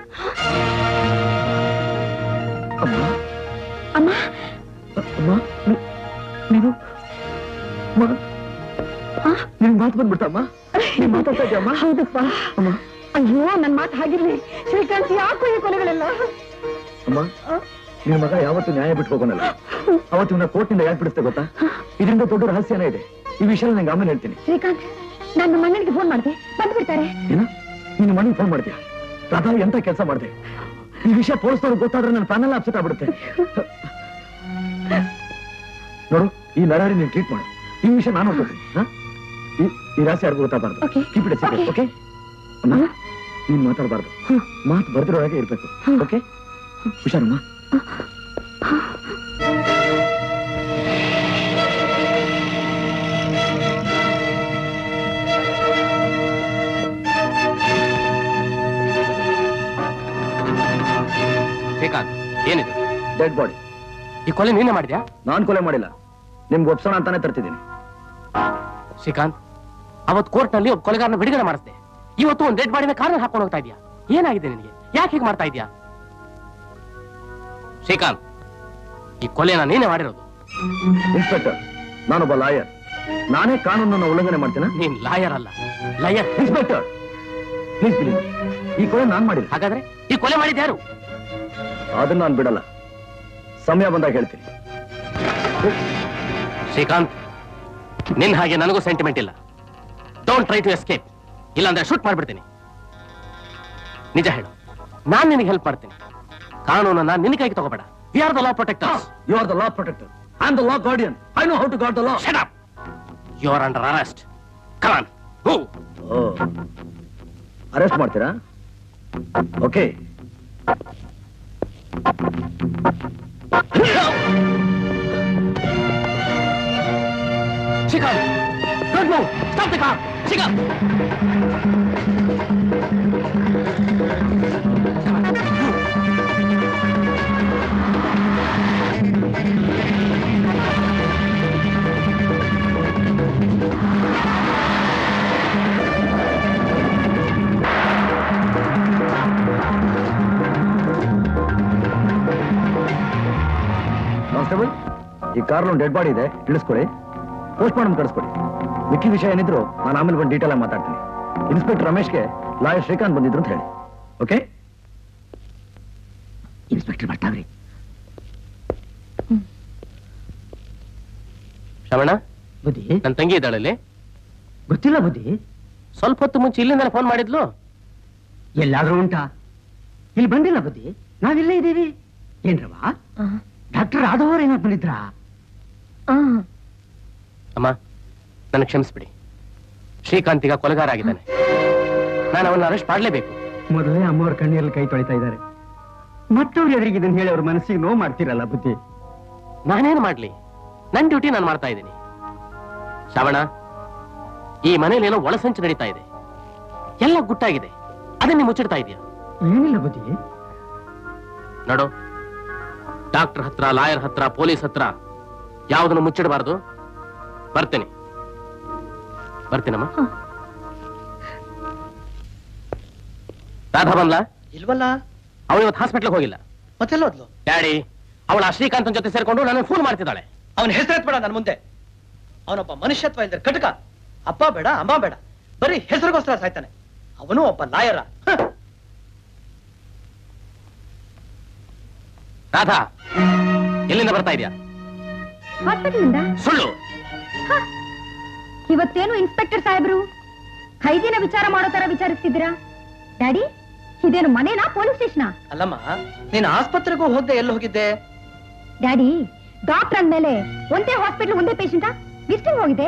ಅಮ್ಮ ಅಮ್ಮ ಅಮ್ಮ ನೀ- ನೀನು ಅಮ್ಮ ನಿನ್ ಮಾತು ಬಂದ್ಬಿಡ್ತಮ್ಮ ನೀನ್ ಮಾತಾಡ್ತಾ ಇದೆಯಮ್ಮ ಹೌದಪ್ಪ ಅಮ್ಮ ಅಯ್ಯೋ ನನ್ ಮಾತು ಹಾಗಿರ್ಲಿ ಶ್ರೀಕಾಂತ್ ಯಾಕೋ ಈ ಕೊಲೆಗಳೆಲ್ಲ ಅಮ್ಮ ನಿನ್ ಮಗ ಯಾವತ್ತು ನ್ಯಾಯ ಬಿಟ್ಟು ಹೋಗೋನಲ್ಲ ಅವತ್ತು ಇವನ್ನ ಕೋರ್ಟ್ನಿಂದ ಯಾಕೆ ಬಿಡಿಸ್ತೆ ಗೊತ್ತಾ ಇದರಿಂದ ದೊಡ್ಡ ರಹಸ್ಯನೇ ಇದೆ ಈ ವಿಷಯ ನಂಗೆ ಆಮೇಲೆ ಹೇಳ್ತೀನಿ ಶ್ರೀಕಾಂತ್ ನಾನು ನಮ್ಮ ಅಣ್ಣನಿಗೆ ಫೋನ್ ಮಾಡಿದೆ ಬಂದ್ಬಿಡ್ತಾರೆ ಏನ ನಿನ್ನ ಮನೆಗೆ ಫೋನ್ ಮಾಡ್ತೀಯ ರಾಧಾ ಎಂತ ಕೆಲಸ ಮಾಡಿದೆ ಈ ವಿಷಯ ಪೊಲೀಸ್ನವ್ರಿಗೆ ಗೊತ್ತಾದ್ರೆ ನನ್ನ ಪ್ಯಾನೆಲ್ಲ ಅಪ್ಸೆಟ್ ಆಗ್ಬಿಡುತ್ತೆ ನೋಡು ಈ ನರಹರಿ ನೀನು ಟ್ರೀಟ್ ಮಾಡು ಈ ವಿಷಯ ನಾನು ನೋಡ್ಕೊತೀನಿ ಹಾ? ಈ- ಈ ರಾಶಿ ಯಾರಿಗೂ ಗೊತ್ತಾಗಬಾರ್ದು ಕೀಪ್ ಇಟ್ ಸೀಕ್ರೆಟ್ ಓಕೆ ಅಮ್ಮ ನೀನ್ ಮಾತಾಡಬಾರ್ದು ಮಾತು ಬರ್ದಿರೋಳಗೆ ಇರ್ಬೇಕು ಓಕೆ ಹುಷಾರಮ್ಮ ಶ್ರೀಕಾಂತ್ ಏನಿದು ಡೆಡ್ ಬಾಡಿ ಈ ಕೊಲೆ ನೀನೇ ಮಾಡಿದ್ಯಾ ನಾನ್ ಕೊಲೆ ಮಾಡಿಲ್ಲ ನಿಮ್ಗೆ ಒಪ್ಸೋಣ ಅಂತಾನೆ ತರ್ತಿದ್ದೀನಿ ಶ್ರೀಕಾಂತ್ ಅವತ್ ಕೋರ್ಟ್ ನಲ್ಲಿ ಒಬ್ಬ ಕೊಲೆಗಾರನ ಬಿಡುಗಡೆ ಮಾಡಿಸ್ದೆ ಇವತ್ತು ಒಂದ್ ಡೆಡ್ ಬಾಡಿನ ಕಾರ್ನಲ್ಲಿ ಹಾಕೊಂಡು ಹೋಗ್ತಾ ಇದೀಯಾ ಏನಾಗಿದೆ ನಿನಗೆ ಯಾಕೆ ಹೀಗೆ ಮಾಡ್ತಾ ಇದೀಯಾ ಶ್ರೀಕಾಂತ್ ಈ ಕೊಲೆನ ನೀನೇ ಮಾಡಿರೋದು ಇನ್ಸ್ಪೆಕ್ಟರ್ ನಾನೊಬ್ಬ ಲಾಯರ್ ನಾನೇ ಕಾನೂನನ್ನು ಉಲ್ಲಂಘನೆ ಮಾಡ್ತೀನ ನೀನ್ ಲಾಯರ್ ಅಲ್ಲ ಲಯರ್ ಇನ್ಸ್ಪೆಕ್ಟರ್ ಪ್ಲೀಸ್ ಬಿಡಿ ಈ ಕೊಲೆ ನಾನ್ ಮಾಡಿಲ್ಲ ಹಾಗಾದ್ರೆ ಈ ಕೊಲೆ ಮಾಡಿದ ಯಾರು ಅದನ್ನ ನಾನು ಬಿಡಲ್ಲ ಸಮಯ ಬಂದಾಗ ಹೇಳ್ತೀನಿ ಶ್ರೀಕಾಂತ್ ನಿನ್ ಹಾಗೆ ನನಗೂ ಸೆಂಟಿಮೆಂಟ್ ಇಲ್ಲ ಡೋಂಟ್ ಟ್ರೈ ಟು ಎಸ್ಕೇಪ್ ಇಲ್ಲಾಂದ್ರೆ ಶೂಟ್ ಮಾಡ್ಬಿಡ್ತೀನಿ ನಿಜ ಹೇಳು ನಾನ್ ನಿನಗೆ ಹೆಲ್ಪ್ ಮಾಡ್ತೀನಿ ಕಾನೂನನ್ನ ನಿನ್ನ ಕೈಗೆ ತಗೋಬೇಡ we are the law protectors you are the law protector I am the law guardian I know how to guard the law shut up you are under arrest come on move arrest ಮಾಡ್ತೀರಾ okay Chicago! Don't move! Stop the car! Chicago! Constable ಈ Karl dead body ಇದೆ ಇಳಿಸ್ಕೊಡಿ post mortem ಕಳಿಸ್ಕೊಡಿ ಮಿಕ್ಕಿ ವಿಷಯ ಏನಿದ್ರು ನಾನು ಆಮೇಲೆ ಬಂದು ಡೀಟೇಲ್ ಆಗಿ ಮಾತಾಡ್ತೀನಿ ಇನ್ಸ್ಪೆಕ್ಟರ್ ರಮೇಶ್ಗೆ ಲಾಯರ್ ಶ್ರೀಕಾಂತ್ ಬಂದಿದ್ರು ಅಂತ ಹೇಳಿ ಓಕೆ ಇನ್ಸ್ಪೆಕ್ಟರ್ ಬರ್ತಾವ್ರಿ ಶ್ರವಣ ಬುದ್ಧಿ ನನ್ನ ತಂಗಿ ಇದ್ದಾಳಲ್ಲಿ ಗೊತ್ತಿಲ್ಲ ಬುದ್ಧಿ ಸ್ವಲ್ಪ ಹೊತ್ತು ಮುಂಚೆ ಇಲ್ಲಿಂದ ಫೋನ್ ಮಾಡಿದ್ಲು ಎಲ್ಲಾದ್ರೂ ಉಂಟಾ ಇಲ್ಲಿ ಬಂದಿಲ್ಲ ಬುದ್ಧಿ ನಾವಿಲ್ಲೇ ಇದ್ದೀವಿ ಏನ್ರವ ಡಾಕ್ಟರ್ ರಾಧವರ್ ಏನಾದ್ರು ಬಂದಿದ್ರಾ ಅಮ್ಮ ನನ್ನ ಕ್ಷಮಿಸ್ಬಿಡಿ ಶ್ರೀಕಾಂತ್ ಈಗ ಕೊಲೆಗಾರ ಆಗಿದ್ದಾನೆ ನಾನು ಅವನ್ನ ಅರೆಸ್ಟ್ ಮಾಡಲೇಬೇಕು ಮೊದಲೇ ಅಮ್ಮವ್ರ ಕಣ್ಣೀರಲ್ಲಿ ಕೈ ತೊಳಿತಾ ಇದ್ದಾರೆ ಮತ್ತವ್ರು ಎದುರಿಗೆ ಇದನ್ನ ಹೇಳಿ ಅವ್ರ ಮನಸ್ಸಿಗೆ ನೋವು ಮಾಡ್ತಿರಲ್ಲ ಬುದ್ಧಿ ನಾನೇನು ಮಾಡ್ಲಿ ನನ್ನ ಡ್ಯೂಟಿ ನಾನು ಮಾಡ್ತಾ ಇದ್ದೀನಿ ಶ್ರವಣ ಈ ಮನೇಲಿ ಏನೋ ಒಳಸಂಚು ನಡೀತಾ ಇದೆ ಎಲ್ಲ ಗುಟ್ಟಾಗಿದೆ ಅದನ್ನ ಮುಚ್ಚಿಡ್ತಾ ಇದೆಯಾ ಏನಿಲ್ಲ ಬುದ್ಧಿ ನೋಡು ಡಾಕ್ಟರ್ ಹತ್ರ ಲಾಯರ್ ಹತ್ರ ಪೊಲೀಸ್ ಹತ್ರ ಯಾವುದನ್ನು ಮುಚ್ಚಿಡಬಾರ್ದು ಬರ್ತೇನೆ ಬರ್ತೀನಮ್ಮ ರಾಧಾ ಬಂದ್ಲಾ ಇಲ್ವಲ್ಲ ಅವಳು ಇವತ್ತು ಹಾಸ್ಪಿಟ್ಲಿಗೆ ಹೋಗಿಲ್ಲ ಮತ್ತೆಲ್ಲೋದ್ಲು ಡ್ಯಾಡಿ ಅವಳ ಶ್ರೀಕಾಂತನ್ ಜೊತೆ ಸೇರ್ಕೊಂಡು ನನ್ನ ಫೋನ್ ಮಾಡ್ತಿದ್ದಾಳೆ ಅವನ ಹೆಸರೆತ್ಬೇಡ ನನ್ನ ಮುಂದೆ ಅವನೊಬ್ಬ ಮನುಷ್ಯತ್ವ ಇಲ್ದರೆ ಕಟಕ ಅಪ್ಪ ಬೇಡ ಅಮ್ಮ ಬೇಡ ಬರೀ ಹೆಸರಿಗೋಸ್ಕರ ಸಾಯ್ತಾನೆ ಅವನು ಒಬ್ಬ ಲಾಯರ ರಾಧಾ ಎಲ್ಲಿಂದ ಬರ್ತಾ ಇದೆಯಾ ಹಾಸ್ಪಿಟಲಿಂದ ಸುಳ್ಳು ಇವತ್ತೇನು ಇನ್ಸ್ಪೆಕ್ಟರ್ ಸಾಹೇಬ್ರು ಖೈದಿನ ವಿಚಾರ ಮಾಡೋ ತರ ವಿಚಾರಿಸ್ತಿದ್ದೀರಾ ಡ್ಯಾಡಿ ಇದೇನು ಮನೇನಾ ಪೊಲೀಸ್ ಸ್ಟೇಷನಾ ಅಲ್ಲಮ್ಮ ನೀನ್ ಆಸ್ಪತ್ರೆಗೂ ಹೋಗದೆ ಎಲ್ಲಿ ಹೋಗಿದ್ದೆ ಡ್ಯಾಡಿ ಡಾಕ್ಟರ್ ಅಂದ್ಮೇಲೆ ಒಂದೇ ಹಾಸ್ಪಿಟಲ್ ಒಂದೇ ಪೇಷಂಟಾ ವಿಸಿಟಿಂಗ್ ಹೋಗಿದೆ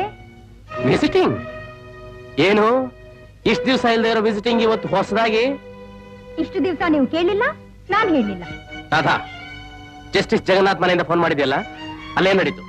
ವಿಸಿಟಿಂಗ್ ಏನು ಇಷ್ಟು ದಿವಸ ಇಲ್ಲದೆ ಇರೋ ವಿಸಿಟಿಂಗ್ ಇವತ್ತು ಹೊಸದಾಗಿ ಇಷ್ಟು ದಿವಸ ನೀವು ಕೇಳಿಲ್ಲ ನಾನ್ ಹೇಳಿಲ್ಲ ರಾಧಾ ಜಸ್ಟಿಸ್ ಜಗನ್ನಾಥ್ ಮನೆಯಿಂದ ಫೋನ್ ಮಾಡಿದ್ಯಲ್ಲ ಅಲ್ಲೇನ್ ನಡೀತು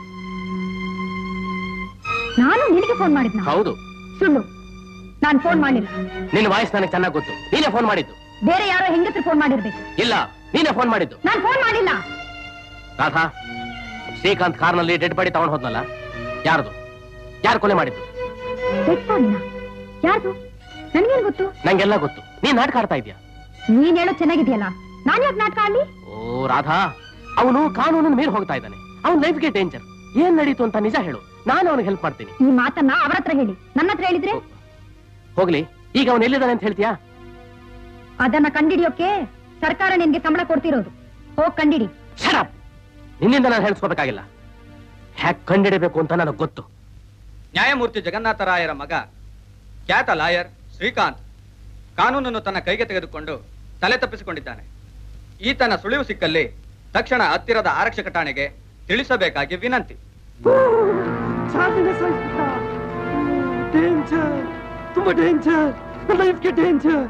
ನಾನು ನಿನಗೆ ಫೋನ್ ಮಾಡಿದ್ನ ಹೌದು ಸುಳ್ಳು ನಾನ್ ಫೋನ್ ಮಾಡಿಲ್ಲ ನಿನ್ನ ವಾಯ್ಸ್ ನನಗೆ ಚೆನ್ನಾಗಿ ಗೊತ್ತು ನೀನೇ ಫೋನ್ ಮಾಡಿದ್ದು ಬೇರೆ ಯಾರೋ ಹೆಂಗಸರು ಫೋನ್ ಮಾಡಿರ್ಬೇಕು ಇಲ್ಲ ನೀನೇ ಫೋನ್ ಮಾಡಿದ್ದು ನಾನ್ ಫೋನ್ ಮಾಡಿಲ್ಲ ರಾಧಾ ಶ್ರೀಕಾಂತ್ ಕಾರ್ನಲ್ಲಿ ಡೆಡ್ ಬಾಡಿ ತಗೊಂಡ್ ಹೋದ್ನಲ್ಲ ಯಾರ್ದು ಯಾರು ಕೊಲೆ ಮಾಡಿದ್ದು ಡೆಡ್ ಬಾಡಿನ ಯಾರ್ದು ನನ್ಗೇನ್ ಗೊತ್ತು ನಂಗೆಲ್ಲ ಗೊತ್ತು ನೀನ್ ನಾಟಕ ಆಡ್ತಾ ಇದ್ಯಾ ನೀನ್ ಹೇಳೋದ್ ಚೆನ್ನಾಗಿದ್ಯಲ್ಲ ನಾನ್ ಯಾಕೆ ನಾಟಕ ಆಡ್ಲಿ ಓ ರಾಧಾ ಅವನು ಕಾನೂನನ್ನು ಮೀರಿ ಹೋಗ್ತಾ ಇದ್ದಾನೆ ಅವನ್ ಲೈಫ್ಗೆ ಡೇಂಜರ್ ಏನ್ ನಡೀತು ಅಂತ ನಿಜ ಹೇಳು ನಾನು ಅವನಿಗೆ ಹೆಲ್ಪ್ ಮಾಡ್ತೀನಿ ಈ ಮಾತನ್ನ ಅವರ ಹತ್ರ ಹೇಳಿ ನನ್ನ ಹತ್ರ ಹೇಳಿದ್ರೆ ಹೋಗ್ಲಿ ಈಗ ಅವನು ಎಲ್ಲಿದ್ದಾನೆ ಅಂತ ಹೇಳ್ತೀಯಾ ಅದನ್ನ ಕಂಡಿಡಿಯೋಕೆ ಸರ್ಕಾರ ನಿನ್ಗೆ ಸಂಬಳ ಕೊಡ್ತಿರೋದು ಹೋಗ್ ಕಂಡಿಡಿ ಶರಪ್ ನಿನ್ನಿಂದ ನಾನು ಹೇಳ್ಸ್ಕೋಬೇಕಾಗಿಲ್ಲ ಹ್ಯಾಕ್ ಕಂಡಿಡಿಬೇಕು ಅಂತ ನನಗೆ ಗೊತ್ತು ನ್ಯಾಯಮೂರ್ತಿ ಜಗನ್ನಾಥರಾಯರ ಮಗ ಖ್ಯಾತ ಲಾಯರ್ ಶ್ರೀಕಾಂತ್ ಕಾನೂನನ್ನು ತನ್ನ ಕೈಗೆ ತೆಗೆದುಕೊಂಡು ತಲೆ ತಪ್ಪಿಸಿಕೊಂಡಿದ್ದಾನೆ ಈತನ ಸುಳಿವು ಸಿಕ್ಕಲ್ಲಿ ತಕ್ಷಣ ಹತ್ತಿರದ ಆರಕ್ಷಕ ಠಾಣೆಗೆ ತಿಳಿಸಬೇಕಾಗಿ ವಿನಂತಿ ಡೇಂಜರ್ ತುಂಬಾ ಡೇಂಜರ್ ಲೈಫ್ಗೆ ಡೇಂಜರ್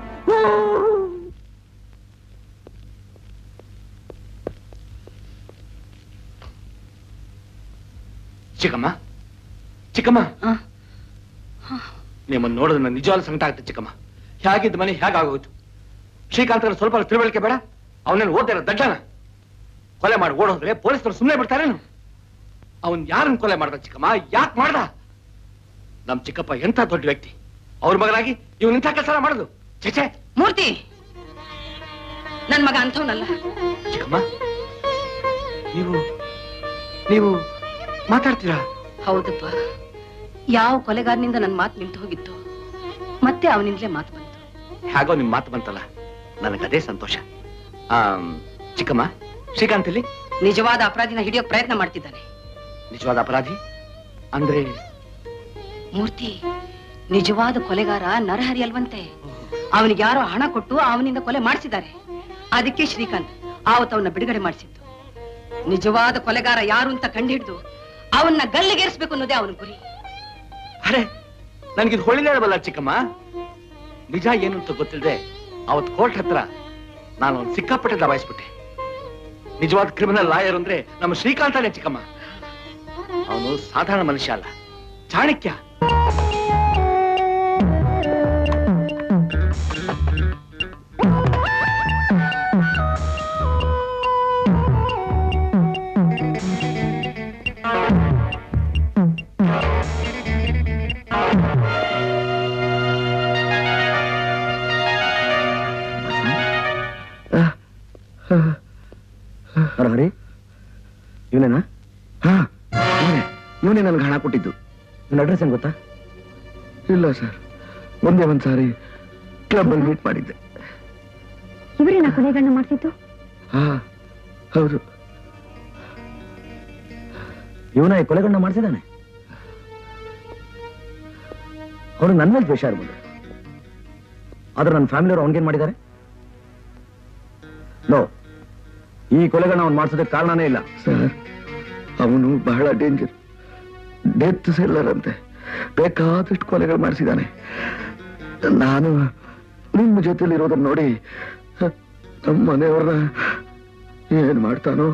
ಚಿಕ್ಕಮ್ಮ ಚಿಕ್ಕಮ್ಮ ನಿಮ್ಮನ್ನು ನೋಡಿದ್ರೆ ನನ್ನ ನಿಜವಾದ ಸಂಕಟ ಆಗುತ್ತೆ ಚಿಕ್ಕಮ್ಮ ಹೇಗಿದ್ದ ಮನೆ ಹೇಗಾಗೋಯ್ತು ಶ್ರೀಕಾಂತ್ ಅವ್ರ ಸ್ವಲ್ಪ ತಿಳುವಳಿಕೆ ಬೇಡ ಅವನೇನು ಓದ್ತಾ ದಡ್ಡನ ಕೊಲೆ ಮಾಡಿ ಓಡೋದ್ರೆ ಪೊಲೀಸರು ಸುಮ್ಮನೆ ಬಿಡ್ತಾರೇನು ಅವನ್ ಯಾರನ್ನ ಕೊಲೆ ಮಾಡ್ದ ಚಿಕ್ಕಮ್ಮ ಯಾಕೆ ಮಾಡ್ದ ನಮ್ ಚಿಕ್ಕಪ್ಪ ಎಂತ ದೊಡ್ಡ ವ್ಯಕ್ತಿ ಅವ್ರ ಮಗನಾಗಿ ಇವನ್ ಇಂಥ ಕೆಲಸ ಮಾಡುದು ಚೇಚೆ ಮೂರ್ತಿ ನನ್ ಮಗ ಅಂಥವ್ನಲ್ಲ ಚಿಕ್ಕಮ್ಮ ನೀವು ನೀವು ಮಾತಾಡ್ತೀರಾ ಹೌದಪ್ಪ ಯಾವ ಕೊಲೆಗಾರನಿಂದ ನನ್ ಮಾತು ನಿಂತು ಹೋಗಿತ್ತು ಮತ್ತೆ ಅವನಿಂದಲೇ ಮಾತು ಬಂತು ಹೇಗೋ ನಿಮ್ ಮಾತು ಬಂತಲ್ಲ ನನಗದೇ ಸಂತೋಷ ಆಮ್, ಚಿಕ್ಕಮ್ಮ ಶ್ರೀಕಾಂತ್ ಇಲ್ಲಿ ನಿಜವಾದ ಅಪರಾಧಿನ ಹಿಡಿಯೋ ಪ್ರಯತ್ನ ಮಾಡ್ತಿದ್ದಾನೆ ನಿಜವಾದ ಅಪರಾಧಿ ಅಂದ್ರೆ ಮೂರ್ತಿ ನಿಜವಾದ ಕೊಲೆಗಾರ ನರಹರಿ ಅಲ್ವಂತೆ ಅವನಿಗೆ ಯಾರೋ ಹಣ ಕೊಟ್ಟು ಅವನಿಂದ ಕೊಲೆ ಮಾಡಿಸಿದ್ದಾರೆ ಅದಕ್ಕೆ ಶ್ರೀಕಾಂತ್ ಆವತ್ತು ಅವನ್ನ ಬಿಡುಗಡೆ ಮಾಡಿಸಿದ್ದು ನಿಜವಾದ ಕೊಲೆಗಾರ ಯಾರು ಅಂತ ಕಂಡುಹಿಡಿದು ಅವನ್ನ ಗಲ್ಲಿಗೇರಿಸ್ಬೇಕು ಅನ್ನೋದೇ ಅವನ ಗುರಿ ಅರೆ ನನ್ಗಿದು ಹೊಳಿಲೇ ಇರಬಲ್ಲ ಚಿಕ್ಕಮ್ಮ ನಿಜ ಏನು ಅಂತ ಗೊತ್ತಿಲ್ಲದೆ ಅವತ್ ಕೋರ್ಟ್ ಹತ್ರ ನಾನು ಒಂದು ಸಿಕ್ಕಾಪಟ್ಟೆ ದಬಾಯಿಸ್ಬಿಟ್ಟೆ ನಿಜವಾದ ಕ್ರಿಮಿನಲ್ ಲಾಯರ್ ಅಂದ್ರೆ ನಮ್ಮ ಶ್ರೀಕಾಂತನೇ ಚಿಕ್ಕಮ್ಮ ಅವನು ಸಾಧಾರಣ ಮನುಷ್ಯ ಅಲ್ಲ ಚಾಣಕ್ಯ ಹರಿ ಇವನೇನಾ ಹಾ ಇವನೇ ಇವನೇ ನನ್ಗೆ ಹಣ ಕೊಟ್ಟಿದ್ದು ನನ್ನ ಅಡ್ರೆಸ್ ಏನ್ ಗೊತ್ತಾ ಇಲ್ಲ ಸರ್ ಒಂದೇ ಒಂದ್ ಸಾರಿ ಕ್ಲಬ್ ಅಲ್ಲಿ ಮೀಟ್ ಮಾಡಿದ್ದೆ ಇವರೇನ ಕೊಲೆಗಳನ್ನ ಮಾಡ್ತಿದ್ದು ಹಾ ಹೌದು ಇವನ ಈ ಕೊಲೆಗಳನ್ನ ಮಾಡ್ತಿದ್ದಾನೆ ಅವನು ನನ್ನ ಮೇಲೆ ದ್ವೇಷ ಇರ್ಬೋದು ಆದ್ರೆ ನನ್ನ ಫ್ಯಾಮಿಲಿಯವರು ಅವನಿಗೇನ್ ಮಾಡಿದ್ದಾರೆ ನೋ ಈ ಕೊಲೆಗಳನ್ನ ಅವ್ನು ಮಾಡಿಸೋದಕ್ಕೆ ಕಾರಣನೇ ಇಲ್ಲ ಸರ್ ಅವನು ಬಹಳ ಡೇಂಜರ್ ಡೆತ್ ಸೆಲ್ಲರ್ ಅಂತೆ ಬೇಕಾದಷ್ಟು ಕೊಲೆಗಳು ಮಾಡಿಸಿದ್ದಾನೆ ನಾನು ನಿಮ್ಮ ಜೊತೆಲಿ ಇರೋದನ್ನ ನೋಡಿ ನಮ್ಮ ಮನೆಯವ್ರನ್ನ ಏನ್ ಮಾಡ್ತಾನೋ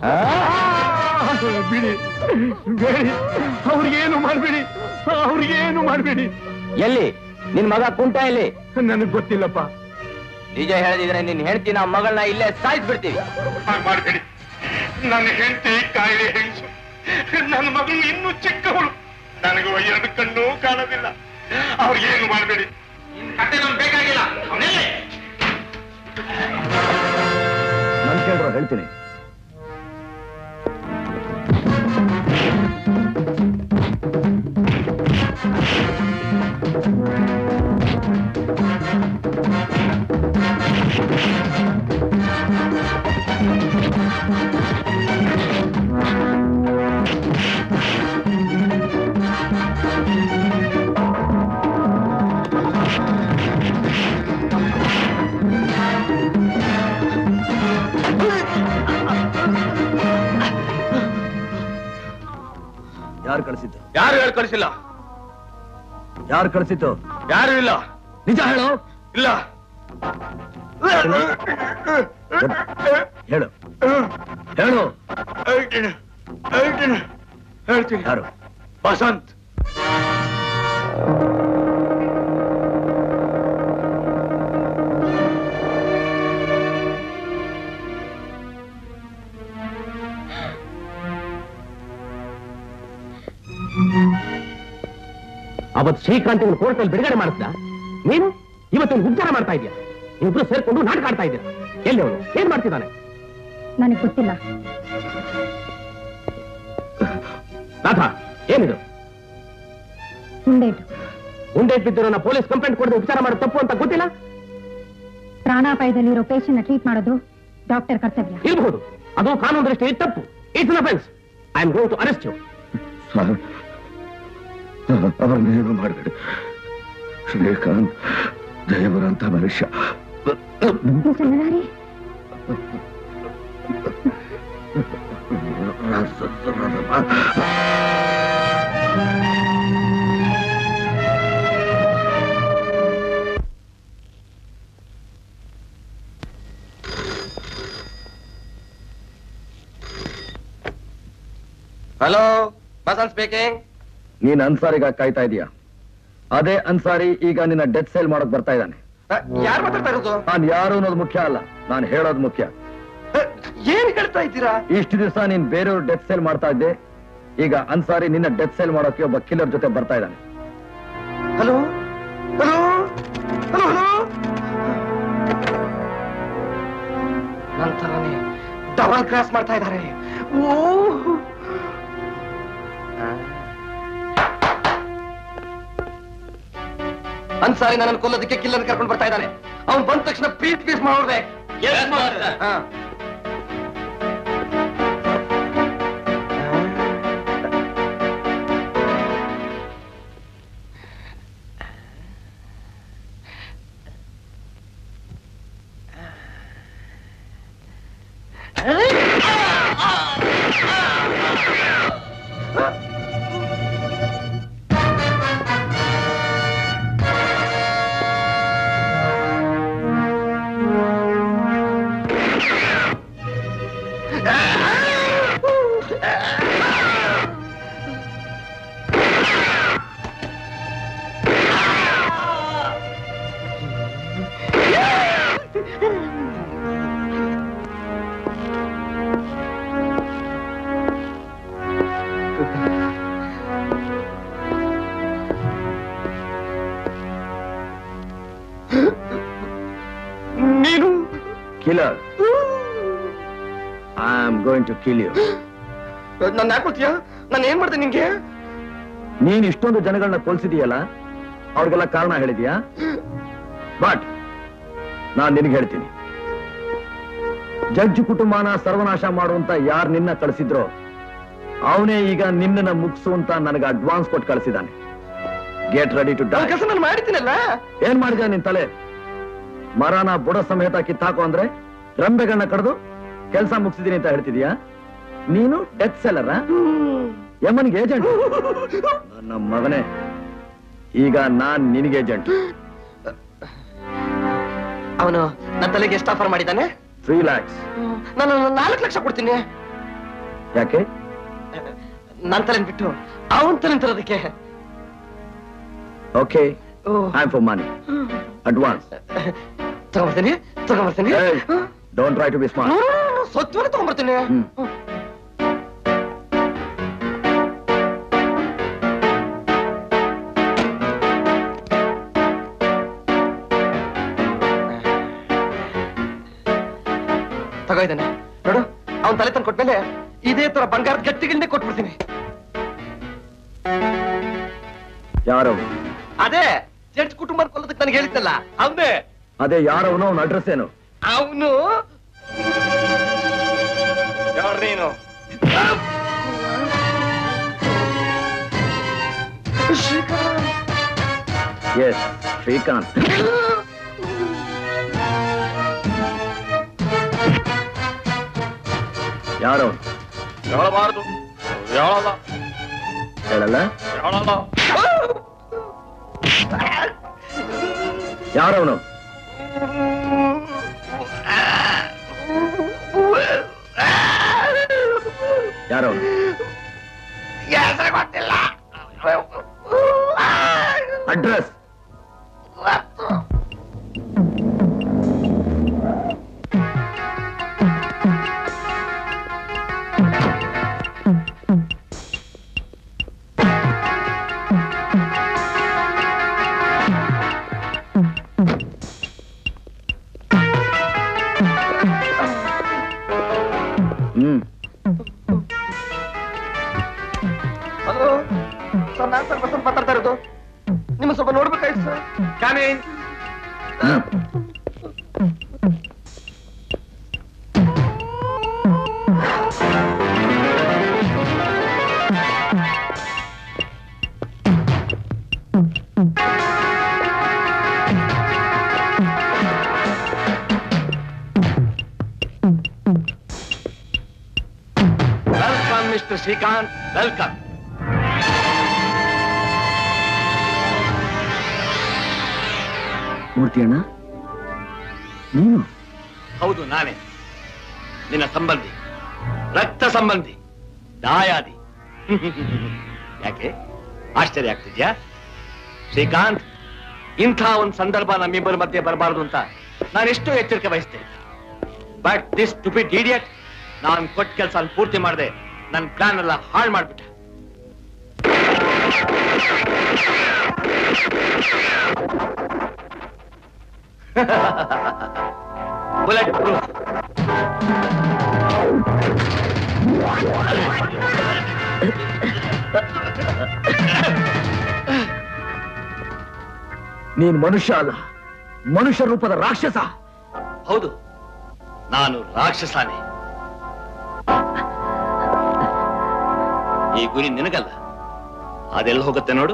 ಬಿಡಿ ಬೇಡಿ ಅವ್ರಿಗೇನು ಮಾಡ್ಬೇಡಿ ಅವ್ರಿಗೇನು ಮಾಡ್ಬೇಡಿ ಎಲ್ಲಿ ನಿನ್ ಮಗ ಕುಂಟ ಎಲ್ಲಿ ನನಗ್ ಗೊತ್ತಿಲ್ಲಪ್ಪ ನಿಜ ಹೇಳಿದ್ರೆ ನಿನ್ ಹೆಂಡತಿ ನಮ್ಮ ಮಗಳನ್ನ ಇಲ್ಲೇ ಸಾಯಿಸ್ಬಿಡ್ತೀವಿ ಮಾಡಬೇಡಿ ನನ್ನ ಹೆಂಡತಿ ಕಾಯಿಲೆ ಹೆಂಗಸು ನನ್ನ ಮಗಳು ಇನ್ನೂ ಚಿಕ್ಕವಳು ನನಗೂ ಎರಡು ಕಣ್ಣು ಕಾಣೋದಿಲ್ಲ ಅವ್ರಿಗೇನು ಮಾಡಬೇಡಿ ಕತೆ ನಮ್ಗೆ ಬೇಕಾಗಿಲ್ಲ ಅವನೆಲ್ಲೇ ನನ್ ಕೇಳ್ರೋ ಹೇಳ್ತೀನಿ ಯಾರು ಕಳಿಸಿದ್ದು ಯಾರು ಹೇಳಿ ಕಳಿಸಿಲ್ಲ ಯಾರು ಕಳಿಸಿದ್ದು ಯಾರು ಇಲ್ಲ ನಿಜ ಹೇಳು ಇಲ್ಲ ಹೇಳು ಹೇಳು ಹೇಳ್ತೀನಿ ಹೇಳ್ತೀನಿ ಹೇಳ್ತೀನಿ ಯಾರು ಬಸಂತ್ ಅವತ್ತು ಶ್ರೀಕಾಂತ್ ಕೋರ್ಟ್ ಅಲ್ಲಿ ಬಿಡುಗಡೆ ಮಾಡಿಸ್ದ ನೀನು ಇವತ್ತು ಉದ್ಧಾರ ಮಾಡ್ತಾ ಇದೀಯ ಇಬ್ರು ಸೇರ್ಕೊಂಡು ನಾಟಕ ಆಡ್ತಾ ಇದ್ದೀರ ಎಲ್ಲಿ ಅವನು ಏನ್ ಮಾಡ್ತಿದ್ದಾನೆ ನನಗೆ ಗೊತ್ತಿಲ್ಲ ನಾಥ ಏನಿದು ಮುಂದೇಟು ಉಂಡೆ ಬಿದ್ದಿರೋ ಪೊಲೀಸ್ ಕಂಪ್ಲೇಂಟ್ ಕೊಡದೆ ಉಪಚಾರ ಮಾಡೋದು ತಪ್ಪು ಅಂತ ಗೊತ್ತಿಲ್ಲ ಪ್ರಾಣಾಪಾಯದಲ್ಲಿರೋ ಪೇಷಂಟ್ ಟ್ರೀಟ್ ಮಾಡೋದು ಡಾಕ್ಟರ್ ಕರ್ತವ್ಯ ಇರಬಹುದು ಅದು ಕಾನೂನು ದೃಷ್ಟಿ ತಪ್ಪು it's an offence I am going to arrest you sir ಅವರನ್ನೇನು ಮಾಡಬೇಡಿ ಶ್ರೀಕಾಂತ್ ದೇವರಂತ ಮನುಷ್ಯ mister Narahari hello Basant speaking ನೀನ್ ಅನ್ಸಾರಿಗಾಗಿ ಕಾಯ್ತಾ ಇದೀಯ ಅದೇ ಅನ್ಸಾರಿ ಈಗ ನಿನ್ನ ಡೆತ್ ಸೇಲ್ ಮಾಡಕ್ ಬರ್ತಾ ಇದ್ದಾನೆ ಯಾರು ಮಾತಾಡ್ತಾ ಇರೋದು ನಾನ್ ಯಾರು ಅನ್ನೋದು ಮುಖ್ಯ ಅಲ್ಲ ನಾನು ಹೇಳೋದು ಮುಖ್ಯ ಏನ್ ಹೇಳ್ತಾ ಇದ್ದೀರಾ ಇಷ್ಟು ದಿವಸ ನೀನ್ ಬೇರೆಯವ್ರ ಡೆತ್ ಸೇಲ್ ಮಾಡ್ತಾ ಇದ್ದೆ ಈಗ ಅನ್ಸಾರಿ ನಿನ್ನ ಡೆತ್ ಸೇಲ್ ಮಾಡೋಕೆ ಒಬ್ಬ ಕಿಲ್ಲರ್ ಜೊತೆ ಬರ್ತಾ ಇದ್ದಾನೆ ಹಲೋ ಹಲೋ ಹಲೋ ಹಲೋ ನಂತರನೇ ಡಬಲ್ ಕ್ರಾಸ್ ಮಾಡ್ತಾ ಇದ್ದಾರೆ ಓ ಅನ್ಸಾರಿ ನನ್ನ ಕೊಲ್ಲೋದಕ್ಕೆ ಕಿಲ್ಲರ್ ಕರ್ಕೊಂಡು ಬರ್ತಾ ಇದ್ದಾನೆ ಅವ್ನು ಬಂದ ತಕ್ಷಣ ಪೀಸ್ ಪೀಸ್ ಮಾಡ್ಬೇಕು ಹಾ ನೀನು killer I am going to kill you ನನ್ನ ಯಾಕೊಳ್ತೀಯ ನಾನು ಏನ್ ಮಾಡ್ದೆ ನಿಂಗೆ ನೀನ್ ಇಷ್ಟೊಂದು ಜನಗಳನ್ನ ಕೊಲ್ಸಿದೀಯಲ್ಲ ಅವ್ರಿಗೆಲ್ಲ ಕಾರಣ ಹೇಳಿದ್ಯಾ ಬಟ್ ನಾನ್ ನಿನಗೆ ಹೇಳ್ತೀನಿ ಜಡ್ಜ್ ಕುಟುಂಬನ ಸರ್ವನಾಶ ಮಾಡುವಂತ ಯಾರು ನಿನ್ನ ಕಳಿಸಿದ್ರೋ ಅವನೇ ಈಗ ನಿನ್ನನ್ನ ಮುಗಿಸು ಅಂತ ನನಗೆ ಅಡ್ವಾನ್ಸ್ ಕೊಟ್ಟು ಕಳಿಸಿದಾನೆ ಗೆಟ್ ರೆಡಿ ಟು ಡೈ ಕೆಲಸ ನಾನು ಮಾಡಿದ್ದೀನಲ್ಲ ಏನ್ ಮಾಡಿದ್ಯಾ ನಿನ್ ತಲೆ ಮರನ ಬುಡ ಸಮೇತ ಕಿತ್ತಾಕೋ ಅಂದ್ರೆ ರಂಬೆಗಳನ್ನ ಕಡ್ದು ಕೆಲಸ ಮುಗಿಸಿದೀನಿ ಅಂತ ಹೇಳ್ತಿದ್ಯಾ ನೀನು ಡೆತ್ ಸೆಲ್ಲರ ಯಮನ್ಗೆ ಏಜೆಂಟ್ ನನ್ನ ಮಗನೇ ಈಗ ನಾನ್ ನಿನಗೆ ಏಜೆಂಟ್ ಅವನು ನನ್ನ ತಲೆಗೆ ಎಷ್ಟು ಆಫರ್ ಮಾಡಿದ್ದಾನೆ ತ್ರೀ ಲ್ಯಾಕ್ಸ್ ನಾನು ನಾಲ್ಕು ಲಕ್ಷ ಕೊಡ್ತೀನಿ ಯಾಕೆ ನನ್ನ ತಲೆನ್ ಬಿಟ್ಟು ಅವನ್ ತಲೆನ್ ತರೋದಕ್ಕೆ okay I for money advance ತಗೊಂಬರ್ತೀನಿ ತಗೊಂಬರ್ತೀನಿ don't try to be smart ಸ್ವಚ್ಛವನ್ನ ತಗೊಂಬರ್ತೀನಿ ತಗೋ ಇದ್ದಾನೆ ನೋಡು ಅವನ್ ತಲೆ ತಂದು ಕೊಟ್ಮೇಲೆ ಇದೇ ತರ ಬಂಗಾರದ ಗಟ್ಟಿಗಿಂದೆ ಕೊಟ್ಬಿಡ್ತೀನಿ ಯಾರು ಅದೇ ಜಡ್ಜ್ ಕುಟುಂಬ ಕೊಲ್ಲೋದಕ್ಕೆ ನನಗೆ ಹೇಳಿದ್ದಲ್ಲ ಅವನೇ ಅದೇ ಯಾರವನು ಅವನ ಅಡ್ರೆಸ್ ಏನು ಅವನು ಯಾರು ನೀನು ಎಸ್ ಶ್ರೀಕಾಂತ್ ಯಾರು ಹೇಳಬಾರದು ಹೇಳಲ್ಲ ಹೇಳಲ್ಲ ಹೇಳಲ್ಲ ಯಾರವನು ಯಾರೋ ಹೆಸರು ಗೊತ್ತಿಲ್ಲ ಅಡ್ರೆಸ್ ಹ್ಮ್ ಹಲೋ ಸರ್ ನಾನ್ ಸರ್ ಬಸಂತ್ ಮಾತಾಡ್ತಾ ಇರೋದು ನಿಮ್ಮ ಸ್ವಲ್ಪ ನೋಡ್ಬೇಕಾಯ್ತು sir come in welcome mister Srikanth welcome Murthy ಅಣ್ಣ ನೀನು ಹೌದು ನಾನೇ ನಿನ್ನ ಸಂಬಂಧಿ ರಕ್ತ ಸಂಬಂಧಿ ದಾಯಾದಿ ಯಾಕೆ ಆಶ್ಚರ್ಯ ಆಗ್ತಿದ್ಯಾ ಶ್ರೀಕಾಂತ್ ಇಂಥ ಒಂದು ಸಂದರ್ಭ ನಮ್ಮಿಬ್ಬರ ಮಧ್ಯೆ ಬರಬಾರದು ಅಂತ ನಾನು ಎಷ್ಟೋ ಎಚ್ಚರಿಕೆ ವಹಿಸ್ತೇನೆ ಬಟ್ ದಿಸ್ ಟುಪಿಡ್ ಇಡಿಯಟ್ ನಾನು ಕೊಟ್ಟ ಕೆಲಸ ಪೂರ್ತಿ ಮಾಡಿದೆ ನನ್ನ ಪ್ಲಾನ್ ಎಲ್ಲ ಹಾಳು ಮಾಡ್ಬಿಟ್ಟೆ ಬುಲೆಟ್ ಪ್ರೂಫ್ ನೀನ್ ಮನುಷ್ಯ ಅಲ್ಲ ಮನುಷ್ಯ ರೂಪದ ರಾಕ್ಷಸ ಹೌದು ನಾನು ರಾಕ್ಷಸಾನೆ ಈ ಗುರಿ ನಿನಗಲ್ಲ ಅದೆಲ್ಲ ಹೋಗುತ್ತೆ ನೋಡು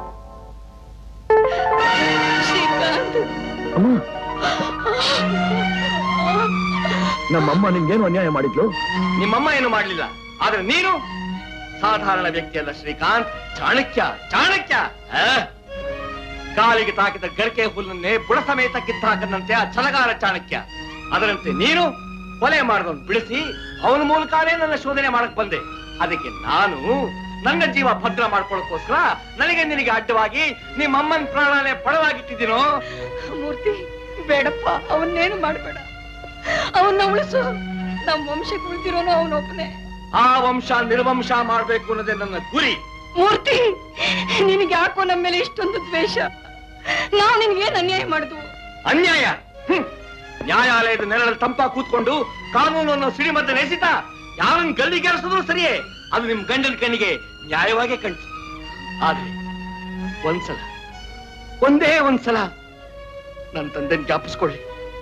ನಮ್ಮಮ್ಮ ನಿಮ್ಗೇನು ಅನ್ಯಾಯ ಮಾಡಿದ್ಲು ನಿಮ್ಮಮ್ಮ ಏನು ಮಾಡಲಿಲ್ಲ ಆದ್ರೆ ನೀನು ಸಾಧಾರಣ ವ್ಯಕ್ತಿಯಲ್ಲ ಶ್ರೀಕಾಂತ್ ಚಾಣಕ್ಯ ಚಾಣಕ್ಯ ಆ? ಕಾಲಿಗೆ ತಾಕಿದ ಗರಿಕೆ ಹುಲ್ಲನ್ನೇ ಬುಡ ಸಮೇತ ಕಿತ್ತಾಕದಂತೆ ಆ ಛಲಗಾರ ಚಾಣಕ್ಯ ಅದರಂತೆ ನೀನು ಕೊಲೆ ಮಾಡಿದವನು ಬಿಡಿಸಿ ಅವನ ಮೂಲಕನೇ ನನ್ನ ಶೋಧನೆ ಮಾಡಕ್ ಬಂದೆ ಅದಕ್ಕೆ ನಾನು ನನ್ನ ಜೀವ ಭದ್ರ ಮಾಡ್ಕೊಳ್ಳೋಕೋಸ್ಕರ ನನಗೆ ನಿನಗೆ ಅಡ್ಡವಾಗಿ ನಿಮ್ಮಮ್ಮನ ಪ್ರಾಣನೇ ಪಡವಾಗಿಟ್ಟಿದ್ದೀನೋ ಮೂರ್ತಿ ಬೇಡಪ್ಪ ಅವನ್ನೇನು ಮಾಡ್ಬೇಡ ಅವನ್ನ ಉಳಿಸು ನಮ್ ವಂಶಕ್ಕೆ ಉಳಿದಿರೋನು ಅವನೊಬ್ಬನೇ ಆ ವಂಶ ನಿರ್ವಂಶ ಮಾಡ್ಬೇಕು ಅನ್ನೋದೇ ನನ್ನ ಗುರಿ ಮೂರ್ತಿ ನಿನಗೆ ಯಾಕೋ ನಮ್ಮ ಮೇಲೆ ಇಷ್ಟೊಂದು ದ್ವೇಷ ನಾವು ನಿನ್ಗೇನ್ ಅನ್ಯಾಯ ಮಾಡುದು ಅನ್ಯಾಯ ಹ್ಮ್. ನ್ಯಾಯಾಲಯದ ನೆರಳಲ್ಲಿ ತಂಪ ಕೂತ್ಕೊಂಡು ಕಾನೂನನ್ನು ಸಿಡಿಮದ್ದ ನೆಸಿತ ಯಾರನ್ನ ಗಲ್ಲಿಗೇರಿಸಿದ್ರು ಸರಿಯೇ ಅದು ನಿಮ್ ಗಂಡನ ಕಣ್ಣಿಗೆ ನ್ಯಾಯವಾಗೇ ಕಂಡು ಆದ್ರೆ ಒಂದ್ಸಲ ಒಂದೇ ಒಂದ್ಸಲ ನನ್ನ ತಂದೆ ಜ್ಞಾಪಿಸ್ಕೊಳ್ಳಿ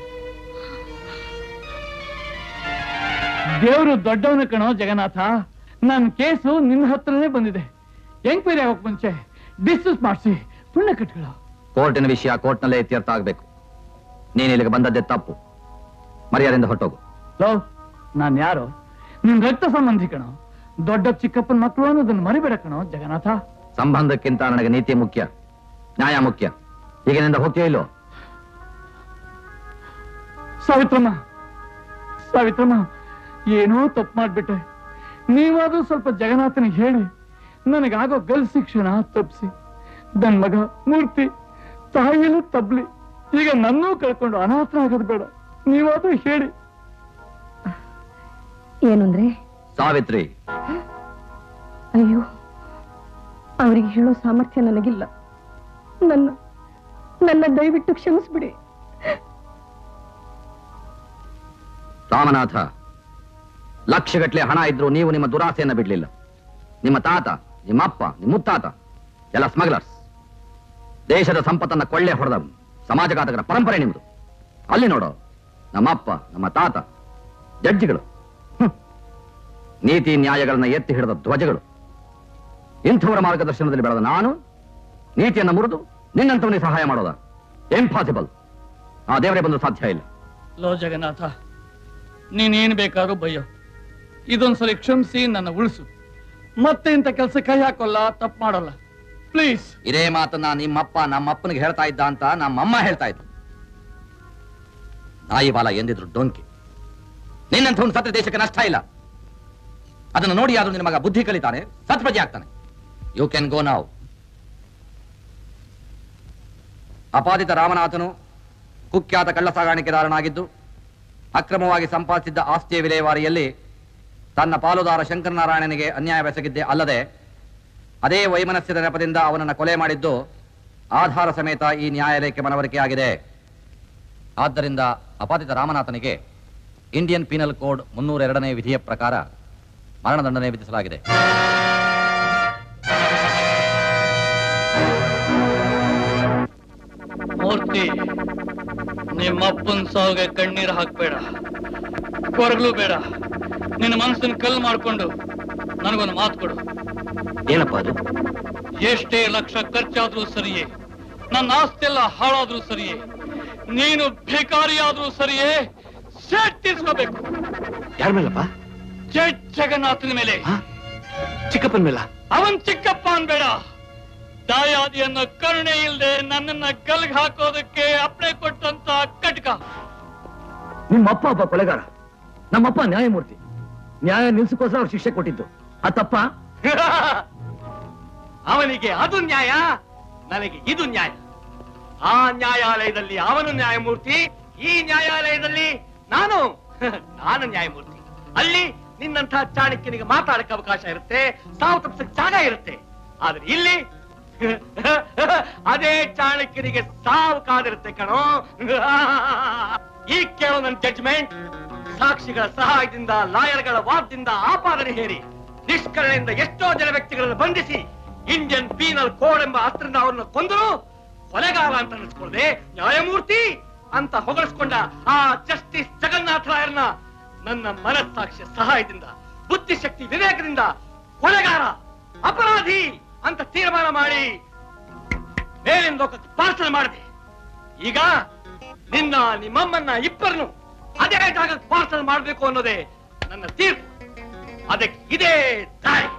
ದೇವರು ದೊಡ್ಡವನ ಕಣೋ ಜಗನ್ನಾಥ ನನ್ನ ಕೇಸು ನಿನ್ನ ಹತ್ರನೇ ಬಂದಿದೆ ಎಂಕ್ವೈರಿ ಆಗೋಕ್ ಮುಂಚೆ ಡಿಸ್ಕಸ್ ಮಾಡಿಸಿ ಪುಣ್ಯ ಕಟ್ಕೊಳ್ಳೋ ಕೋರ್ಟಿನ ವಿಷಯ ಕೋರ್ಟ್ನಲ್ಲೇ ಇತ್ಯರ್ಥ ಆಗ್ಬೇಕು ನೀನ್ ಇಲ್ಲಿಗೆ ಬಂದದ್ದೇ ತಪ್ಪು ಮರ್ಯಾದೆಯಿಂದ ಹೊಟ್ಟೋಗು ಲೋ ನಾನ್ ಯಾರು ನಿನ್ ರಕ್ತ ಸಂಬಂಧಿ ಕಣೋ ದೊಡ್ಡ ಚಿಕ್ಕಪ್ಪನ ಮಕ್ಕಳು ಅನ್ನೋದನ್ನ ಮರಿಬೇಡ ಕಣೋ ಜಗನ್ನಾಥ ಸಂಬಂಧಕ್ಕಿಂತ ನನಗೆ ನೀತಿ ಮುಖ್ಯ ನ್ಯಾಯ ಮುಖ್ಯ ಈಗಿನಿಂದ ಹೋಗ್ತೀಯ ಇಲ್ಲೋ ಸಾವಿತ್ರಮ್ಮ ಸಾವಿತ್ರಮ್ಮ ಏನೋ ತಪ್ಪು ಮಾಡ್ಬಿಟ್ಟೆ ನೀವಾದ್ರೂ ಸ್ವಲ್ಪ ಜಗನ್ನಾಥನಿಗೆ ಹೇಳಿ ನನಗಾಗೋ ಗಲ್ ಶಿಕ್ಷಣ ತಪ್ಪಿಸಿ ನನ್ ಮಗ ಮೂರ್ತಿ ತಾಯಿಯಲ್ಲೂ ತಬ್ಲಿ ಈಗ ನನ್ನೂ ಕಳ್ಕೊಂಡು ಅನಾಥ ಆಗೋದು ಬೇಡ ನೀವಾದ್ರೂ ಹೇಳಿ ಏನು ಅಂದ್ರೆ ಸಾವಿತ್ರಿ ಅಯ್ಯೋ ಅವರಿಗೆ ಹೇಳೋ ಸಾಮರ್ಥ್ಯ ನನಗಿಲ್ಲ ನನ್ನ ನನ್ನ ದಯವಿಟ್ಟು ಕ್ಷಮಿಸ್ಬಿಡಿ ರಾಮನಾಥ ಲಕ್ಷಗಟ್ಲೆ ಹಣ ಇದ್ರು ನೀವು ನಿಮ್ಮ ದುರಾಸೆಯನ್ನ ಬಿಡ್ಲಿಲ್ಲ ನಿಮ್ಮ ತಾತ ನಿಮ್ಮ ಅಪ್ಪ ನಿಮ್ಮ ಮುತ್ತಾತ ಎಲ್ಲ ಸ್ಮಗ್ಲರ್ಸ್ ದೇಶದ ಸಂಪತ್ತನ್ನ ಕೊಳ್ಳೆ ಹೊಡೆದ ಸಮಾಜಘಾತಕರ ಪರಂಪರೆ ನಿಮ್ಮದು ಅಲ್ಲಿ ನೋಡೋ ನಮ್ಮಪ್ಪ ನಮ್ಮ ತಾತ ಜಡ್ಜಿಗಳು ಹ್ಮ್. ನೀತಿ ನ್ಯಾಯಗಳನ್ನ ಎತ್ತಿ ಹಿಡಿದ ಧ್ವಜಗಳು ಇಂಥವರ ಮಾರ್ಗದರ್ಶನದಲ್ಲಿ ಬೆಳೆದ ನಾನು ನೀತಿಯನ್ನ ಮುರಿದು ನಿನ್ನಂಥವನಿಗೆ ಸಹಾಯ ಮಾಡೋದ ಇಂಪಾಸಿಬಲ್ ಆ ದೇವರೇ ಬಂದು ಸಾಧ್ಯ ಇಲ್ಲ ಲೋ ಜಗನ್ನಾಥ ನೀನೇನ್ ಬೇಕಾದ್ರೂ ಬಯ್ಯೋ ಇದೊಂದ್ಸಲಿ ಕ್ಷಮಿಸಿ ನನ್ನ ಉಳಿಸು ಮತ್ತೆ ಇಂಥ ಕೆಲಸ ಕೈ ಹಾಕೋಲ್ಲ ತಪ್ಪು ಮಾಡೋಲ್ಲ ಪ್ಲೀಸ್ ಇದೇ ಮಾತನ್ನ ನಿಮ್ಮಪ್ಪ ನಮ್ಮಪ್ಪನಿಗೆ ಹೇಳ್ತಾ ಇದ್ದ ಅಂತ ನಮ್ಮಮ್ಮ ಹೇಳ್ತಾ ಇದ್ರು ನಾಯಿ ಬಾಲ ಎಂದಿದ್ರು ಡೊಂಕಿ ನಿನ್ನಂಥವ್ನು ಸತ್ರ ದೇಶಕ್ಕೆ ನಷ್ಟ ಇಲ್ಲ ಅದನ್ನು ನೋಡಿ ಆದ್ರೂ ನಿನ್ನ ಮಗ ಬುದ್ಧಿ ಕಲಿತಾನೆ ಸತ್ಪ್ರಜೆ ಆಗ್ತಾನೆ ಯು ಕ್ಯಾನ್ ಗೋ ನಾವ್ ಅಪಾದಿತ ರಾಮನಾಥನು ಕುಖ್ಯಾತ ಕಳ್ಳ ಸಾಗಾಣಿಕೆದಾರನಾಗಿದ್ದು ಅಕ್ರಮವಾಗಿ ಸಂಪಾದಿಸಿದ್ದ ಆಸ್ತಿಯ ವಿಲೇವಾರಿಯಲ್ಲಿ ತನ್ನ ಪಾಲುದಾರ ಶಂಕರನಾರಾಯಣನಿಗೆ ಅನ್ಯಾಯವೆಸಗಿದ್ದೇ ಅಲ್ಲದೆ ಅದೇ ವೈಮನಸ್ಯದ ನೆಪದಿಂದ ಅವನನ್ನು ಕೊಲೆ ಮಾಡಿದ್ದು ಆಧಾರ ಸಮೇತ ಈ ನ್ಯಾಯಾಲಯಕ್ಕೆ ಮನವರಿಕೆಯಾಗಿದೆ ಆದ್ದರಿಂದ ಅಪಾದಿತ ರಾಮನಾಥನಿಗೆ ಇಂಡಿಯನ್ ಪೀನಲ್ ಕೋಡ್ ಮುನ್ನೂರ ಎರಡನೇ ವಿಧಿಯ ಪ್ರಕಾರ ಮರಣದಂಡನೆ ವಿಧಿಸಲಾಗಿದೆ ಮೂರ್ತಿ ನಿಮ್ಮಪ್ಪನ್ ಸಾವಿಗೆ ಕಣ್ಣೀರು ಹಾಕ್ಬೇಡ ಕೊರಗಲು ಬೇಡ ನಿನ್ನ ಮನಸ್ಸನ್ನ ಕಲ್ ಮಾಡ್ಕೊಂಡು ನನಗೊಂದು ಮಾತು ಕೊಡು ಏನಪ್ಪ ಅದು ಎಷ್ಟೇ ಲಕ್ಷ ಖರ್ಚಾದ್ರೂ ಸರಿಯೇ ನನ್ನ ಆಸ್ತಿ ಎಲ್ಲ ಹಾಳಾದ್ರೂ ಸರಿಯೇ ನೀನು ಭಿಕಾರಿಯಾದ್ರೂ ಸರಿಯೇ ಸೆಟ್ ತೀರ್ಸ್ಕೋಬೇಕು ಯಾರ ಮೇಲಪ್ಪ ಜಡ್ ಜಗನ್ನಾಥನ ಮೇಲೆ ಚಿಕ್ಕಪ್ಪನ ಮೇಲ ಅವನ್ ಚಿಕ್ಕಪ್ಪ ಅನ್ಬೇಡ ದಾಯಾದಿಯನ್ನ ಕರುಣೆ ಇಲ್ದೆ ನನ್ನನ್ನ ಗಲ್ಗ್ ಹಾಕೋದಕ್ಕೆ ಅಪ್ಳೆ ಕೊಟ್ಟಂತ ಕಟ್ಕ ನಿಮ್ಮಪ್ಪ ಒಬ್ಬ ಕೊಲೆಗಾರ ನಮ್ಮಪ್ಪ ನ್ಯಾಯಮೂರ್ತಿ ನ್ಯಾಯ ನಿಲ್ಸಕ್ಕೋಸ್ಕರ ಅವ್ರು ಶಿಕ್ಷೆ ಕೊಟ್ಟಿದ್ದು ಆ ತಪ್ಪ ಅವನಿಗೆ ಅದು ನ್ಯಾಯ ನನಗೆ ಇದು ನ್ಯಾಯ ಆ ನ್ಯಾಯಾಲಯದಲ್ಲಿ ಅವನು ನ್ಯಾಯಮೂರ್ತಿ ಈ ನ್ಯಾಯಾಲಯದಲ್ಲಿ ನಾನು ನಾನು ನ್ಯಾಯಮೂರ್ತಿ ಅಲ್ಲಿ ನಿನ್ನಂಥ ಚಾಣಕ್ಯನಿಗೆ ಮಾತಾಡಕ್ಕೆ ಅವಕಾಶ ಇರುತ್ತೆ ಸಾವು ತಪ್ಪಿಸಕ್ಕೆ ಜಾಗ ಇರುತ್ತೆ ಆದ್ರೆ ಇಲ್ಲಿ ಅದೇ ಚಾಣಕ್ಯನಿಗೆ ಸಾವು ಕಾದಿರುತ್ತೆ ಕಣೋ ಈಗ ಕೇಳೋ ನನ್ನ ಜಡ್ಜ್ಮೆಂಟ್ ಸಾಕ್ಷಿಗಳ ಸಹಾಯದಿಂದ ಲಾಯರ್ಗಳ ವಾದದಿಂದ ಆಪಾದನೆ ಹೇರಿ ನಿಷ್ಕರಣೆಯಿಂದ ಎಷ್ಟೋ ಜನ ವ್ಯಕ್ತಿಗಳನ್ನು ಬಂಧಿಸಿ ಇಂಡಿಯನ್ ಪೀನಲ್ ಕೋಡ್ ಎಂಬ ಅಸ್ತ್ರದಿಂದ ಅವರನ್ನು ಕೊಂದರು ಕೊಲೆಗಾರ ಅಂತ ಅನಿಸ್ಕೊಳ್ಳದೆ ನ್ಯಾಯಮೂರ್ತಿ ಅಂತ ಹೊಗಳಿಸ್ಕೊಂಡ ಆ ಜಸ್ಟಿಸ್ ಜಗನ್ನಾಥ ರಾಯರ್ನ ನನ್ನ ಮನಸ್ಸಾಕ್ಷಿಯ ಸಹಾಯದಿಂದ ಬುದ್ಧಿಶಕ್ತಿ ವಿವೇಕದಿಂದ ಕೊಲೆಗಾರ ಅಪರಾಧಿ ಅಂತ ತೀರ್ಮಾನ ಮಾಡಿ ಮೇಲಿನ ಲೋಕಕ್ಕೆ ಪಾರ್ಸಲ್ ಮಾಡಿದೆ ಈಗ ನಿನ್ನ ನಿಮ್ಮಮ್ಮನ್ನ ಇಬ್ಬರನ್ನು ಅದೇ ಜಾಗಕ್ಕೆ ಪಾರ್ಸಲ್ ಮಾಡಬೇಕು ಅನ್ನೋದೇ ನನ್ನ ತೀರ್ಪು ಅದಕ್ಕೆ ಇದೇ ದಾರಿ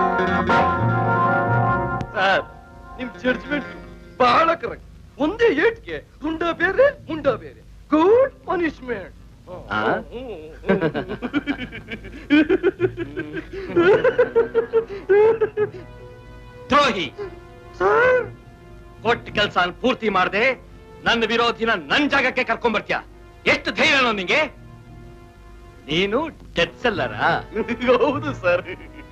ಸರ್ ನಿಮ್ ಜಡ್ಜ್ಮೆಂಟ್ ಬಹಳ ಕರೆಕ್ಟ್ ಒಂದೇ ಏಟ್ಗೆ ರುಂಡ ಬೇರೆ ಮುಂಡ ಬೇರೆ ಗುಡ್ ಪನಿಷ್ಮೆಂಟ್ ದ್ರೋಹಿ ಕೊಟ್ಟ ಕೆಲಸ ಪೂರ್ತಿ ಮಾಡದೆ ನನ್ನ ವಿರೋಧಿನ ನನ್ ಜಾಗಕ್ಕೆ ಕರ್ಕೊಂಡ್ ಬರ್ತೀಯ ಎಷ್ಟು ಧೈರ್ಯನೋ ನಿಂಗೆ ನೀನು ಡೆತ್ ಸೆಲ್ಲರ ಹೌದು ಸರ್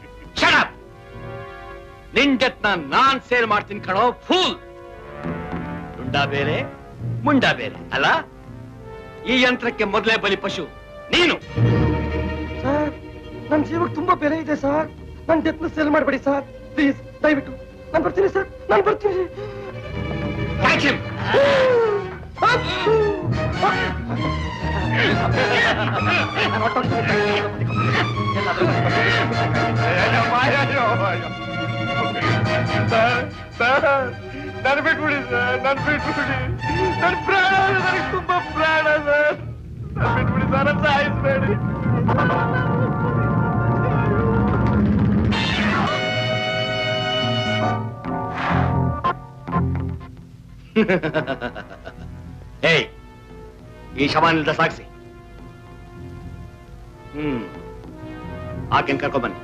ನಿನ್ ಡೆತ್ ನಾನ್ ಸೇಲ್ ಮಾಡ್ತೀನಿ ಕಣೋ ಫೂಲ್ ರುಂಡ ಬೇರೆ ಮುಂಡ ಬೇರೆ ಅಲ್ಲ ಈ ಯಂತ್ರಕ್ಕೆ ಮೊದಲೇ ಬಲಿ ಪಶು ನೀನು ಸರ್ ನನ್ ಜೀವಕ್ಕೆ ತುಂಬಾ ಬೆಲೆ ಇದೆ ಸರ್ ನನ್ ಡೆತ್ನ ಸೇಲ್ ಮಾಡಬೇಡಿ ಸರ್ ಪ್ಲೀಸ್ ದಯವಿಟ್ಟು ನಾನು ಬರ್ತೀನಿ ಸರ್ ನಾನು ಬರ್ತೀನಿ ನನ್ ಬಿಟ್ಬಿಡಿ ಸರ್ ನನ್ ಬಿಟ್ಬಿಡಿ ನನ್ ಪ್ರಾಣ ನನಗೆ ತುಂಬಾ ಪ್ರಾಣ ಸರ್ ನನ್ ಬಿಟ್ಬಿಡಿ ಸರ್ ನನ್ ಸಾಯಿಸ್ಬೇಡಿ ಏಯ್ ಈ ಶವಾನಿಲ್ದ ಸಾಕ್ಷಿ ಹ್ಮ್ ಆಕೆನ್ ಕರ್ಕೊಂಡ್ ಬನ್ನಿ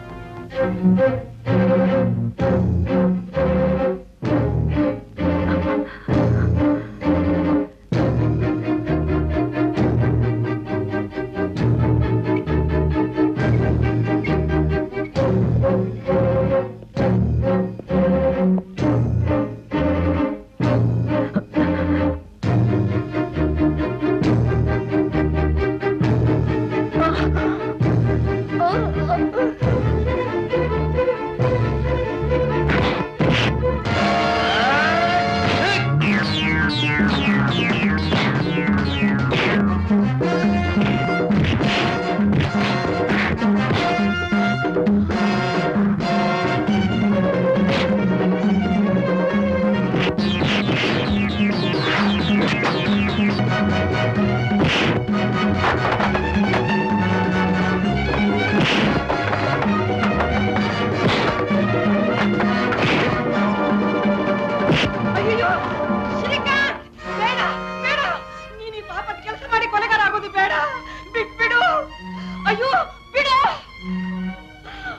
ಅಯ್ಯೋ ಶ್ರೀಕಾಂತ್ ಬೇಡ ಬೇಡ ನೀನ್ ಈ ಪಾಪದ ಕೆಲಸ ಮಾಡಿ ಕೊಲೆಗಾರ ಆಗೋದು ಬೇಡ ಬಿಟ್ಬಿಡು ಅಯ್ಯೋ ಬಿಡು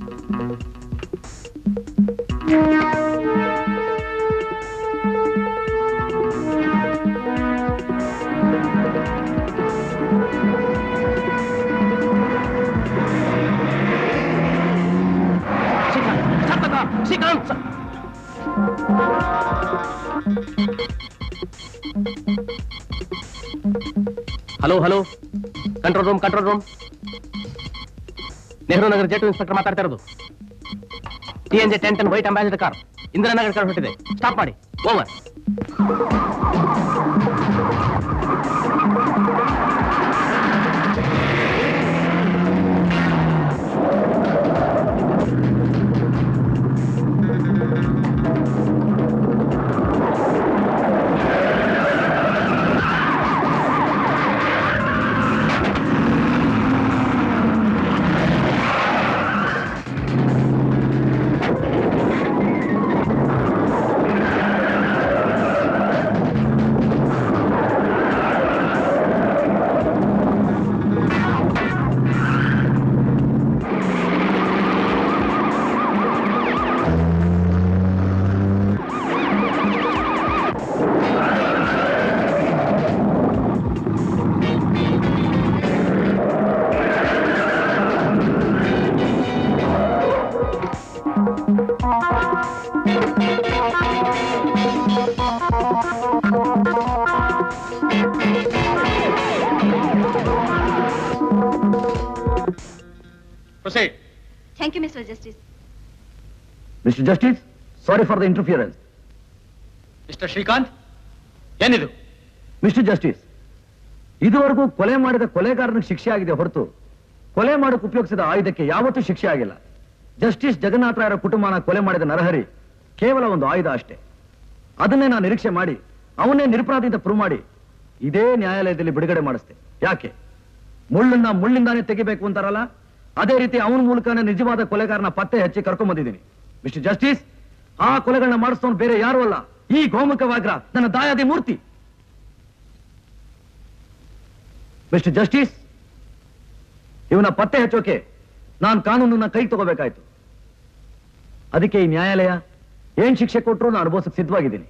Srikanth hello hello control room control room Nehru Nagar ಜೆಟ್ ಇನ್ಸ್ಪೆಕ್ಟರ್ ಮಾತಾಡ್ತಾ ಇರೋದು T N J ten ten white Ambassador car Indiranagar car ಹೊಟ್ಟಿದೆ ಸ್ಟಾಪ್ ಮಾಡಿ over proceed thank you mister justice mister justice sorry for the interference mister Srikanth ಏನಿದು ಮಿಸ್ಟರ್ ಜಸ್ಟಿಸ್ ಇದುವರೆಗೂ ಕೊಲೆ ಮಾಡಿದ ಕೊಲೆಗಾರನಿಗೆ ಶಿಕ್ಷೆ ಆಗಿದೆ ಹೊರತು ಕೊಲೆ ಮಾಡಕ್ಕೆ ಉಪಯೋಗಿಸಿದ ಆಯುಧಕ್ಕೆ ಯಾವತ್ತೂ ಶಿಕ್ಷೆ ಆಗಿಲ್ಲ ಜಸ್ಟಿಸ್ ಜಗನ್ನಾಥ ರಾಯರ ಕುಟುಂಬನ ಕೊಲೆ ಮಾಡಿದ ನರಹರಿ ಕೇವಲ ಒಂದು ಆಯುಧ ಅಷ್ಟೇ ಅದನ್ನೇ ನಾನು ನಿರೀಕ್ಷೆ ಮಾಡಿ ಅವನ್ನೇ ನಿರಪರಾಧಿ ಅಂತ ಪ್ರೂವ್ ಮಾಡಿ ಇದೇ ನ್ಯಾಯಾಲಯದಲ್ಲಿ ಬಿಡುಗಡೆ ಮಾಡಿಸ್ತೆ ಯಾಕೆ ಮುಳ್ಳನ್ನ ಮುಳ್ಳಿಂದಾನೇ ತೆಗಿಬೇಕು ಅಂತಾರಲ್ಲ ಅದೇ ರೀತಿ ಅವನ ಮೂಲಕನೇ ನಿಜವಾದ ಕೊಲೆಗಾರನ ಪತ್ತೆ ಹಚ್ಚಿ ಕರ್ಕೊಂಡ್ ಬಂದಿದ್ದೀನಿ ಮಿಸ್ಟರ್ ಜಸ್ಟಿಸ್ ಆ ಕೊಲೆಗಳನ್ನ ಮಾಡಿಸ್ತವನು ಬೇರೆ ಯಾರು ಅಲ್ಲ ಈ ಗೋಮುಖ ವ್ಯಾಘ್ರ ನನ್ನ ದಾಯಾದಿ ಮೂರ್ತಿ ಮಿಸ್ಟರ್ ಜಸ್ಟಿಸ್ ಇವನ ಪತ್ತೆ ಹಚ್ಚೋಕೆ ನಾನು ಕಾನೂನನ್ನ ಕೈಗೆ ತಗೋಬೇಕಾಯ್ತು ಅದಕ್ಕೆ ಈ ನ್ಯಾಯಾಲಯ ಏನ್ ಶಿಕ್ಷೆ ಕೊಟ್ಟರು ನಾನು ಅನುಭವಿಸಕ್ಕೆ ಸಿದ್ಧವಾಗಿದ್ದೀನಿ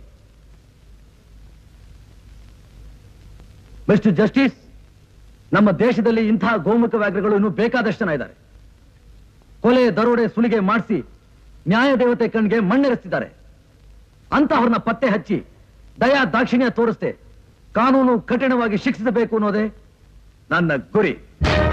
ಮಿಸ್ಟರ್ ಜಸ್ಟಿಸ್ ನಮ್ಮ ದೇಶದಲ್ಲಿ ಇಂತಹ ಗೋಮುಖ ವ್ಯಾಘ್ರಗಳು ಇನ್ನೂ ಬೇಕಾದಷ್ಟು ಜನ ಇದ್ದಾರೆ ಕೊಲೆ ದರೋಡೆ ಸುಲಿಗೆ ಮಾಡಿಸಿ ನ್ಯಾಯ ದೇವತೆ ಕಣ್ಗೆ ಮಣ್ಣೆರೆಸ್ತಿದ್ದಾರೆ ಅಂತಹವ್ರನ್ನ ಪತ್ತೆ ಹಚ್ಚಿ ದಯಾ ದಾಕ್ಷಿಣ್ಯ ತೋರಿಸ್ತೆ ಕಾನೂನು ಕಠಿಣವಾಗಿ ಶಿಕ್ಷಿಸಬೇಕು ಅನ್ನೋದೇ ನನ್ನ ಗುರಿ